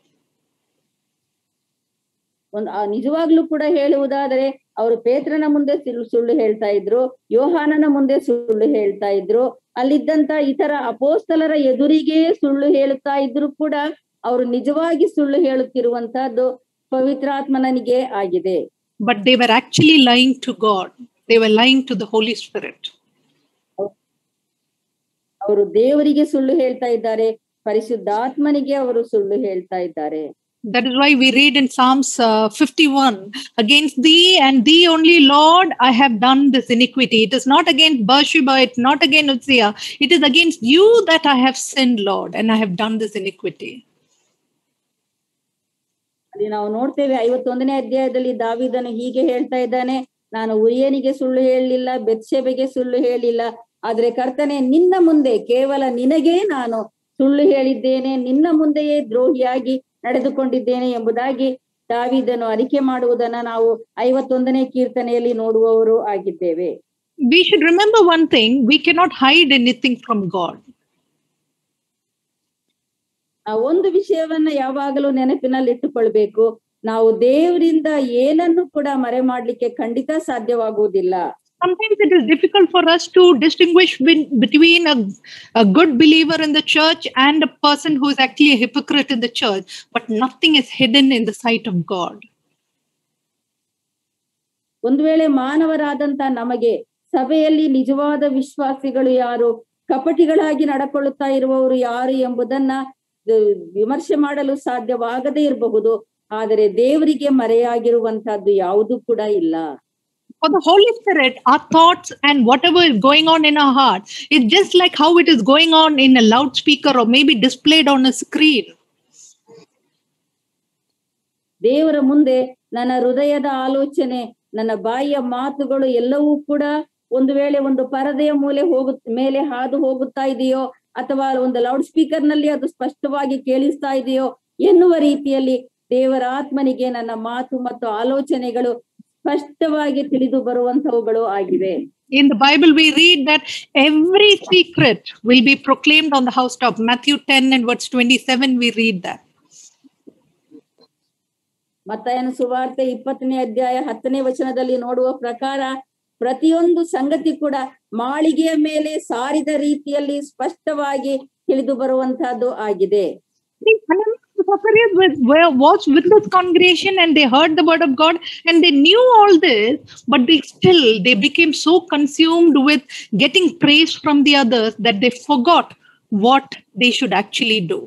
ಒಂದು ಆ ನಿಜವಾಗ್ಲೂ ಕೂಡ ಹೇಳುವುದಾದರೆ ಅವರು ಪೇತ್ರನ ಮುಂದೆ ಸುಳ್ಳು ಸುಳ್ಳು ಹೇಳ್ತಾ ಇದ್ರು ಯೋಹಾನನ ಮುಂದೆ ಸುಳ್ಳು ಹೇಳ್ತಾ ಇದ್ರು ಅಲ್ಲಿದ್ದಂತ ಇತರ ಅಪೋಸ್ತಲರ ಎದುರಿಗೆ ಸುಳ್ಳು ಹೇಳುತ್ತಾ ಇದ್ರು ಕೂಡ ಅವರು ನಿಜವಾಗಿ ಸುಳ್ಳು ಹೇಳುತ್ತಿರುವಂತಹದ್ದು ಪವಿತ್ರಾತ್ಮನಿಗೆ ಆಗಿದೆ but they were actually lying to God. They were lying to the Holy Spirit. ಅವರು ದೇವರಿಗೆ ಸುಳ್ಳು ಹೇಳ್ತಾ ಇದ್ದಾರೆ ಪರಿಶುದ್ಧಾತ್ಮನಿಗೆ ಅವರು ಸುಳ್ಳು ಹೇಳ್ತಾ ಇದ್ದಾರೆ That is why we read in Psalms uh, 51 Against thee and thee only, Lord, I have done this iniquity. It is not against Bathsheba, it's not against Uzziah. It is against you that I have sinned, Lord, and I have done this iniquity. ಅಲ್ಲಿ ನಾವು ನೋಡ್ತೇವೆ ಐವತ್ತೊಂದನೇ ಅಧ್ಯಾಯದಲ್ಲಿ ದಾವಿದನು ಹೀಗೆ ಹೇಳ್ತಾ ಇದ್ದಾನೆ ನಾನು ಉರಿಯನಿಗೆ ಸುಳ್ಳು ಹೇಳಲಿಲ್ಲ ಬೆತ್ಸೆಬೆಗೆ ಸುಳ್ಳು ಹೇಳಿಲ್ಲ ಆದ್ರೆ ಕರ್ತನೆ ನಿನ್ನ ಮುಂದೆ ಕೇವಲ ನಿನಗೇ ನಾನು ಸುಳ್ಳು ಹೇಳಿದ್ದೇನೆ ನಿನ್ನ ಮುಂದೆಯೇ ದ್ರೋಹಿಯಾಗಿ ನಡೆದುಕೊಂಡಿದ್ದೇನೆ ಎಂಬುದಾಗಿ ದಾವಿದನು ಅರಿಕೆ ಮಾಡುವುದನ್ನ ನಾವು ಐವತ್ತೊಂದನೇ ಕೀರ್ತನೆಯಲ್ಲಿ ನೋಡುವವರು ಆಗಿದ್ದೇವೆ We should remember one thing we cannot hide anything from God. ಆ ಒಂದು ವಿಷಯವನ್ನ ಯಾವಾಗಲೂ ನೆನಪಿನಲ್ಲಿ ಇಟ್ಟುಕೊಳ್ಬೇಕು ನಾವು ದೇವರಿಂದ ಏನನ್ನು ಕೂಡ ಮರೆ ಮಾಡ್ಲಿಕ್ಕೆ ಖಂಡಿತ ಸಾಧ್ಯವಾಗುವುದಿಲ್ಲ Sometimes it is difficult for us to distinguish bin- between a, a good believer in the church and a person who is actually a hypocrite in the church, but nothing is hidden in the sight of God. ಒಂದು ವೇಳೆ ಮಾನವರಾದಂತ ನಮಗೆ ಸಭೆಯಲ್ಲಿ ನಿಜವಾದ ವಿಶ್ವಾಸಿಗಳು ಯಾರು ಕಪಟಿಗಳಾಗಿ ನಡ್ಕೊಳ್ಳುತ್ತಾ ಇರುವವರು ಯಾರು ಎಂಬುದನ್ನ ಅಹ್, ವಿಮರ್ಶೆ ಮಾಡಲು ಸಾಧ್ಯವಾಗದೇ ಇರಬಹುದು ಆದರೆ ದೇವರಿಗೆ ಮರೆಯಾಗಿರುವಂತಹದ್ದು ಯಾವುದು ಕೂಡ ಇಲ್ಲ For the Holy Spirit, our thoughts and whatever is going on in our heart is just like how it is going on in a loudspeaker or maybe displayed on a screen. ದೇವರ ಮುಂದೆ ನನ್ನ ಹೃದಯದ ಆಲೋಚನೆ ನನ್ನ ಬಾಯಿಯ ಮಾತುಗಳು ಎಲ್ಲವೂ ಕೂಡ ಒಂದು ವೇಳೆ ಒಂದು ಪರದೆಯ ಮೂಲೆ ಹೋಗು ಮೇಲೆ ಹಾದು ಹೋಗುತ್ತಾ ಇದೆಯೋ ಅಥವಾ ಒಂದು ಲೌಡ್ ಸ್ಪೀಕರ್ ನಲ್ಲಿ ಅದು ಸ್ಪಷ್ಟವಾಗಿ ಕೇಳಿಸ್ತಾ ಇದೆಯೋ ಎನ್ನುವ ರೀತಿಯಲ್ಲಿ ದೇವರ ಆತ್ಮನಿಗೆ ನನ್ನ ಮಾತು ಮತ್ತು ಆಲೋಚನೆಗಳು ಸ್ಪಷ್ಟವಾಗಿ ತಿಳಿದು ಬರುವಂತವುಗಳು ಆಗಿವೆ In the Bible, we read that every secret will be proclaimed on the housetop. Matthew 10 and verse 27, we read that. ಮತ್ತಾಯನ ಸುವಾರ್ತೆ ಇಪ್ಪತ್ತನೇ ಅಧ್ಯಾಯ ಹತ್ತನೇ ವಚನದಲ್ಲಿ ನೋಡುವ ಪ್ರಕಾರ ಪ್ರತಿಯೊಂದು ಸಂಗತಿ ಕೂಡ ಮಾಳಿಗೆಯ ಮೇಲೆ ಸಾರಿದ ರೀತಿಯಲ್ಲಿ ಸ್ಪಷ್ಟವಾಗಿ ತಿಳಿದು ಬರುವಂತಹದ್ದು ಆಗಿದೆ See, Ananias and Sapphira was, were, was with this congregation and they heard the word of God and they knew all this, but they still they became so consumed with getting praise from the others that they forgot what they should actually do.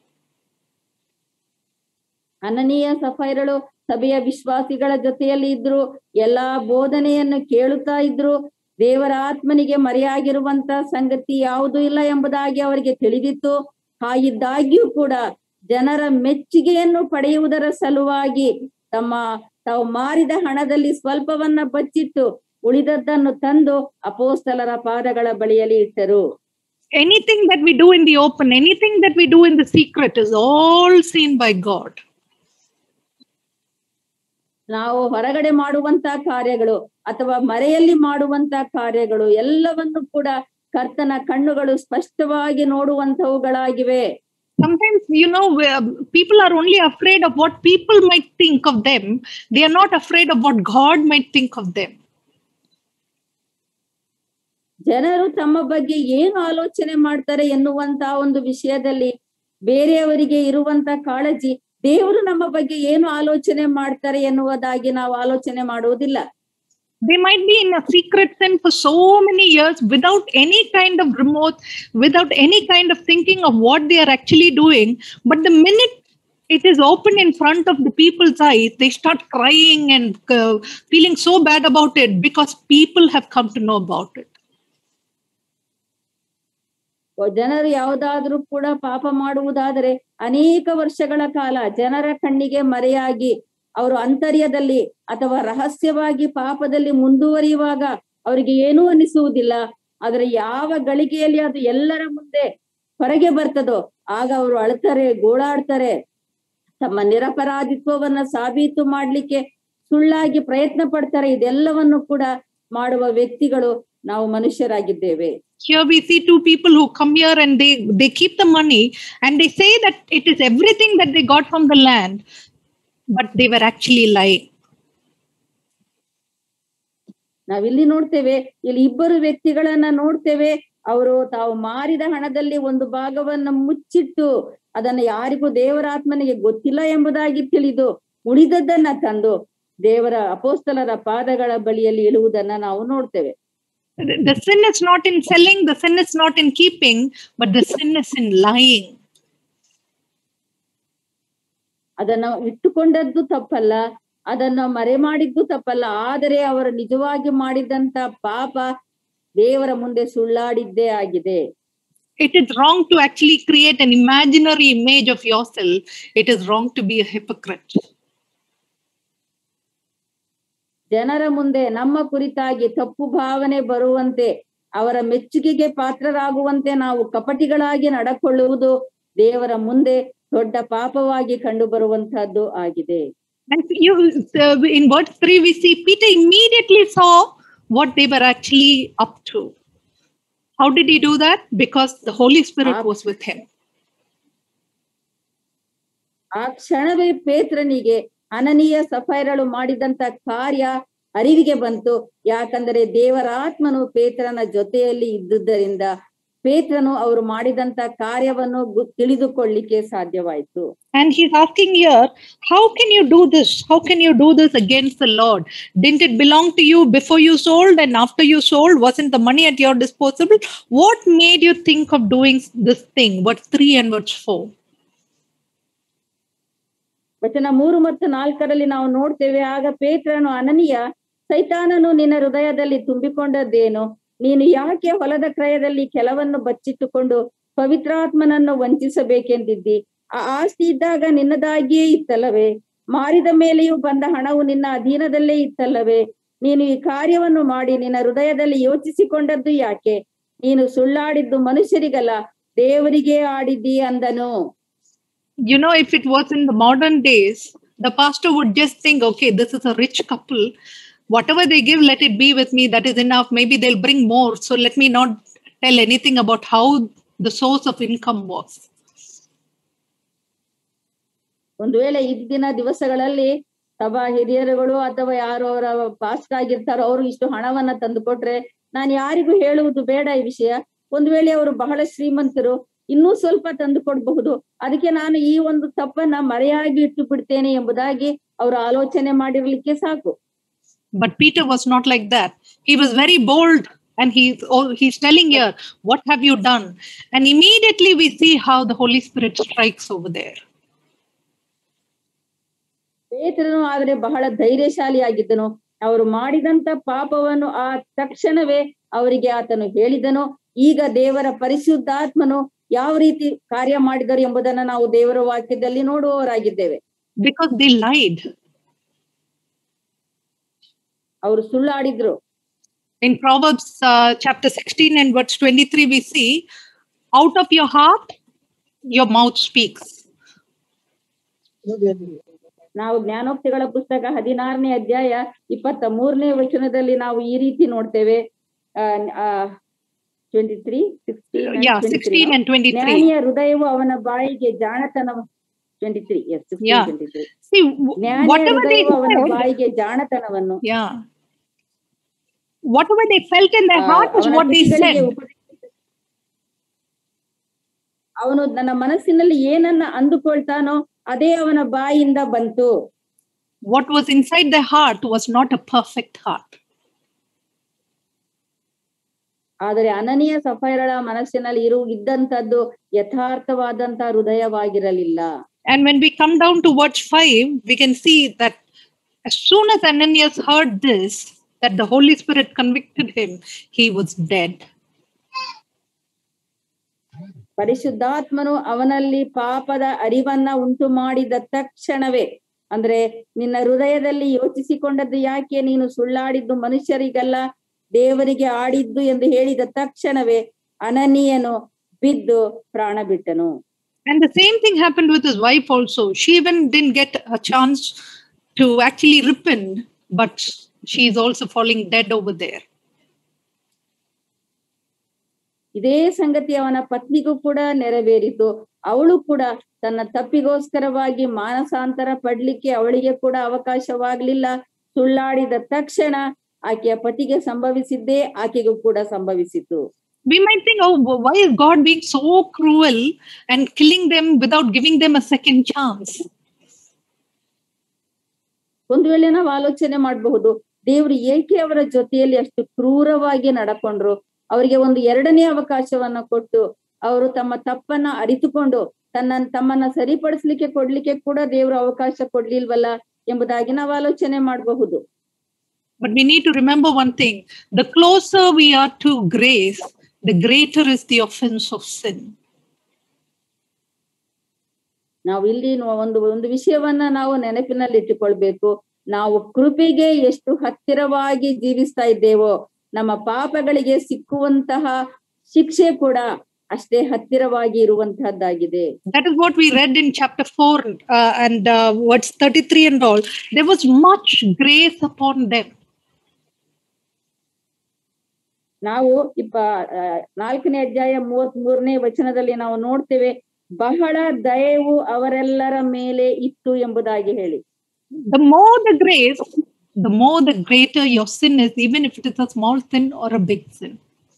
ಅನನೀಯ ಸಫೈರಳು ಸಭೆಯ ವಿಶ್ವಾಸಿಗಳ ಜೊತೆಯಲ್ಲಿ ಇದ್ರು ಎಲ್ಲಾ ಬೋಧನೆಯನ್ನು ಕೇಳುತ್ತಾ ಇದ್ರು ದೇವರ ಆತ್ಮನಿಗೆ ಮರೆಯಾಗಿರುವಂತ ಸಂಗತಿ ಯಾವುದೂ ಇಲ್ಲ ಎಂಬುದಾಗಿ ಅವರಿಗೆ ತಿಳಿದಿತ್ತು ಹಾಗಿದ್ದಾಗ್ಯೂ ಕೂಡ ಜನರ ಮೆಚ್ಚುಗೆಯನ್ನು ಪಡೆಯುವುದರ ಸಲುವಾಗಿ ತಮ್ಮ ತಾವು ಮಾರಿದ ಹಣದಲ್ಲಿ ಸ್ವಲ್ಪವನ್ನ ಬಚ್ಚಿಟ್ಟು ಉಳಿದದ್ದನ್ನು ತಂದು ಅಪೋಸ್ತಲರ ಪಾದಗಳ ಬಳಿಯಲ್ಲಿ ಇಟ್ಟರು Anything that we do in the open, anything that we do in the secret is all seen by God. ನಾವು ಹೊರಗಡೆ ಮಾಡುವಂತ ಕಾರ್ಯಗಳು ಅಥವಾ ಮರೆಯಲ್ಲಿ ಮಾಡುವಂತ ಕಾರ್ಯಗಳು ಎಲ್ಲವನ್ನು ಕೂಡ ಕರ್ತನ ಕಣ್ಣುಗಳು ಸ್ಪಷ್ಟವಾಗಿ ನೋಡುವಂತವುಗಳಾಗಿವೆ sometimes you know where people are only afraid of what people might think of them they are not afraid of what god might think of them ಜನರು ತಮ್ಮ ಬಗ್ಗೆ ಏನು ಆಲೋಚನೆ ಮಾಡ್ತಾರೆ ಎನ್ನುವಂತ ಒಂದು ವಿಷಯದಲ್ಲಿ ಬೇರೆಯವರಿಗೆ ಇರುವಂತ ಕಾಳಜಿ ದೇವರು ನಮ್ಮ ಬಗ್ಗೆ ಏನು ಆಲೋಚನೆ ಮಾಡ್ತಾರೆ ಎನ್ನುವುದಾಗಿ ನಾವು ಆಲೋಚನೆ ಮಾಡುವುದಿಲ್ಲ they might be in a secret sin for so many years without any kind of remorse without any kind of thinking of what they are actually doing but the minute it is open in front of the people's eyes they start crying and uh, feeling so bad about it because people have come to know about it ಜನರು ಯಾವುದಾದ್ರೂ ಕೂಡ ಪಾಪ ಮಾಡುವುದಾದರೆ ಅನೇಕ ವರ್ಷಗಳ ಕಾಲ ಜನರ ಕಣ್ಣಿಗೆ ಮರೆಯಾಗಿ ಅವರು ಅಂತರ್ಯದಲ್ಲಿ ಅಥವಾ ರಹಸ್ಯವಾಗಿ ಪಾಪದಲ್ಲಿ ಮುಂದುವರಿಯುವಾಗ ಅವರಿಗೆ ಏನೂ ಅನಿಸುವುದಿಲ್ಲ ಆದ್ರೆ ಯಾವ ಗಳಿಗೆಯಲ್ಲಿ ಅದು ಎಲ್ಲರ ಮುಂದೆ ಹೊರಗೆ ಬರ್ತದೋ ಆಗ ಅವರು ಅಳ್ತಾರೆ ಗೋಳಾಡ್ತಾರೆ ತಮ್ಮ ನಿರಪರಾಧಿತ್ವವನ್ನ ಸಾಬೀತು ಮಾಡ್ಲಿಕ್ಕೆ ಸುಳ್ಳಾಗಿ ಪ್ರಯತ್ನ ಪಡ್ತಾರೆ ಇದೆಲ್ಲವನ್ನು ಕೂಡ ಮಾಡುವ ವ್ಯಕ್ತಿಗಳು ನಾವು ಮನುಷ್ಯರಾಗಿದ್ದೇವೆ Here we see two people who come here and they, they keep the money and they say that it is everything that they got from the land, but they were actually lying. ನಾವಿಲ್ಲಿ ನೋಡ್ತೇವೆ ಇಲ್ಲಿ ಇಬ್ಬರು ವ್ಯಕ್ತಿಗಳನ್ನ ನೋಡ್ತೇವೆ ಅವರು ತಾವು ಮಾರಿದ ಹಣದಲ್ಲಿ ಒಂದು ಭಾಗವನ್ನ ಮುಚ್ಚಿಟ್ಟು ಅದನ್ನ ಯಾರಿಗೂ ದೇವರ ಆತ್ಮನಿಗೆ ಗೊತ್ತಿಲ್ಲ ಎಂಬುದಾಗಿ ತಿಳಿದು ಉಳಿದದ್ದನ್ನ ತಂದು ದೇವರ ಅಪೋಸ್ತಲರ ಪಾದಗಳ ಬಳಿಯಲ್ಲಿ ಇಳುವುದನ್ನ ನಾವು ನೋಡ್ತೇವೆ The the sin is not in selling, the sin is not in keeping, but the sin is in lying. ಅದನ್ನ ಇಟ್ಟುಕೊಂಡದ್ದು ತಪ್ಪಲ್ಲ ಅದನ್ನ ಮರೆ ಮಾಡಿದ್ದು ತಪ್ಪಲ್ಲ ಆದರೆ ಅವರು ನಿಜವಾಗಿ ಮಾಡಿದಂತ ಪಾಪ ದೇವರ ಮುಂದೆ ಸುಳ್ಳಾಡಿದ್ದೇ ಆಗಿದೆ It is wrong to actually create an imaginary image of yourself. It is wrong to be a hypocrite. ಜನರ ಮುಂದೆ ನಮ್ಮ ಕುರಿತಾಗಿ ತಪ್ಪು ಭಾವನೆ ಬರುವಂತೆ ಅವರ ಮೆಚ್ಚುಗೆಗೆ ಪಾತ್ರರಾಗುವಂತೆ ನಾವು ಕಪಟಿಗಳಾಗಿ ನಡಕೊಳ್ಳುವುದು ದೇವರ ಮುಂದೆ ದೊಡ್ಡ ಪಾಪವಾಗಿ ಕಂಡು ಬರುವಂತಹದ್ದು ಆಗಿದೆ And you, uh, in verse 3, we see Peter immediately saw what they were actually up to. How did he do that? Because the Holy Spirit Ah. was with him. ಆ ಕ್ಷಣವೇ ಪೇತ್ರನಿಗೆ ಅನನೀಯ ಸಫೈರಳು ಮಾಡಿದಂತ ಕಾರ್ಯ ಅರಿವಿಗೆ ಬಂತು ಯಾಕಂದರೆ ದೇವರ ಆತ್ಮನು ಪೇತ್ರನ ಜೊತೆಯಲ್ಲಿ ಇದ್ದುದರಿಂದ ಪೇತ್ರನು ಅವರು ಮಾಡಿದಂತ ಕಾರ್ಯವನ್ನು ಗು- ತಿಳಿದುಕೊಳ್ಳಿಕ್ಕೆ ಸಾಧ್ಯವಾಯಿತು And he's asking here, How can you do this? How can you do this against the Lord? Didn't it belong to you before you sold and after you sold? Wasn't the money at your disposal? What made you think of doing this thing? Verse 3 and verse 4. ವಚನ ಮೂರು ಮತ್ತು ನಾಲ್ಕರಲ್ಲಿ ನಾವು ನೋಡ್ತೇವೆ ಆಗ ಪೇತ್ರನು ಅನನೀಯ ಸೈತಾನನು ನಿನ್ನ ಹೃದಯದಲ್ಲಿ ತುಂಬಿಕೊಂಡದ್ದೇನು ನೀನು ಯಾಕೆ ಹೊಲದ ಕ್ರಯದಲ್ಲಿ ಕೆಲವನ್ನು ಬಚ್ಚಿಟ್ಟುಕೊಂಡು ಪವಿತ್ರಾತ್ಮನನ್ನು ವಂಚಿಸಬೇಕೆಂದಿದ್ದಿ ಆ ಆಸ್ತಿ ಇದ್ದಾಗ ನಿನ್ನದಾಗಿಯೇ ಇತ್ತಲ್ಲವೇ ಮಾರಿದ ಮೇಲೆಯೂ ಬಂದ ಹಣವು ನಿನ್ನ ಅಧೀನದಲ್ಲೇ ಇತ್ತಲ್ಲವೇ ನೀನು ಈ ಕಾರ್ಯವನ್ನು ಮಾಡಿ ನಿನ್ನ ಹೃದಯದಲ್ಲಿ ಯೋಚಿಸಿಕೊಂಡದ್ದು ಯಾಕೆ ನೀನು ಸುಳ್ಳಾಡಿದ್ದು ಮನುಷ್ಯರಿಗಲ್ಲ ದೇವರಿಗೆ ಆಡಿದ್ದಿ ಅಂದನು You know, if it was in the modern days, the pastor would just think, okay, this is a rich couple. Whatever they give, let it be with me. That is enough. Maybe they'll bring more. So let me not tell anything about how the source of income was. ಒಂದು ವೇಳೆ ಇದ್ದಿನ ದಿವಸಗಳಲ್ಲಿ ಸಭಾ ಹಿರಿಯರುಗಳು ಅಥವಾ ಯಾರು ಅವರ past ಆಗಿರ್ತಾರೋ ಅವರು ಇಷ್ಟು ಹಣವನ್ನ ತಂದು ಕೊಟ್ರೆ ನಾನು ಯಾರಿಗೂ ಹೇಳುವುದು ಬೇಡ ಈ ವಿಷಯ ಒಂದು ವೇಳೆ ಅವರು ಬಹಳ ಶ್ರೀಮಂತರು ಇನ್ನೂ ಸ್ವಲ್ಪ ತಂದು ಕೊಡಬಹುದು ಅದಕ್ಕೆ ನಾನು ಈ ಒಂದು ತಪ್ಪನ್ನ ಮರೆಯಾಗಿ ಇಟ್ಟು ಬಿಡ್ತೇನೆ ಎಂಬುದಾಗಿ ಅವರು ಆಲೋಚನೆ ಮಾಡಿರ್ಲಿಕ್ಕೆ ಸಾಕು But Peter was not like that. He was very bold and he's, oh, he's telling here, What have you done? And immediately we see how the Holy Spirit strikes over there. ಪೇತ್ರನು ಆದ್ರೆ ಬಹಳ ಧೈರ್ಯಶಾಲಿಯಾಗಿದ್ದನು ಅವರು ಮಾಡಿದಂತ ಪಾಪವನ್ನು ಆ ತಕ್ಷಣವೇ ಅವರಿಗೆ ಆತನು ಹೇಳಿದನು ಈಗ ದೇವರ ಪರಿಶುದ್ಧಾತ್ಮನು ಯಾವ ರೀತಿ ಕಾರ್ಯ ಮಾಡಿದರು ಎಂಬುದನ್ನ ನಾವು ದೇವರ ವಾಕ್ಯದಲ್ಲಿ ನೋಡುವವರಾಗಿದ್ದೇವೆ Because they lied. ಅವರು ಸುಳ್ಳಾಡಿದ್ರು In Proverbs uh, chapter 16 and verse 23, we see, Out of your heart, your mouth speaks. ನಾವು ಜ್ಞಾನೋಕ್ತಿಗಳ ಪುಸ್ತಕ ಹದಿನಾರನೇ ಅಧ್ಯಾಯ ಇಪ್ಪತ್ತ ಮೂರನೇ ವಚನದಲ್ಲಿ ನಾವು ಈ ರೀತಿ ನೋಡ್ತೇವೆ ಟ್ವೆಂಟಿ ತ್ರೀ Yeah, 16 and 23. ಜ್ಞಾನಿಯ ಹೃದಯವು ಅವನ ಬಾಯಿಗೆ ಜಾಣತನ twenty three yes Yeah. Twenty three See, w- ಜ್ಞಾನಿಯ whatever they ಹೃದಯವು ಅವನ said, ಬಾಯಿಗೆ ಜಾಣತನವನ್ನು yeah. Whatever they felt in their ಆ, heart is ಅವನ what they ತುಟಿಗಳಿಗೆ said. ಉಪದೇಶ- ಅವನು ನನ್ನ ಮನಸ್ಸಿನಲ್ಲಿ ಏನನ್ನ ಅಂದುಕೊಳ್ತಾನೋ ಅದೇ ಅವನ ಬಾಯಿಯಿಂದ ಬಂತು What was inside their heart was not a perfect heart. ಆದರೆ ಅನನೀಯ ಸಫೈರಳ ಮನಸ್ಸಿನಲ್ಲಿ ಇರು ಇದ್ದಂತದ್ದು ಯಥಾರ್ಥವಾದಂತ ಹೃದಯವಾಗಿರಲಿಲ್ಲ And when we come down to verse 5, we can see that as soon as Ananias heard this, that the Holy Spirit convicted him, he was dead. ಪರಿಶುದ್ಧಾತ್ಮನು ಅವನಲ್ಲಿ ಪಾಪದ ಅರಿವನ್ನ ಉಂಟು ಮಾಡಿದ ತಕ್ಷಣವೇ ಅಂದ್ರೆ ನಿನ್ನ ಹೃದಯದಲ್ಲಿ ಯೋಚಿಸಿಕೊಂಡದ್ದು ಯಾಕೆ ನೀನು ಸುಳ್ಳಾಡಿದ್ದು ಮನುಷ್ಯರಿಗಲ್ಲ ದೇವರಿಗೆ ಆಡಿದ್ದು ಎಂದು ಹೇಳಿದ ತಕ್ಷಣವೇ ಅನನೀಯನು ಬಿದ್ದು ಪ್ರಾಣ ಬಿಟ್ಟನು And the same thing happened with his wife also. She even didn't get a chance to actually repent, but she is also falling dead over there. ಇದೇ ಸಂಗತಿ ಅವನ ಪತ್ನಿಗೂ ಕೂಡ ನೆರವೇರಿತು ಅವಳು ಕೂಡ ತನ್ನ ತಪ್ಪಿಗೋಸ್ಕರವಾಗಿ ಮಾನಸಾಂತರ ಪಡ್ಲಿಕ್ಕೆ ಅವಳಿಗೆ ಕೂಡ ಅವಕಾಶವಾಗ್ಲಿಲ್ಲ ಸುಳ್ಳಾಡಿದ ತಕ್ಷಣ ಆಕೆಯ ಪತಿಗೆ ಸಂಭವಿಸಿದ್ದೇ ಆಕೆಗೂ ಕೂಡ ಸಂಭವಿಸಿತು We might think, oh, why is God being so cruel and killing them without giving them a second chance? ಒಂದು ವೇಳೆ ನಾವು ಆಲೋಚನೆ ಮಾಡಬಹುದು ದೇವ್ರು ಏಕೆ ಅವರ ಜೊತೆಯಲ್ಲಿ ಅಷ್ಟು ಕ್ರೂರವಾಗಿ ನಡ್ಕೊಂಡ್ರು ಅವರಿಗೆ ಒಂದು ಎರಡನೇ ಅವಕಾಶವನ್ನ ಕೊಟ್ಟು ಅವರು ತಮ್ಮ ತಪ್ಪನ್ನ ಅರಿತುಕೊಂಡು ತನ್ನ ತಮ್ಮನ್ನ ಸರಿಪಡಿಸ್ಲಿಕ್ಕೆ ಕೊಡ್ಲಿಕ್ಕೆ ಕೂಡ ದೇವ್ರು ಅವಕಾಶ ಕೊಡ್ಲಿಲ್ವಲ್ಲ ಎಂಬುದಾಗಿ ನಾವು ಆಲೋಚನೆ ಮಾಡಬಹುದು But we need to remember one thing the closer we are to grace, the greater is the offense of sin. ನಾವು ಇಲ್ಲಿ ನೋ- ಒಂದು ಒಂದು ವಿಷಯವನ್ನ ನಾವು ನೆನಪಿನಲ್ಲಿ ಇಟ್ಟುಕೊಳ್ಬೇಕು ನಾವು ಕೃಪೆಗೆ ಎಷ್ಟು ಹತ್ತಿರವಾಗಿ ಜೀವಿಸ್ತಾ ಇದ್ದೇವೋ ನಮ್ಮ ಪಾಪಗಳಿಗೆ ಸಿಕ್ಕುವಂತಹ ಶಿಕ್ಷೆ ಕೂಡ ಅಷ್ಟೇ ಹತ್ತಿರವಾಗಿ ಇರುವಂತಹದ್ದಾಗಿದೆ That is what we read in chapter 4 uh, and uh, words 33 and all. There was much grace upon them. ನಾವು ಇಪ್ಪ ಆ, ನಾಲ್ಕನೇ ಅಧ್ಯಾಯ ಮೂವತ್ ಮೂರನೇ ವಚನದಲ್ಲಿ ನಾವು ನೋಡ್ತೇವೆ ಬಹಳ ದಯವು ಅವರೆಲ್ಲರ ಮೇಲೆ ಇತ್ತು ಎಂಬುದಾಗಿ ಹೇಳಿ The more the grace, the more the greater your sin is, even if it is a small sin or a big sin.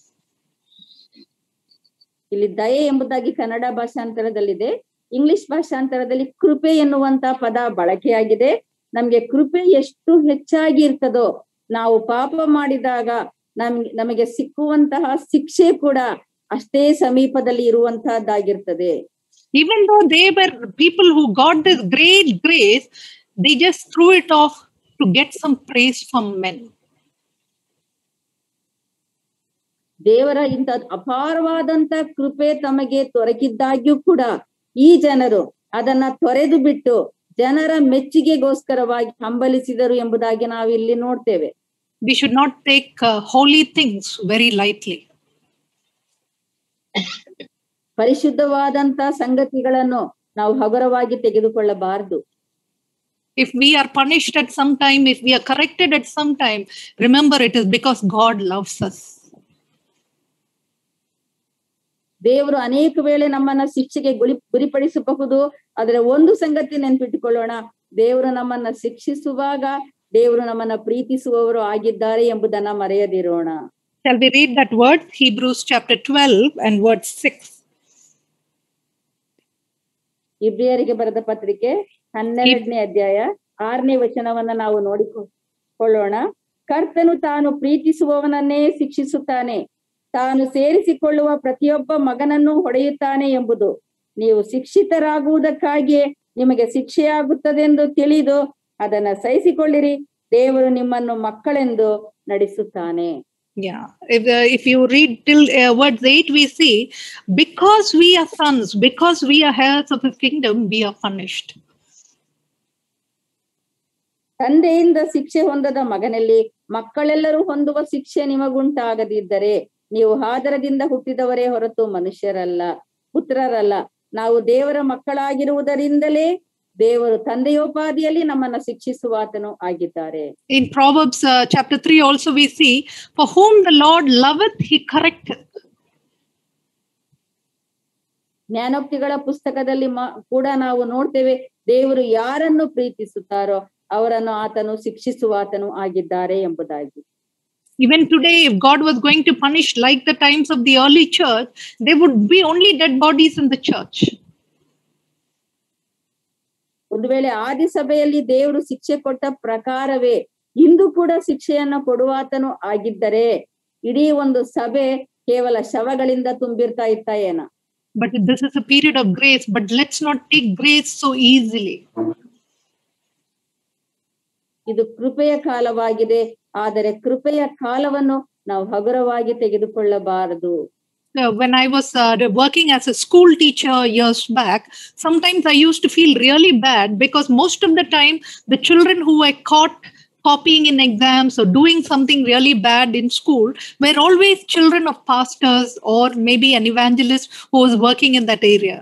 ಇಲ್ಲಿ ದಯೆ ಎಂಬುದಾಗಿ ಕನ್ನಡ ಭಾಷಾಂತರದಲ್ಲಿದೆ ಇಂಗ್ಲಿಷ್ ಭಾಷಾಂತರದಲ್ಲಿ ಕೃಪೆ ಎನ್ನುವಂತ ಪದ ಬಳಕೆಯಾಗಿದೆ ನಮ್ಗೆ ಕೃಪೆ ಎಷ್ಟು ಹೆಚ್ಚಾಗಿ ಇರ್ತದೋ ನಾವು ಪಾಪ ಮಾಡಿದಾಗ ನಮ್ಗೆ ನಮಗೆ ಸಿಕ್ಕುವಂತಹ ಶಿಕ್ಷೆ ಕೂಡ ಅಷ್ಟೇ ಸಮೀಪದಲ್ಲಿ ಇರುವಂತಹದ್ದಾಗಿರ್ತದೆ Even though they were people who got this great grace, they just threw it off to get some praise from men. ದೇವರ ಇಂಥ ಅಪಾರವಾದಂತ ಕೃಪೆ ತಮಗೆ ದೊರಕಿದ್ದಾಗ್ಯೂ ಕೂಡ ಈ ಜನರು ಅದನ್ನ ತೊರೆದು ಬಿಟ್ಟು ಜನರ ಮೆಚ್ಚುಗೆಗೋಸ್ಕರವಾಗಿ ಹಂಬಲಿಸಿದರು ಎಂಬುದಾಗಿ ನಾವು ಇಲ್ಲಿ ನೋಡ್ತೇವೆ We should not take uh, holy things very lightly. ಪರಿಶುದ್ಧವಾದಂತ ಸಂಗತಿಗಳನ್ನು ನಾವು ಹಗುರವಾಗಿ ತೆಗೆದುಕೊಳ್ಳಬಾರದು If we are punished at some time, if we are corrected at some time, remember it is because God loves us. ದೇವರು ಅನೇಕ ವೇಳೆ ನಮ್ಮನ್ನ ಶಿಕ್ಷೆಗೆ ಗುರಿ ಗುರಿಪಡಿಸಬಹುದು ಆದ್ರೆ ಒಂದು ಸಂಗತಿ ನೆನ್ಪಿಟ್ಟುಕೊಳ್ಳೋಣ ದೇವರು ನಮ್ಮನ್ನ ಶಿಕ್ಷಿಸುವಾಗ ದೇವರು ನಮ್ಮನ್ನ ಪ್ರೀತಿಸುವವರು ಆಗಿದ್ದಾರೆ ಎಂಬುದನ್ನ ಮರೆಯದಿರೋಣ Shall we read that word? Hebrews chapter 12 and verse 6. ಇಬ್ರಿಯರಿಗೆ ಬರೆದ ಪತ್ರಿಕೆ ಹನ್ನೆರಡನೇ ಅಧ್ಯಾಯ ಆರನೇ ವಚನವನ್ನ ನಾವು ನೋಡಿಕೊಳ್ಳೋಣ ಕರ್ತನು ತಾನು ಪ್ರೀತಿಸುವವನನ್ನೇ ಶಿಕ್ಷಿಸುತ್ತಾನೆ ತಾನು ಸೇರಿಸಿಕೊಳ್ಳುವ ಪ್ರತಿಯೊಬ್ಬ ಮಗನನ್ನು ಹೊಡೆಯುತ್ತಾನೆ ಎಂಬುದು ನೀವು ಶಿಕ್ಷಿತರಾಗುವುದಕ್ಕಾಗಿಯೇ ನಿಮಗೆ ಶಿಕ್ಷೆಯಾಗುತ್ತದೆಂದು ತಿಳಿದು ಅದನ್ನ ಸಹಿಸಿಕೊಳ್ಳಿರಿ ದೇವರು ನಿಮ್ಮನ್ನು ಮಕ್ಕಳೆಂದು ನಡೆಸುತ್ತಾನೆ Yeah. If, uh, if you read till uh, words 8, we see, because we are sons, because we are heirs of his kingdom, we are punished. ತಂದೆಯಿಂದ ಶಿಕ್ಷೆ ಹೊಂದದ ಮಗನಲ್ಲಿ ಮಕ್ಕಳೆಲ್ಲರೂ ಹೊಂದುವ ಶಿಕ್ಷೆ ನಿಮಗುಂಟಾಗದಿದ್ದರೆ ನೀವು ಹಾದರದಿಂದ ಹುಟ್ಟಿದವರೇ ಹೊರತು ಮನುಷ್ಯರಲ್ಲ ಪುತ್ರರಲ್ಲ ನಾವು ದೇವರ ಮಕ್ಕಳಾಗಿರುವುದರಿಂದಲೇ ದೇವರು ತಂದೆಯೋಪಾದಿಯಲ್ಲಿ ನಮ್ಮನ್ನ ಶಿಕ್ಷಿಸುವಾತನು ಆಗಿದ್ದಾರೆ In Proverbs uh, chapter 3, also we see, for whom the Lord loveth, he correcteth. ಜ್ಞಾನೋಕ್ತಿಗಳ ಪುಸ್ತಕದಲ್ಲಿ ಮ- ಕೂಡ ನಾವು ನೋಡ್ತೇವೆ ದೇವರು ಯಾರನ್ನು ಪ್ರೀತಿಸುತ್ತಾರೋ ಅವರನ್ನು ಆತನು ಶಿಕ್ಷಿಸುವಾತನು ಆಗಿದ್ದಾರೆ ಎಂಬುದಾಗಿ Even today, if God was going to punish like the times of the early church, there would be only dead bodies in the church. ಒಂದು ವೇಳೆ ಆದಿ ಸಭೆಯಲ್ಲಿ ದೇವರು ಶಿಕ್ಷೆ ಕೊಟ್ಟ ಪ್ರಕಾರವೇ ಇಂದು ಕೂಡ ಶಿಕ್ಷೆಯನ್ನ ಕೊಡುವಾತನು ಆಗಿದ್ದರೆ ಇಡೀ ಒಂದು ಸಭೆ ಕೇವಲ ಶವಗಳಿಂದ ತುಂಬಿರ್ತಾ ಇತ್ತ ಏನ But this is a period of grace, but let's not take grace so easily. ಇದು ಕೃಪೆಯ ಕಾಲವಾಗಿದೆ ಆದರೆ ಕೃಪೆಯ ಕಾಲವನ್ನು ನಾವು ಹಗುರವಾಗಿ ತೆಗೆದುಕೊಳ್ಳಬಾರದು uh, when I was uh, working as a school teacher years back, sometimes I used to feel really bad because most of the time, the children who were caught copying in exams or doing something really bad in school were always children of pastors or maybe an evangelist who was working in that area.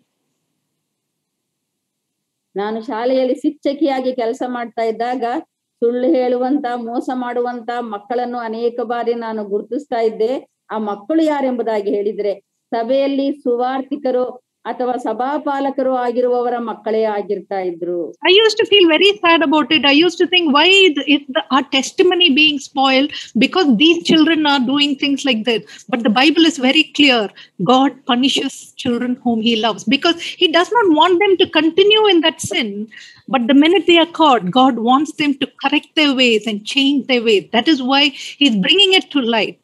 ನಾನು ಶಾಲೆಯಲ್ಲಿ ಶಿಕ್ಷಕಿಯಾಗಿ ಕೆಲಸ ಮಾಡ್ತಾ ಇದ್ದಾಗ ಸುಳ್ಳು ಹೇಳುವಂತ ಮೋಸ ಮಾಡುವಂತ ಮಕ್ಕಳನ್ನು ಅನೇಕ ಬಾರಿ ನಾನು ಗುರುತಿಸ್ತಾ ಇದ್ದೆ ಆ ಮಕ್ಕಳು ಯಾರೆಂಬುದಾಗಿ ಹೇಳಿದ್ರೆ ಸಭೆಯಲ್ಲಿ ಸುವಾರ್ಥಿಕರು ಅಥವಾ ಸಭಾಪಾಲಕರು ಆಗಿರುವವರ ಮಕ್ಕಳೇ ಆಗಿರ್ತಾ ಇದ್ರು I used to feel very sad about it. I used to think, why is- is the, our testimony being spoiled because these children are doing things like this? But the Bible is very clear God punishes children whom He loves because He does not want them to continue in that sin. But the minute they are caught, God wants them to correct their ways and change their ways. That is why He's bringing it to light.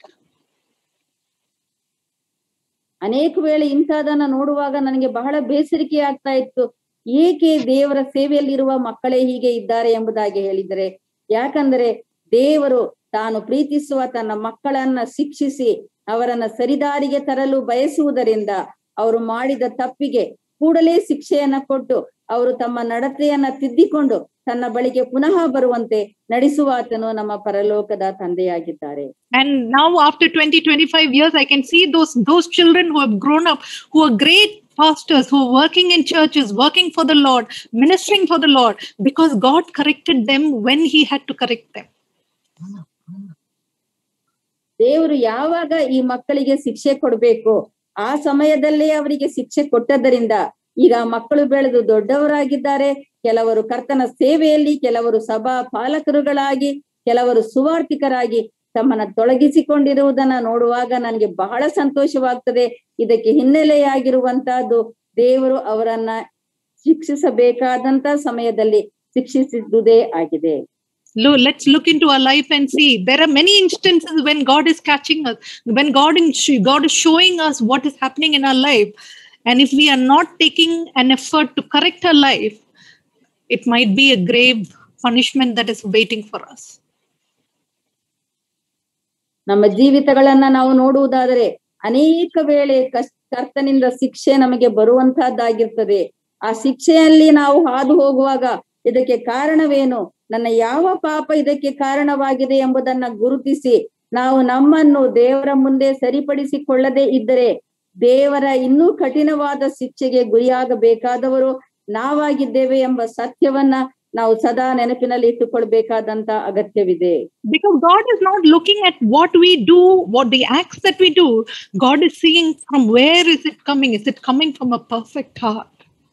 ಅನೇಕ ವೇಳೆ ಇಂಥದನ್ನ ನೋಡುವಾಗ ನನಗೆ ಬಹಳ ಬೇಸರಿಕೆ ಆಗ್ತಾ ಇತ್ತು ಏಕೆ ದೇವರ ಸೇವೆಯಲ್ಲಿರುವ ಮಕ್ಕಳೇ ಹೀಗೆ ಇದ್ದಾರೆ ಎಂಬುದಾಗಿ ಹೇಳಿದರೆ ಯಾಕಂದರೆ ದೇವರು ತಾನು ಪ್ರೀತಿಸುವ ತನ್ನ ಮಕ್ಕಳನ್ನ ಶಿಕ್ಷಿಸಿ ಅವರನ್ನ ಸರಿದಾರಿಗೆ ತರಲು ಬಯಸುವುದರಿಂದ ಅವರು ಮಾಡಿದ ತಪ್ಪಿಗೆ ಕೂಡಲೇ ಶಿಕ್ಷೆಯನ್ನ ಕೊಟ್ಟು ಅವರು ತಮ್ಮ ನಡತೆಯನ್ನ ತಿದ್ದಿಕೊಂಡು ತನ್ನ ಬಳಿಗೆ ಪುನಃ ಬರುವಂತೆ ನಡೆಸುವಾತನು ನಮ್ಮ ಪರಲೋಕದ ತಂದೆಯಾಗಿದ್ದಾರೆ And now, after 20, 25 years, I can see those, those children who have grown up, who are great pastors, who are working in churches, working for the Lord, ministering for the Lord, because God corrected them when He had to correct them. ದೇವರು ಯಾವಾಗ ಈ ಮಕ್ಕಳಿಗೆ ಶಿಕ್ಷೆ ಕೊಡ್ಬೇಕು ಆ ಸಮಯದಲ್ಲೇ ಅವರಿಗೆ ಶಿಕ್ಷೆ ಕೊಟ್ಟದ್ದರಿಂದ ಈಗ ಆ ಮಕ್ಕಳು ಬೆಳೆದು ದೊಡ್ಡವರಾಗಿದ್ದಾರೆ ಕೆಲವರು ಕರ್ತನ ಸೇವೆಯಲ್ಲಿ ಕೆಲವರು ಸಭಾ ಪಾಲಕರುಗಳಾಗಿ ಕೆಲವರು ಸುವಾರ್ಥಿಕರಾಗಿ ತಮ್ಮನ್ನ ತೊಳಗಿಸಿಕೊಂಡಿರುವುದನ್ನ ನೋಡುವಾಗ ನನಗೆ ಬಹಳ ಸಂತೋಷವಾಗ್ತದೆ ಇದಕ್ಕೆ ಹಿನ್ನೆಲೆಯಾಗಿರುವಂತಹದ್ದು ದೇವರು ಅವರನ್ನ ಶಿಕ್ಷಿಸಬೇಕಾದಂತ ಸಮಯದಲ್ಲಿ ಶಿಕ್ಷಿಸಿದ್ದುದೇ ಆಗಿದೆ Lo- Let's look into our life and see. There are many instances when God is catching us, when God, in, God is showing us what is happening in our life. And if we are not taking an effort to correct our life, it might be a grave punishment that is waiting for us. ನಮ್ಮ ಜೀವಿತಗಳನ್ನ ನಾವು ನೋಡುವುದಾದರೆ ಅನೇಕ ವೇಳೆ ಕಸ್ ಕರ್ತನಿಂದ ಶಿಕ್ಷೆ ನಮಗೆ ಬರುವಂತಹದ್ದಾಗಿರ್ತದೆ ಆ ಶಿಕ್ಷೆಯಲ್ಲಿ ನಾವು ಹಾದು ಹೋಗುವಾಗ ಇದಕ್ಕೆ ಕಾರಣವೇನು ನನ್ನ ಯಾವ ಪಾಪ ಇದಕ್ಕೆ ಕಾರಣವಾಗಿದೆ ಎಂಬುದನ್ನ ಗುರುತಿಸಿ ನಾವು ನಮ್ಮನ್ನು ದೇವರ ಮುಂದೆ ಸರಿಪಡಿಸಿಕೊಳ್ಳದೆ ಇದ್ದರೆ ದೇವರ ಇನ್ನೂ ಕಠಿಣವಾದ ಶಿಕ್ಷೆಗೆ ಗುರಿಯಾಗಬೇಕಾದವರು ನಾವಾಗಿದ್ದೇವೆ ಎಂಬ ಸತ್ಯವನ್ನ ನಾವು ಸದಾ ನೆನಪಿನಲ್ಲಿ ಇಟ್ಟುಕೊಳ್ಬೇಕಾದಂತ ಅಗತ್ಯವಿದೆ because god is not looking at what we do what the acts that we do god is seeing from where is it coming is it coming from a perfect heart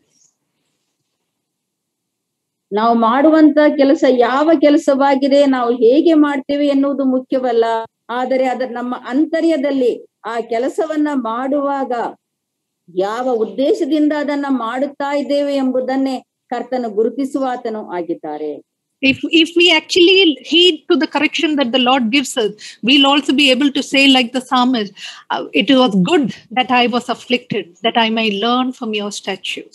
ನಾವು ಮಾಡುವಂತ ಕೆಲಸ ಯಾವ ಕೆಲಸವಾಗಿದೆ ನಾವು ಹೇಗೆ ಮಾಡ್ತೇವೆ ಎನ್ನುವುದು ಮುಖ್ಯವಲ್ಲ ಆದರೆ ಅದರ ನಮ್ಮ ಅಂತರ್ಯದಲ್ಲಿ ಆ ಕೆಲಸವನ್ನ ಮಾಡುವಾಗ ಯಾವ ಉದ್ದೇಶದಿಂದ ಅದನ್ನ ಮಾಡುತ್ತಾ ಇದ್ದೇವೆ ಎಂಬುದನ್ನೇ ಕರ್ತನು ಗುರುತಿಸುವಾತನು ಆಗಿದ್ದಾರೆ if if we actually heed to the correction that the lord gives us we'll also be able to say like the psalmist uh, it was good that i was afflicted that i may learn from your statutes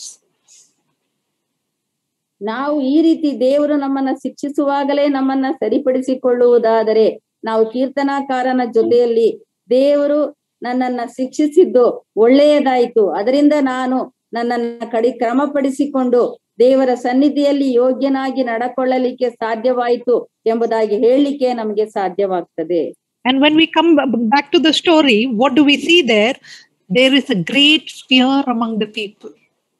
ನಾವು ಈ ರೀತಿ ದೇವರು ನಮ್ಮನ್ನ ಶಿಕ್ಷಿಸುವಾಗಲೇ ನಮ್ಮನ್ನ ಸರಿಪಡಿಸಿಕೊಳ್ಳುವುದಾದರೆ ನಾವು ಕೀರ್ತನಾಕಾರನ ಜೊತೆಯಲ್ಲಿ ದೇವರು ನನ್ನನ್ನ ಶಿಕ್ಷಿಸಿದ್ದು ಒಳ್ಳೆಯದಾಯಿತು ಅದರಿಂದ ನಾನು ನನ್ನನ್ನ ಕಡಿ ಕ್ರಮಪಡಿಸಿಕೊಂಡು ದೇವರ ಸನ್ನಿಧಿಯಲ್ಲಿ ಯೋಗ್ಯನಾಗಿ ನಡಕೊಳ್ಳಲಿಕ್ಕೆ ಸಾಧ್ಯವಾಯಿತು ಎಂಬುದಾಗಿ ಹೇಳಲಿಕ್ಕೆ ನಮಗೆ ಸಾಧ್ಯವಾಗ್ತದೆ and when we come b- back to the story what do we see there there is a great fear among the people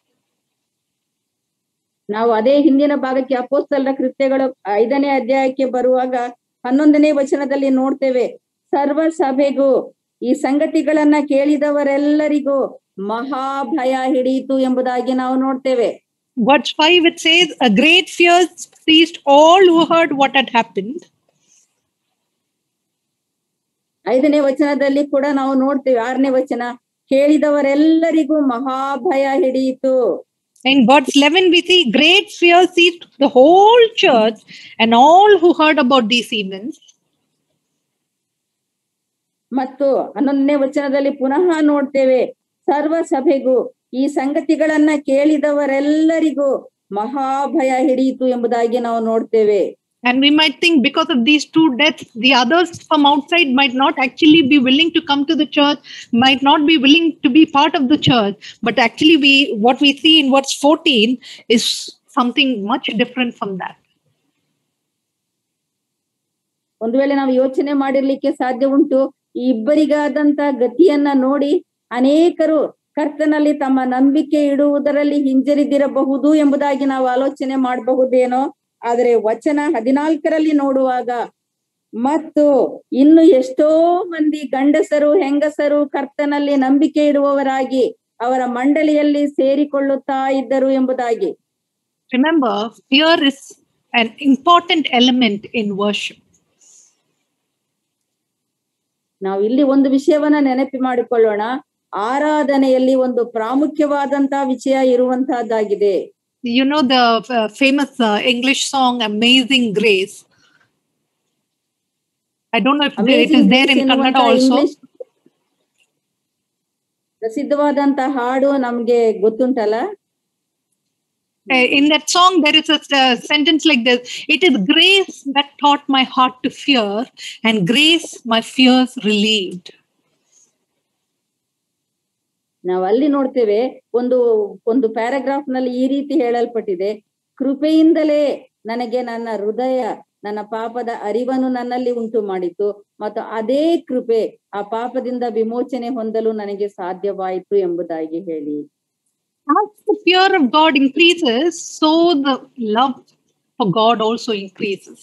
ನಾವು ಅದೇ ಹಿಂದಿನ ಭಾಗಕ್ಕೆ ಅಪೋಸ್ತಲರ ಕೃತ್ಯಗಳು ಐದನೇ ಅಧ್ಯಾಯಕ್ಕೆ ಬರುವಾಗ ಹನ್ನೊಂದನೇ ವಚನದಲ್ಲಿ ನೋಡ್ತೇವೆ ಸರ್ವ ಸಭೆಗೂ ಈ ಸಂಗತಿಗಳನ್ನ ಕೇಳಿದವರೆಲ್ಲರಿಗೂ ಮಹಾಭಯ ಹಿಡಿಯಿತು ಎಂಬುದಾಗಿ ನಾವು ನೋಡ್ತೇವೆ verse 5 it says a great fear seized all who heard what had happened ಐದನೇ ವಚನದಲ್ಲಿ ಕೂಡ ನಾವು ನೋಡ್ತೇವೆ ಆರನೇ ವಚನ ಕೇಳಿದವರೆಲ್ಲರಿಗೂ ಮಹಾಭಯ ಹಿಡಿಯಿತು in verse 11 we see great fear seized the whole church and all who heard about these events ಮತ್ತು ಹನ್ನೊಂದನೇ ವಚನದಲ್ಲಿ ಪುನಃ ನೋಡ್ತೇವೆ ಸರ್ವ ಸಭೆಗೂ ಈ ಸಂಗತಿಗಳನ್ನ ಕೇಳಿದವರೆಲ್ಲರಿಗೂ ಮಹಾಭಯ ಹಿಡಿಯಿತು ಎಂಬುದಾಗಿ ನಾವು ನೋಡ್ತೇವೆ And we might think because of these two deaths, the others from outside might not actually be willing to come to the church, might not be willing to be part of the church. But actually, we what we see in verse 14 is something much different from that. ಒಂದು ವೇಳೆ ನಾವು ಯೋಚನೆ ಮಾಡಿರ್ಲಿಕ್ಕೆ ಸಾಧ್ಯ ಉಂಟು ಈ ಇಬ್ಬರಿಗಾದಂತ ಗತಿಯನ್ನ ನೋಡಿ ಅನೇಕರು ಕರ್ತನಲ್ಲಿ ತಮ್ಮ ನಂಬಿಕೆ ಇಡುವುದರಲ್ಲಿ ಹಿಂಜರಿದಿರಬಹುದು ಎಂಬುದಾಗಿ ನಾವು ಆಲೋಚನೆ ಮಾಡಬಹುದೇನೋ ಆದರೆ ವಚನ ಹದಿನಾಲ್ಕರಲ್ಲಿ ನೋಡುವಾಗ ಮತ್ತು ಇನ್ನು ಎಷ್ಟೋ ಮಂದಿ ಗಂಡಸರು ಹೆಂಗಸರು ಕರ್ತನಲ್ಲಿ ನಂಬಿಕೆ ಇಡುವವರಾಗಿ ಅವರ ಮಂಡಳಿಯಲ್ಲಿ ಸೇರಿಕೊಳ್ಳುತ್ತಾ ಇದ್ದರು ಎಂಬುದಾಗಿ Remember, fear is an important element in worship. ನಾವು ಇಲ್ಲಿ ಒಂದು ವಿಷಯವನ್ನ ನೆನಪಿ ಮಾಡಿಕೊಳ್ಳೋಣ ಆರಾಧನೆಯಲ್ಲಿ ಒಂದು ಪ್ರಾಮುಖ್ಯವಾದಂತ ವಿಷಯ ಇರುವಂತಹದ್ದಾಗಿದೆ You know the uh, famous uh, English song "Amazing Grace." I don't know if it is Amazing there in Grace Kannada ಎನ್ನುವಂತ also. ಇಂಗ್ಲಿಷ್ ಪ್ರಸಿದ್ಧವಾದಂತ ಹಾಡು ನಮ್ಗೆ ಗೊತ್ತುಂಟಲ್ಲ Uh, in that song, there is a uh, sentence like this It is grace that taught my heart to fear, and grace my fears relieved. ನಾವು ಅಲ್ಲಿ ನೋಡ್ತೇವೆ ಒಂದು ಒಂದು paragraph ನಲ್ಲಿ ಈ ರೀತಿ ಹೇಳಲ್ಪಟ್ಟಿದೆ ಕೃಪೆಯಿಂದಲೇ ನನಗೆ ನನ್ನ ಹೃದಯ ನನ್ನ ಪಾಪದ ಅರಿವನ್ನು ನನ್ನಲ್ಲಿ ಉಂಟು ಮಾಡಿತು ಮತ್ತು ಅದೇ ಕೃಪೆ ಆ ಪಾಪದಿಂದ ವಿಮೋಚನೆ ಹೊಂದಲು ನನಗೆ ಸಾಧ್ಯವಾಯಿತು ಎಂಬುದಾಗಿ ಹೇಳಿ As the fear of God increases, so the love for God also increases.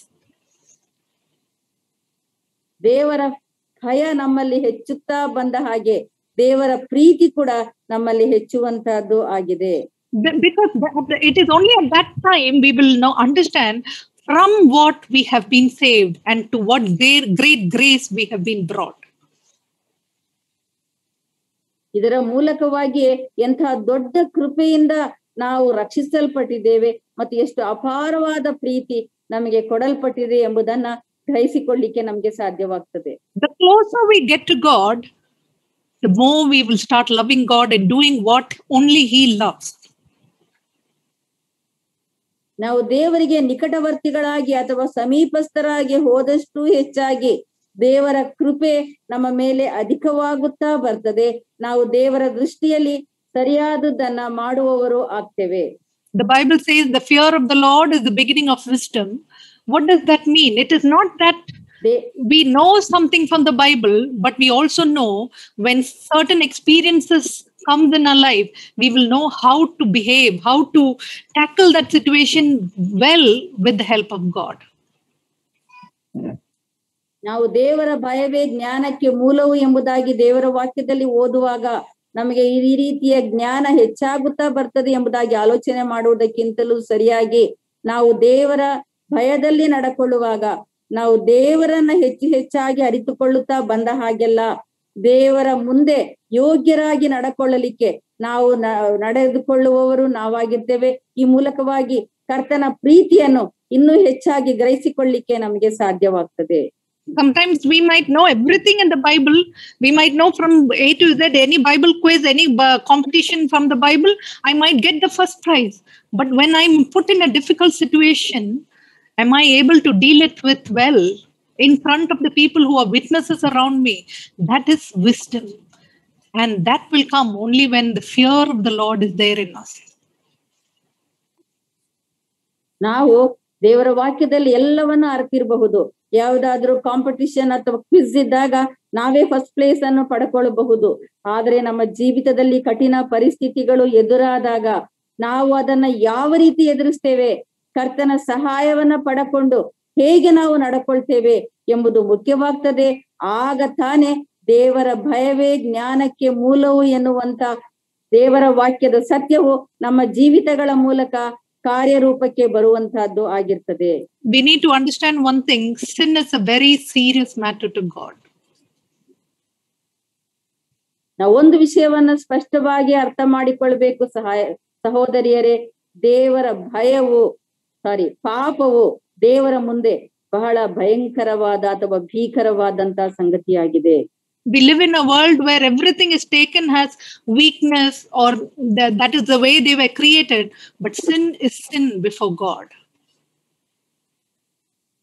ದೇವರ ಭಯ ನಮ್ಮಲ್ಲಿ ಹೆಚ್ಚುತ್ತಾ ಬಂದ ಹಾಗೆ ದೇವರ ಪ್ರೀತಿ ಕೂಡ ನಮ್ಮಲ್ಲಿ ಹೆಚ್ಚುವಂತಹದ್ದು ಆಗಿದೆ Be- Because the- the- it is only at that time we will now understand from what we have been saved and to what great, great grace we have been brought. ಇದರ ಮೂಲಕವಾಗಿಯೇ ಎಂತಹ ದೊಡ್ಡ ಕೃಪೆಯಿಂದ ನಾವು ರಕ್ಷಿಸಲ್ಪಟ್ಟಿದ್ದೇವೆ ಮತ್ತು ಎಷ್ಟು ಅಪಾರವಾದ ಪ್ರೀತಿ ನಮಗೆ ಕೊಡಲ್ಪಟ್ಟಿದೆ ಎಂಬುದನ್ನ ಗ್ರಹಿಸಿಕೊಳ್ಳಿಕ್ಕೆ ನಮ್ಗೆ ಸಾಧ್ಯವಾಗ್ತದೆ The closer we get to God, the more we will start loving God and doing what only He loves. ನಾವು ದೇವರಿಗೆ ನಿಕಟವರ್ತಿಗಳಾಗಿ ಅಥವಾ ಸಮೀಪಸ್ಥರಾಗಿ ಹೋದಷ್ಟು ಹೆಚ್ಚಾಗಿ ದೇವರ ಕೃಪೆ ನಮ್ಮ ಮೇಲೆ ಅಧಿಕವಾಗುತ್ತಾ ಬರ್ತದೆ ನಾವು ದೇವರ ದೃಷ್ಟಿಯಲ್ಲಿ ಸರಿಯಾದದ್ದನ್ನ ಮಾಡುವವರು ಆಗ್ತೇವೆ The Bible says the fear of the Lord is the beginning of wisdom. What does that mean? It is not that they we know something from the bible but we also know when certain experiences comes in our life we will know how to behave how to tackle that situation well with the help of god ನಾವು ದೇವರ ಭಯವೇ ಜ್ಞಾನಕ್ಕೆ ಮೂಲವು ಎಂಬುದಾಗಿ ದೇವರ ವಾಕ್ಯದಲ್ಲಿ ಓದುವಾಗ ನಮಗೆ ಈ ರೀತಿಯ ಜ್ಞಾನ ಹೆಚ್ಚಾಗುತ್ತಾ ಬರ್ತದೆ ಎಂಬುದಾಗಿ ಆಲೋಚನೆ ಮಾಡುವುದಕ್ಕಿಂತಲೂ ಸರಿಯಾಗಿ ನಾವು ದೇವರ ಭಯದಲ್ಲಿ ನಡ್ಕೊಳ್ಳುವಾಗ ನಾವು ದೇವರನ್ನ ಹೆಚ್ಚು ಹೆಚ್ಚಾಗಿ ಅರಿತುಕೊಳ್ಳುತ್ತಾ ಬಂದ ಹಾಗೆಲ್ಲ ದೇವರ ಮುಂದೆ ಯೋಗ್ಯರಾಗಿ ನಡ್ಕೊಳ್ಳಲಿಕ್ಕೆ ನಾವು ನ- ನಡೆದುಕೊಳ್ಳುವವರು ನಾವಾಗಿರ್ತೇವೆ ಈ ಮೂಲಕವಾಗಿ ಕರ್ತನ ಪ್ರೀತಿಯನ್ನು ಇನ್ನೂ ಹೆಚ್ಚಾಗಿ ಗ್ರಹಿಸಿಕೊಳ್ಳಿಕ್ಕೆ ನಮಗೆ ಸಾಧ್ಯವಾಗ್ತದೆ sometimes we might know everything in the bible we might know from a to z any bible quiz any uh, competition from the bible i might get the first prize but when i'm put in a difficult situation am i able to deal it with well in front of the people who are witnesses around me that is wisdom and that will come only when the fear of the lord is there in us ನಾವು ದೇವರ ವಾಕ್ಯದಲ್ಲಿ ಎಲ್ಲವನ್ನ ಅರ್ತಿರಬಹುದು ಯಾವುದಾದ್ರೂ competition ಅಥವಾ quiz ಇದ್ದಾಗ ನಾವೇ first place ಅನ್ನು ಪಡ್ಕೊಳ್ಳಬಹುದು ಆದ್ರೆ ನಮ್ಮ ಜೀವಿತದಲ್ಲಿ ಕಠಿಣ ಪರಿಸ್ಥಿತಿಗಳು ಎದುರಾದಾಗ ನಾವು ಅದನ್ನ ಯಾವ ರೀತಿ ಎದುರಿಸ್ತೇವೆ ಕರ್ತನ ಸಹಾಯವನ್ನ ಪಡಕೊಂಡು ಹೇಗೆ ನಾವು ನಡ್ಕೊಳ್ತೇವೆ ಎಂಬುದು ಮುಖ್ಯವಾಗ್ತದೆ ಆಗ ತಾನೇ ದೇವರ ಭಯವೇ ಜ್ಞಾನಕ್ಕೆ ಮೂಲವು ಎನ್ನುವಂತ ದೇವರ ವಾಕ್ಯದ ಸತ್ಯವು ನಮ್ಮ ಜೀವಿತಗಳ ಮೂಲಕ ಕಾರ್ಯರೂಪಕ್ಕೆ ಬರುವಂತಹದ್ದು ಆಗಿರ್ತದೆ we need to understand one thing sin is a very serious matter to god ನಾವು ಒಂದು ವಿಷಯವನ್ನ ಸ್ಪಷ್ಟವಾಗಿ ಅರ್ಥ ಮಾಡಿಕೊಳ್ಬೇಕು ಸಹಾಯ ಸಹೋದರಿಯರೇ ದೇವರ ಭಯವು ಸಾರಿ ಪಾಪವು ದೇವರ ಮುಂದೆ ಬಹಳ ಭಯಂಕರವಾದ ಅಥವಾ ಭೀಕರವಾದಂತ ಸಂಗತಿಯಾಗಿದೆ we live in a world where everything is taken as weakness or that, that is the way they were created but sin is sin before god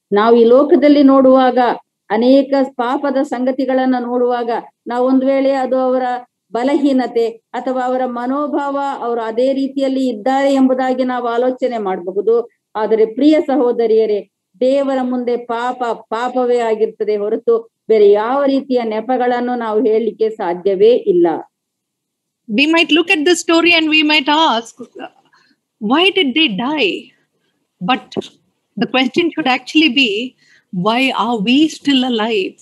ನಾವು ಈ ಲೋಕದಲ್ಲಿ ನೋಡುವಾಗ ಅನೇಕ ಪಾಪದ ಸಂಗತಿಗಳನ್ನ ನೋಡುವಾಗ ನಾವು ಒಂದ್ ವೇಳೆ ಅದು ಅವರ ಬಲಹೀನತೆ ಅಥವಾ ಅವರ ಮನೋಭಾವ ಅವರು ಅದೇ ರೀತಿಯಲ್ಲಿ ಇದ್ದಾರೆ ಎಂಬುದಾಗಿ ನಾವು ಆಲೋಚನೆ ಮಾಡಬಹುದು ಆದರೆ ಪ್ರಿಯ ಸಹೋದರಿಯರೇ ದೇವರ ಮುಂದೆ ಪಾಪ ಪಾಪವೇ ಆಗಿರ್ತದೆ ಹೊರತು ಬೇರೆ ಯಾವ ರೀತಿಯ ನೆಪಗಳನ್ನು ನಾವು ಹೇಳಲಿಕ್ಕೆ ಸಾಧ್ಯವೇ ಇಲ್ಲ We might look at this story and we might ask, why did they die? But the question should actually be, why are we still alive?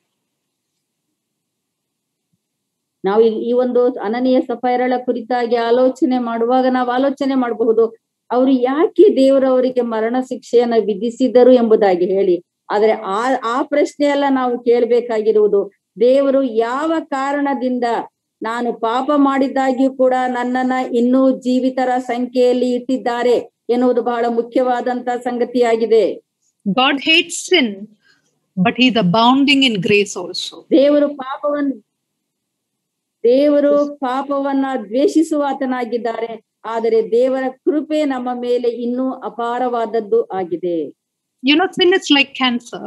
ನಾವು ಈ- ಈ ಒಂದು ಅನನೀಯ ಸಫೈರಳ ಕುರಿತಾಗಿ ಆಲೋಚನೆ ಮಾಡುವಾಗ ನಾವು ಆಲೋಚನೆ ಮಾಡಬಹುದು ಅವರು ಯಾಕೆ ದೇವರು ಅವರಿಗೆ ಮರಣ ಶಿಕ್ಷೆಯನ್ನ ವಿಧಿಸಿದರು ಎಂಬುದಾಗಿ ಹೇಳಿ ಆದ್ರೆ ಆ ಆ ಪ್ರಶ್ನೆಯಲ್ಲ ನಾವು ಕೇಳ್ಬೇಕಾಗಿರುವುದು ದೇವರು ಯಾವ ಕಾರಣದಿಂದ ನಾನು ಪಾಪ ಮಾಡಿದ್ದಾಗ್ಯೂ ಕೂಡ ನನ್ನನ್ನ ಇನ್ನೂ ಜೀವಿತರ ಸಂಖ್ಯೆಯಲ್ಲಿ ಇಟ್ಟಿದ್ದಾರೆ ಎನ್ನುವುದು ಬಹಳ ಮುಖ್ಯವಾದಂತ ಸಂಗತಿಯಾಗಿದೆ God hates sin, but He's abounding in grace also. ದೇವರು ಪಾಪವನ್ನು ದೇವರು ಪಾಪವನ್ನ ದ್ವೇಷಿಸುವ ಆತನಾಗಿದ್ದಾರೆ ಆದರೆ ದೇವರ ಕೃಪೆ ನಮ್ಮ ಮೇಲೆ ಇನ್ನೂ ಅಪಾರವಾದದ್ದು ಆಗಿದೆ You know, sin is like cancer.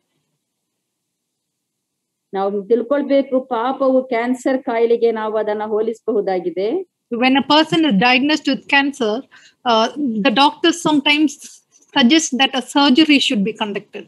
ನಾವು ತಿಳ್ಕೊಳ್ಬೇಕು ಪಾಪವು ಕ್ಯಾನ್ಸರ್ ಕಾಯಿಲೆಗೆ ನಾವು ಅದನ್ನ ಹೋಲಿಸಬಹುದಾಗಿದೆ When a person is diagnosed with cancer, uh, the doctors sometimes suggest that a surgery should be conducted.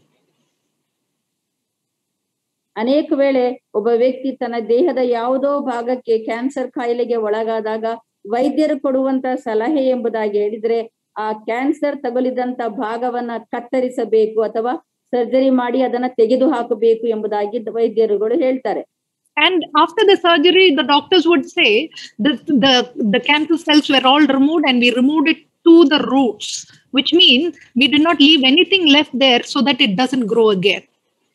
ಅನೇಕ ವೇಳೆ ಒಬ್ಬ ವ್ಯಕ್ತಿ ತನ್ನ ದೇಹದ ಯಾವುದೋ ಭಾಗಕ್ಕೆ ಕ್ಯಾನ್ಸರ್ ಕಾಯಿಲೆಗೆ ಒಳಗಾದಾಗ ವೈದ್ಯರು ಕೊಡುವಂತ ಸಲಹೆ ಎಂಬುದಾಗಿ ಹೇಳಿದ್ರೆ ಆ ಕ್ಯಾನ್ಸರ್ ತಗುಲಿದಂತ ಭಾಗವನ್ನ ಕತ್ತರಿಸಬೇಕು ಅಥವಾ ಸರ್ಜರಿ ಮಾಡಿ ಅದನ್ನ ತೆಗೆದು ಹಾಕಬೇಕು ಎಂಬುದಾಗಿ ವೈದ್ಯರುಗಳು ಹೇಳ್ತಾರೆ And after the surgery, the doctors would say the, the, the cancer cells were all removed and we removed it to the roots, which means we did not leave anything left there so that it doesn't grow again.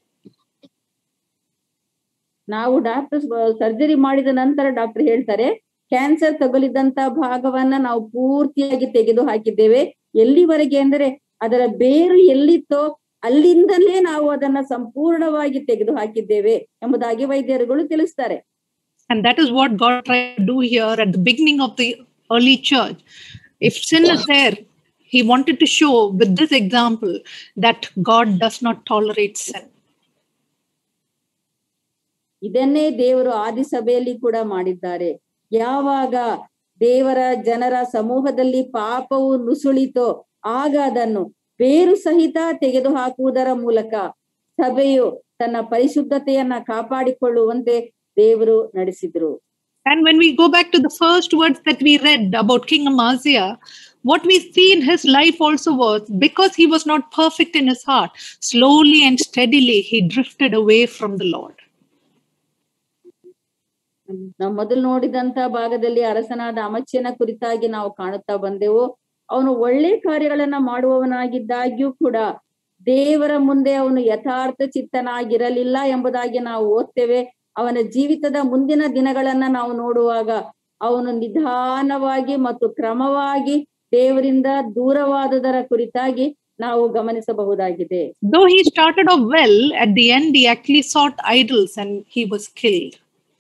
ನಾವು doctor surgery ಮಾಡಿದ ನಂತರ doctor ಹೇಳ್ತಾರೆ cancer ತಗುಲಿದಂತ ಭಾಗವನ್ನ ನಾವು ಪೂರ್ತಿಯಾಗಿ ತೆಗೆದು ಹಾಕಿದ್ದೇವೆ ಎಲ್ಲಿವರೆಗೆ ಅಂದರೆ ಅದರ ಬೇರು ಎಲ್ಲಿತ್ತೋ ಅಲ್ಲಿಂದಲೇ ನಾವು ಅದನ್ನ ಸಂಪೂರ್ಣವಾಗಿ ತೆಗೆದು ಹಾಕಿದ್ದೇವೆ ಎಂಬುದಾಗಿ ವೈದ್ಯರುಗಳು ತಿಳಿಸ್ತಾರೆ And that is what God tried to do here at the beginning of the early church. If sin is there, he wanted to show with this example that God does not tolerate sin. ಇದನ್ನೇ ದೇವರು ಆದಿ ಸಭೆಯಲ್ಲಿ ಕೂಡ ಮಾಡಿದ್ದಾರೆ ಯಾವಾಗ ದೇವರ ಜನರ ಸಮೂಹದಲ್ಲಿ ಪಾಪವು ನುಸುಳಿತೋ ಆಗ ಅದನ್ನು ಬೇರು ಸಹಿತ ತೆಗೆದು ಹಾಕುವುದರ ಮೂಲಕ ಸಭೆಯು ತನ್ನ ಪರಿಶುದ್ಧತೆಯನ್ನ ಕಾಪಾಡಿಕೊಳ್ಳುವಂತೆ ದೇವರು ನಡೆಸಿದ್ರು And when we go back to the first words that we read about King Amaziah, what we see in his life also was because he was not perfect in his heart, slowly and steadily he drifted away from the Lord. ನಾವು ಮೊದಲು ನೋಡಿದಂತ ಭಾಗದಲ್ಲಿ ಅರಸನಾದ ಅಮಚ್ಯನ ಕುರಿತಾಗಿ ನಾವು ಕಾಣುತ್ತಾ ಬಂದೆವು ಅವನು ಒಳ್ಳೆ ಕಾರ್ಯಗಳನ್ನ ಮಾಡುವವನಾಗಿದ್ದಾಗ್ಯೂ ಕೂಡ ದೇವರ ಮುಂದೆ ಅವನು ಯಥಾರ್ಥ ಚಿತ್ತನಾಗಿರಲಿಲ್ಲ ಎಂಬುದಾಗಿ ನಾವು ಓದ್ತೇವೆ ಅವನ ಜೀವಿತದ ಮುಂದಿನ ದಿನಗಳನ್ನ ನಾವು ನೋಡುವಾಗ ಅವನು ನಿಧಾನವಾಗಿ ಮತ್ತು ಕ್ರಮವಾಗಿ ದೇವರಿಂದ ದೂರವಾದುದರ ಕುರಿತಾಗಿ ನಾವು ಗಮನಿಸಬಹುದಾಗಿದೆ Though he started off well, at the end he actually sought idols and he was killed.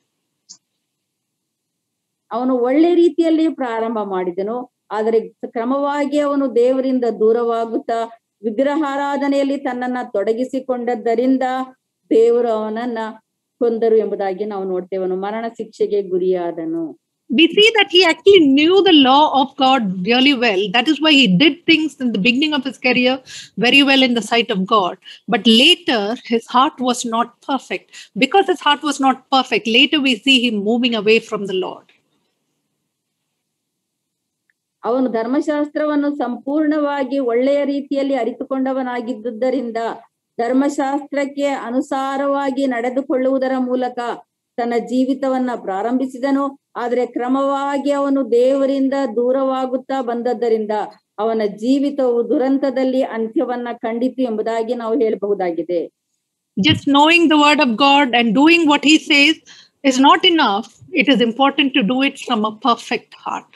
ಅವನು ಒಳ್ಳೆ ರೀತಿಯಲ್ಲಿ ಪ್ರಾರಂಭ ಮಾಡಿದನು ಆದರೆ ಕ್ರಮವಾಗಿ ಅವನು ದೇವರಿಂದ ದೂರವಾಗುತ್ತಾ ವಿಗ್ರಹಾರಾಧನೆಯಲ್ಲಿ ತನ್ನನ್ನ ತೊಡಗಿಸಿಕೊಂಡದ್ದರಿಂದ ದೇವರು ಅವನನ್ನ ಕೊಂದರು ಎಂಬುದಾಗಿ ನಾವು ನೋಡ್ತೇವೆ ಅವನು ಮರಣ ಶಿಕ್ಷೆಗೆ ಗುರಿಯಾದನು We see that he actually knew the law of God really well. That is why he did things in the beginning of his career very well in the sight of God. But later, his heart was not perfect. Because his heart was not perfect, later we see him moving away from the Lord. ಅವನು ಧರ್ಮಶಾಸ್ತ್ರವನ್ನು ಸಂಪೂರ್ಣವಾಗಿ ಒಳ್ಳೆಯ ರೀತಿಯಲ್ಲಿ ಅರಿತುಕೊಂಡವನಾಗಿದ್ದುದರಿಂದ ಧರ್ಮಶಾಸ್ತ್ರಕ್ಕೆ ಅನುಸಾರವಾಗಿ ನಡೆದುಕೊಳ್ಳುವುದರ ಮೂಲಕ ತನ್ನ ಜೀವಿತವನ್ನ ಪ್ರಾರಂಭಿಸಿದನು ಆದ್ರೆ ಕ್ರಮವಾಗಿ ಅವನು ದೇವರಿಂದ ದೂರವಾಗುತ್ತಾ ಬಂದದ್ದರಿಂದ ಅವನ ಜೀವಿತವು ದುರಂತದಲ್ಲಿ ಅಂತ್ಯವನ್ನ ಕಂಡಿತು ಎಂಬುದಾಗಿ ನಾವು ಹೇಳಬಹುದಾಗಿದೆ Just knowing the word of God and doing what he says is not enough. It is important to do it from a perfect heart.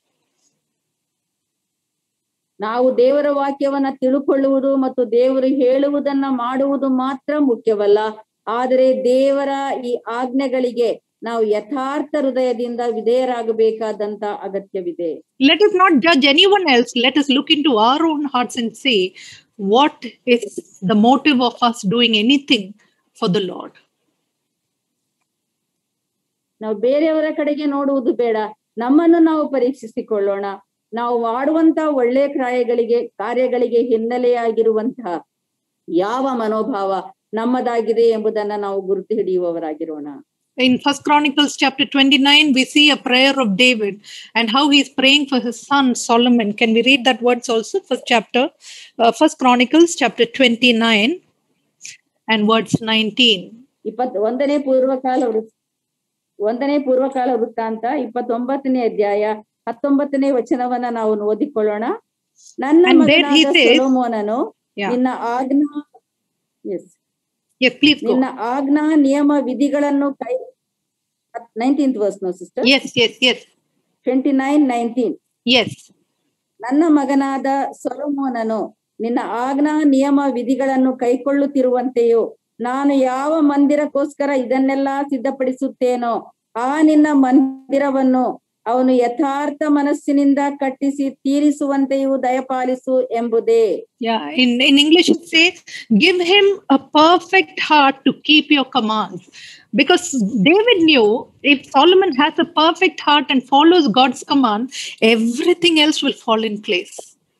ನಾವು ದೇವರ ವಾಕ್ಯವನ್ನ ತಿಳುಕೊಳ್ಳುವುದು ಮತ್ತು ದೇವರು ಹೇಳುವುದನ್ನ ಮಾಡುವುದು ಮಾತ್ರ ಮುಖ್ಯವಲ್ಲ ಆದರೆ ದೇವರ ಈ ಆಜ್ಞೆಗಳಿಗೆ ನಾವು ಯಥಾರ್ಥ ಹೃದಯದಿಂದ ವಿಧೇಯರಾಗಬೇಕಾದಂತ ಅಗತ್ಯವಿದೆ Let us not judge anyone else. Let us look into our own hearts and see what is the motive of us doing anything for the Lord. ನಾವು ಬೇರೆಯವರ ಕಡೆಗೆ ನೋಡುವುದು ಬೇಡ ನಮ್ಮನ್ನು ನಾವು ಪರೀಕ್ಷಿಸಿಕೊಳ್ಳೋಣ ನಾವು ಮಾಡುವಂತ ಒಳ್ಳೆ ಕಾರ್ಯಗಳಿಗೆ ಕಾರ್ಯಗಳಿಗೆ ಹಿನ್ನೆಲೆಯಾಗಿರುವಂತಹ ಯಾವ ಮನೋಭಾವ ನಮ್ಮದಾಗಿದೆ ಎಂಬುದನ್ನ ನಾವು ಗುರುತು ಹಿಡಿಯುವವರಾಗಿರೋಣ In First Chronicles chapter 29, we see a prayer of David and how he's praying for his son Solomon. Can we read that words also? First chapter, uh, First Chronicles chapter 29 and words 19. ಇಪ್ಪತ್ ಒಂದನೇ ಪೂರ್ವಕಾಲ ವೃತ್ ಒಂದನೇ ಪೂರ್ವಕಾಲ ವೃತ್ತಾಂತ ಇಪ್ಪತ್ತೊಂಬತ್ತನೇ ಅಧ್ಯಾಯ ಹತ್ತೊಂಬತ್ತನೇ ವಚನವನ್ನ ನಾವು ಓದಿಕೊಳ್ಳೋಣ ನನ್ನ And there he ಮಗನಾದ says- ಸೊಲೊಮೋನನು Yeah. ನಿನ್ನ ಆಜ್ಞಾ ಎಸ್ Yes, please go. ನಿನ್ನ ಆಜ್ಞಾ ನಿಯಮ ವಿಧಿಗಳನ್ನು ಕೈ nineteenth verse no sister Yes, yes, yes, twenty nine nineteen yes. ನನ್ನ ಮಗನಾದ ಸೊಲೊಮೋನನು ನಿನ್ನ ಆಜ್ಞಾ ನಿಯಮ ವಿಧಿಗಳನ್ನು ಕೈಕೊಳ್ಳುತ್ತಿರುವಂತೆಯೂ ನಾನು ಯಾವ ಮಂದಿರಕ್ಕೋಸ್ಕರ ಇದನ್ನೆಲ್ಲ ಸಿದ್ಧಪಡಿಸುತ್ತೇನೋ ಆ ನಿನ್ನ ಮಂದಿರವನ್ನು ಅವನು ಯಥಾರ್ಥ ಮನಸ್ಸಿನಿಂದ ಕಟ್ಟಿಸಿ ತೀರಿಸುವಂತೆಯೂ ದಯಪಾಲಿಸು ಎಂಬುದೇ Yeah, in, in English it says, give him a perfect heart to keep your commands. Because David knew if Solomon has a perfect heart and follows God's command, everything else will fall in place.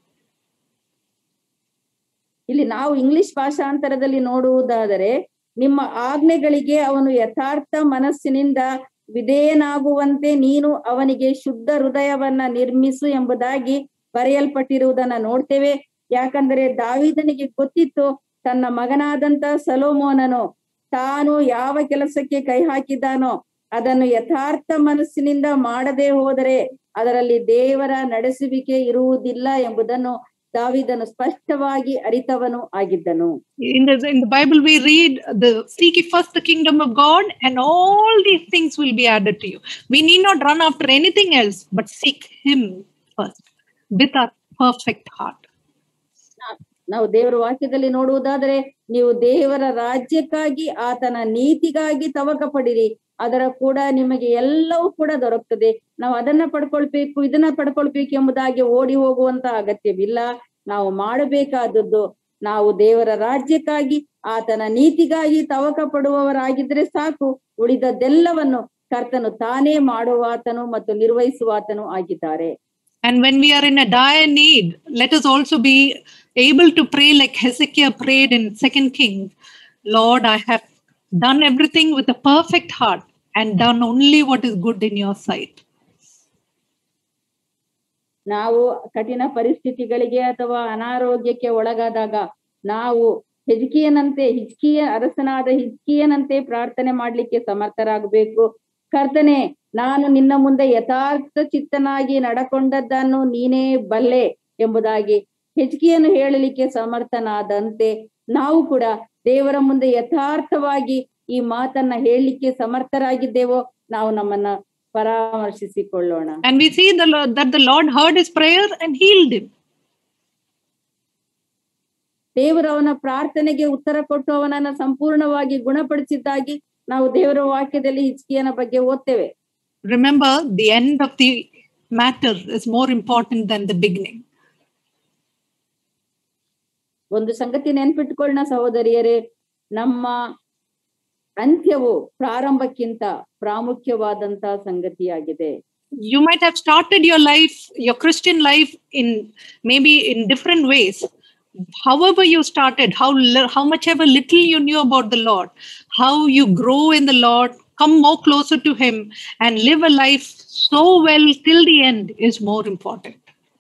ಇಲ್ಲಿ ನಾವು English ಭಾಷಾಂತರದಲ್ಲಿ ನೋಡುವುದಾದರೆ ನಿಮ್ಮ ಆಜ್ಞೆಗಳಿಗೆ ಅವನು ಯಥಾರ್ಥ ಮನಸ್ಸಿನಿಂದ ವಿಧೇಯನಾಗುವಂತೆ ನೀನು ಅವನಿಗೆ ಶುದ್ಧ ಹೃದಯವನ್ನ ನಿರ್ಮಿಸು ಎಂಬುದಾಗಿ ಬರೆಯಲ್ಪಟ್ಟಿರುವುದನ್ನ ನೋಡ್ತೇವೆ ಯಾಕಂದರೆ ದಾವಿದನಿಗೆ ಗೊತ್ತಿತ್ತು ತನ್ನ ಮಗನಾದಂತ ಸಲೋಮೋನನು ತಾನು ಯಾವ ಕೆಲಸಕ್ಕೆ ಕೈ ಹಾಕಿದ್ದಾನೋ ಅದನ್ನು ಯಥಾರ್ಥ ಮನಸ್ಸಿನಿಂದ ಮಾಡದೆ ಹೋದರೆ ಅದರಲ್ಲಿ ದೇವರ ನಡೆಸುವಿಕೆ ಇರುವುದಿಲ್ಲ ಎಂಬುದನ್ನು ದಾವಿದನು ಸ್ಪಷ್ಟವಾಗಿ ಅರಿತವನು ಆಗಿದ್ದನು In the, in the Bible, we read the seek ye first the kingdom of God, and all these things will be added to you. We need not run after anything else, but seek Him first with our perfect heart. ನಾವು ದೇವರ ವಾಕ್ಯದಲ್ಲಿ ನೋಡುವುದಾದರೆ ನೀವು ದೇವರ ರಾಜ್ಯಕ್ಕಾಗಿ ಆತನ ನೀತಿಗಾಗಿ ತವಕ ಪಡಿರಿ ಅದರ ಕೂಡ ನಿಮಗೆ ಎಲ್ಲವೂ ಕೂಡ ದೊರಕ್ತದೆ ನಾವು ಅದನ್ನ ಪಡ್ಕೊಳ್ಬೇಕು ಇದನ್ನ ಪಡ್ಕೊಳ್ಬೇಕು ಎಂಬುದಾಗಿ ಓಡಿ ಹೋಗುವಂತ ಅಗತ್ಯವಿಲ್ಲ ನಾವು ಮಾಡಬೇಕಾದದ್ದು ನಾವು ದೇವರ ರಾಜ್ಯಕ್ಕಾಗಿ ಆತನ ನೀತಿಗಾಗಿ ತವಕ ಪಡುವವರಾಗಿದ್ರೆ ಸಾಕು ಉಳಿದದ್ದೆಲ್ಲವನ್ನು ಕರ್ತನು ತಾನೇ ಮಾಡುವಾತನು ಮತ್ತು ನಿರ್ವಹಿಸುವಾತನು ಆಗಿದ್ದಾರೆ And when we are in a dire need, let us also be able to pray like Hezekiah prayed in Second Kings Lord, I have done everything with a perfect heart and done only what is good in your sight. ನಾವು ಕಠಿಣ ಪರಿಸ್ಥಿತಿಗಳಿಗೆ ಅಥವಾ ಅನಾರೋಗ್ಯಕ್ಕೆ ಒಳಗಾದಾಗ ನಾವು ಹಿಜ್ಕಿಯನಂತೆ ಹಿಜ್ಕಿಯ ಅರಸನಾದ ಹಿಜ್ಕಿಯನಂತೆ ಪ್ರಾರ್ಥನೆ ಮಾಡ್ಲಿಕ್ಕೆ ಸಮರ್ಥರಾಗಬೇಕು ಕರ್ತನೆ ನಾನು ನಿನ್ನ ಮುಂದೆ ಯಥಾರ್ಥ ಚಿತ್ತನಾಗಿ ನಡಕೊಂಡದ್ದನ್ನು ನೀನೇ ಬಲ್ಲೆ ಎಂಬುದಾಗಿ ಹೆಜ್ಕಿಯನ್ನು ಹೇಳಲಿಕ್ಕೆ ಸಮರ್ಥನಾದಂತೆ ನಾವು ಕೂಡ ದೇವರ ಮುಂದೆ ಯಥಾರ್ಥವಾಗಿ ಈ ಮಾತನ್ನ ಹೇಳಲಿಕ್ಕೆ ಸಮರ್ಥರಾಗಿದ್ದೇವೋ ನಾವು ನಮ್ಮನ್ನ ಪರಾಮರ್ಶಿಸಿಕೊಳ್ಳೋಣ And we see the, Lord- that the Lord heard his prayer and healed him. ದೇವರು ಅವನ ಪ್ರಾರ್ಥನೆಗೆ ಉತ್ತರ ಕೊಟ್ಟು ಅವನನ್ನ ಸಂಪೂರ್ಣವಾಗಿ ಗುಣಪಡಿಸಿದ್ದಾಗಿ ನಾವು ದೇವರ ವಾಕ್ಯದಲ್ಲಿ ಹಿಚ್ಕಿಯನ ಬಗ್ಗೆ ಓದ್ತೇವೆ Remember, the end of the matter is more important than the beginning. ಒಂದು ಸಂಗತಿ ನೆನ್ಪಿಟ್ಕೊಳ್ಳೋಣ ಸಹೋದರಿಯರೇ ನಮ್ಮ ಅಂತ್ಯವು ಪ್ರಾರಂಭಕ್ಕಿಂತ ಪ್ರಾಮುಖ್ಯವಾದಂತ ಸಂಗತಿಯಾಗಿದೆ You might have started your life, your Christian life, in maybe in different ways. However, you started, how li- how much ever little you knew about the Lord, how you grow in the Lord, come more closer to Him, and live a life so well till the end is more important.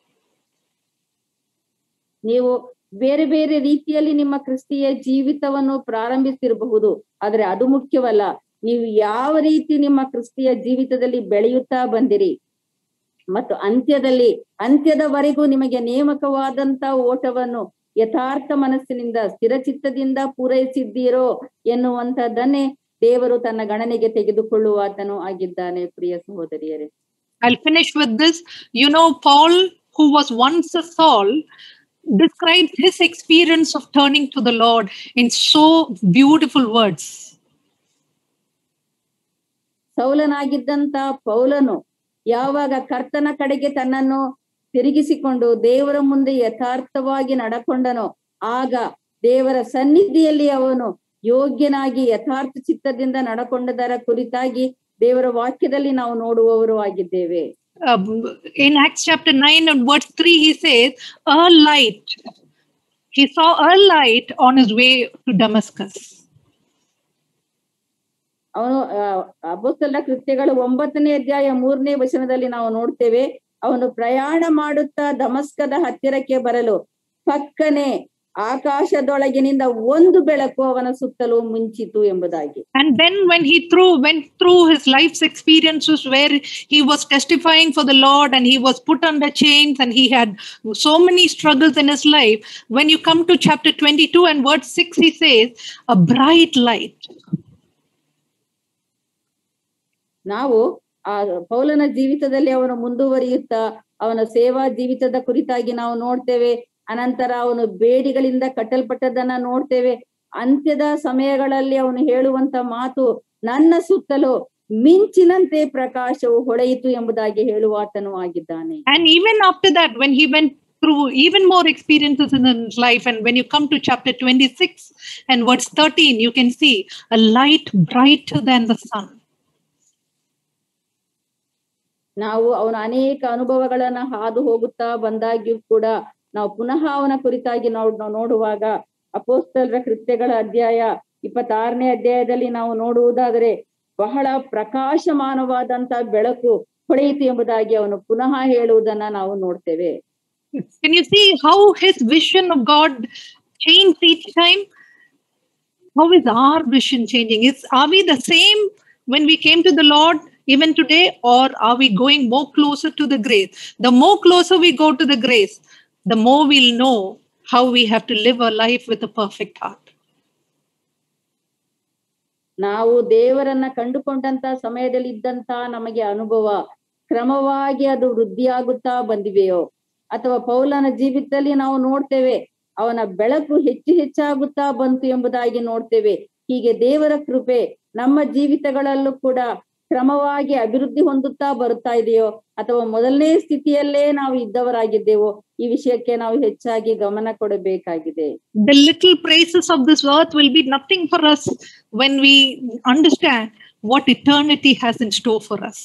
ನೀವು ಬೇರೆ ಬೇರೆ ರೀತಿಯಲ್ಲಿ ನಿಮ್ಮ ಕ್ರಿಸ್ತಿಯ ಜೀವಿತವನ್ನು ಪ್ರಾರಂಭಿಸಿರಬಹುದು ಆದ್ರೆ ಅದು ಮುಖ್ಯವಲ್ಲ ನೀವು ಯಾವ ರೀತಿ ನಿಮ್ಮ ಕ್ರಿಸ್ತಿಯ ಜೀವಿತದಲ್ಲಿ ಬೆಳೆಯುತ್ತಾ ಬಂದಿರಿ ಮತ್ತು ಅಂತ್ಯದಲ್ಲಿ ಅಂತ್ಯದವರೆಗೂ ನಿಮಗೆ ನೇಮಕವಾದಂತ ಓಟವನ್ನು ಯಥಾರ್ಥ ಮನಸ್ಸಿನಿಂದ ಸ್ಥಿರಚಿತ್ತದಿಂದ ಪೂರೈಸಿದ್ದೀರೋ ಎನ್ನುವಂಥದ್ದನ್ನೇ ದೇವರು ತನ್ನ ಗಣನೆಗೆ ತೆಗೆದುಕೊಳ್ಳುವಾತನು ಆಗಿದ್ದಾನೆ ಪ್ರಿಯ ಸಹೋದರಿಯರೇ I'll finish with this. You know, Paul, who was once a Saul, describes his experience of turning to the Lord in so beautiful words. ಸೌಲನಾಗಿದ್ದಂತ ಪೌಲನು ಯಾವಾಗ ಕರ್ತನ ಕಡೆಗೆ ತನ್ನನ್ನು ತಿರುಗಿಸಿಕೊಂಡು ದೇವರ ಮುಂದೆ ಯಥಾರ್ಥವಾಗಿ ನಡಕೊಂಡನೋ ಆಗ ದೇವರ ಸನ್ನಿಧಿಯಲ್ಲಿ ಅವನು ಯೋಗ್ಯನಾಗಿ ಯಥಾರ್ಥ ಚಿತ್ತದಿಂದ ನಡಕೊಂಡದರ ಕುರಿತಾಗಿ ದೇವರ ವಾಕ್ಯದಲ್ಲಿ ನಾವು ನೋಡುವವರು ಆಗಿದ್ದೇವೆ Um, in Acts chapter 9 and verse 3, he says, A light. He saw a light on his way to Damascus. ಅವನು ಅಪೋಸ್ತಲರ ಕೃತ್ಯಗಳು ಒಂಬತ್ತನೇ ಅಧ್ಯಾಯ ಮೂರನೇ ವಚನದಲ್ಲಿ ನಾವು ನೋಡ್ತೇವೆ ಅವನು ಪ್ರಯಾಣ ಮಾಡುತ್ತಾ ದಮಸ್ಕದ ಹತ್ತಿರಕ್ಕೆ ಬರಲು ಪಕ್ಕನೆ ಆಕಾಶದೊಳಗಿನಿಂದ ಒಂದು ಬೆಳಕು ಅವನ ಸುತ್ತಲೂ ಮುಂಚಿತು ಎಂಬುದಾಗಿ And then, when he through went through his life's experiences where he was testifying for the Lord and he was put under chains and he had so many struggles in his life, when you come to chapter 22 and verse 6, he says, A bright light. ನಾವು ಆ ಪೌಲನ ಜೀವಿತದಲ್ಲಿ ಅವನು ಮುಂದುವರಿಯುತ್ತಾ ಅವನ ಸೇವಾ ಜೀವಿತದ ಕುರಿತಾಗಿ ನಾವು ನೋಡ್ತೇವೆ ಅನಂತರ ಅವನು ಬೇಡಿಗಳಿಂದ ಕಟ್ಟಲ್ಪಟ್ಟದನ್ನ ನೋಡ್ತೇವೆ ಅಂತ್ಯದ ಸಮಯಗಳಲ್ಲಿ ಅವನು ಹೇಳುವಂತ ಮಾತು ನನ್ನ ಸುತ್ತಲೂ ಮಿಂಚಿನಂತೆ ಪ್ರಕಾಶವು ಹೊಳೆಯಿತು ಎಂಬುದಾಗಿ ಹೇಳುವಾತನು ಆಗಿದ್ದಾನೆ And even after that, when he went through even more experiences in his life, and when you come to chapter 26 and verse 13, you can see a light brighter than the sun. ನಾವು ಅವನ ಅನೇಕ ಅನುಭವಗಳನ್ನ ಹಾದು ಹೋಗುತ್ತಾ ಬಂದಾಗ್ಯೂ ಕೂಡ ನಾವು ಪುನಃ ಅವನ ಕುರಿತಾಗಿ ನಾವು ನಾವು ನೋಡುವಾಗ ಅಪೋಸ್ತಲರ ಕೃತ್ಯಗಳ ಅಧ್ಯಾಯ ಇಪ್ಪತ್ತಾರನೇ ಅಧ್ಯಾಯದಲ್ಲಿ ನಾವು ನೋಡುವುದಾದರೆ ಬಹಳ ಪ್ರಕಾಶಮಾನವಾದಂತ ಬೆಳಕು ಹೊಳೆಯಿತು ಎಂಬುದಾಗಿ ಅವನು ಪುನಃ ಹೇಳುವುದನ್ನ ನಾವು ನೋಡ್ತೇವೆ Can you see how his vision of God changed each time? How is our vision changing? Is are we the same when we came to the Lord even today, or are we going more closer to the grace? The more closer we go to the grace, the more we'll know how we have to live our life with a perfect heart. ನಾವು ದೇವರನ್ನ ಕಂಡುಕೊಂಡಂತ ಸಮಯದಲ್ಲಿ ಇದ್ದಂತ ನಮಗೆ ಅನುಭವ ಕ್ರಮವಾಗಿ ಅದು ವೃದ್ಧಿಯಾಗುತ್ತಾ ಬಂದಿವೆಯೋ ಅಥವಾ ಪೌಲನ ಜೀವಿತದಲ್ಲಿ ನಾವು ನೋಡ್ತೇವೆ ಅವನ ಬೆಳಕು ಹೆಚ್ಚು ಹೆಚ್ಚಾಗುತ್ತಾ ಬಂತು ಎಂಬುದಾಗಿ ನೋಡ್ತೇವೆ ಹೀಗೆ ದೇವರ ಕೃಪೆ ನಮ್ಮ ಜೀವಿತಗಳಲ್ಲೂ ಕೂಡ ಕ್ರಮವಾಗಿ ಅಭಿವೃದ್ಧಿ ಹೊಂದುತ್ತಾ ಬರುತ್ತಾ ಇದೆಯೋ ಅಥವಾ ಮೊದಲನೇ ಸ್ಥಿತಿಯಲ್ಲೇ ನಾವು ಇದ್ದವರಾಗಿದ್ದೇವೋ ಈ ವಿಷಯಕ್ಕೆ ನಾವು ಹೆಚ್ಚಾಗಿ ಗಮನ ಕೊಡಬೇಕಾಗಿದೆ The little praises of this earth will be nothing for us when we understand what eternity has in store for us.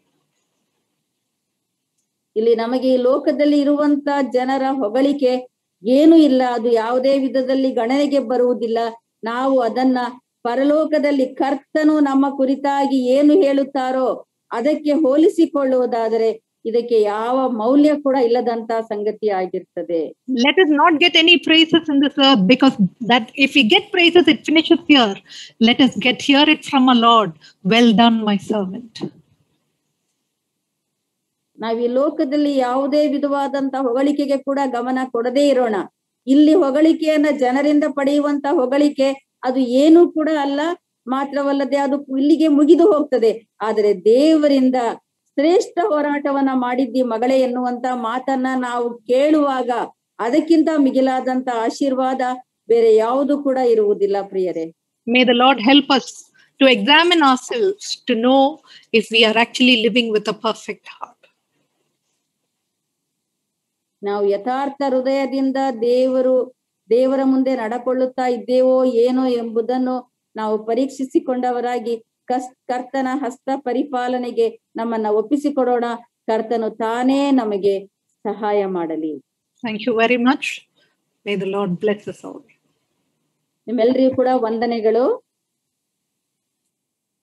ಇಲ್ಲಿ ನಮಗೆ ಈ ಲೋಕದಲ್ಲಿ ಇರುವಂತ ಜನರ ಹೊಗಳಿಕೆ ಏನು ಇಲ್ಲ ಅದು ಯಾವುದೇ ವಿಧದಲ್ಲಿ ಗಣನೆಗೆ ಬರುವುದಿಲ್ಲ ನಾವು ಅದನ್ನ ಪರಲೋಕದಲ್ಲಿ ಕರ್ತನು ನಮ್ಮ ಕುರಿತಾಗಿ ಏನು ಹೇಳುತ್ತಾರೋ ಅದಕ್ಕೆ ಹೋಲಿಸಿಕೊಳ್ಳುವುದಾದರೆ ಇದಕ್ಕೆ ಯಾವ ಮೌಲ್ಯ ಕೂಡ ಇಲ್ಲದಂತ ಸಂಗತಿ ಆಗಿರ್ತದೆ let us not get any praises in this earth because that if we get praises it finishes here let us get hear it from our lord well done my servant ನಾವ್ ಈ ಲೋಕದಲ್ಲಿ ಯಾವುದೇ ವಿಧವಾದಂತ ಹೊಗಳಿಕೆಗೆ ಕೂಡ ಗಮನ ಕೊಡದೇ ಇರೋಣ ಇಲ್ಲಿ ಹೊಗಳಿಕೆಯನ್ನ ಜನರಿಂದ ಪಡೆಯುವಂತ ಹೊಗಳಿಕೆ ಅದು ಏನೂ ಕೂಡ ಅಲ್ಲ ಮಾತ್ರವಲ್ಲದೆ ಅದು ಇಲ್ಲಿಗೆ ಮುಗಿದು ಹೋಗ್ತದೆ ಆದರೆ ದೇವರಿಂದ ಶ್ರೇಷ್ಠ ಹೋರಾಟವನ್ನ ಮಾಡಿದ್ದಿ ಮಗಳೇ ಎನ್ನುವಂತ ಮಾತನ್ನ ನಾವು ಕೇಳುವಾಗ ಅದಕ್ಕಿಂತ ಮಿಗಿಲಾದಂತ ಆಶೀರ್ವಾದ ಬೇರೆ ಯಾವುದು ಕೂಡ ಇರುವುದಿಲ್ಲ ಪ್ರಿಯರೇ may the lord help us to examine ourselves to know if we are actually living with a perfect heart ನಾವು ಯಥಾರ್ಥ ಹೃದಯದಿಂದ ದೇವರು ದೇವರ ಮುಂದೆ ನಡಕೊಳ್ಳುತ್ತಾ ಇದ್ದೇವೋ ಏನೋ ಎಂಬುದನ್ನು ನಾವು ಪರೀಕ್ಷಿಸಿಕೊಂಡವರಾಗಿ ಕಸ್ ಕರ್ತನ ಹಸ್ತ ಪರಿಪಾಲನೆಗೆ ನಮ್ಮನ್ನ ಒಪ್ಪಿಸಿಕೊಡೋಣ ಕರ್ತನು ತಾನೇ ನಮಗೆ ಸಹಾಯ ಮಾಡಲಿ thank you very much may the lord bless us all ನಿಮ್ಮೆಲ್ಲರಿಗೂ ಕೂಡ ವಂದನೆಗಳು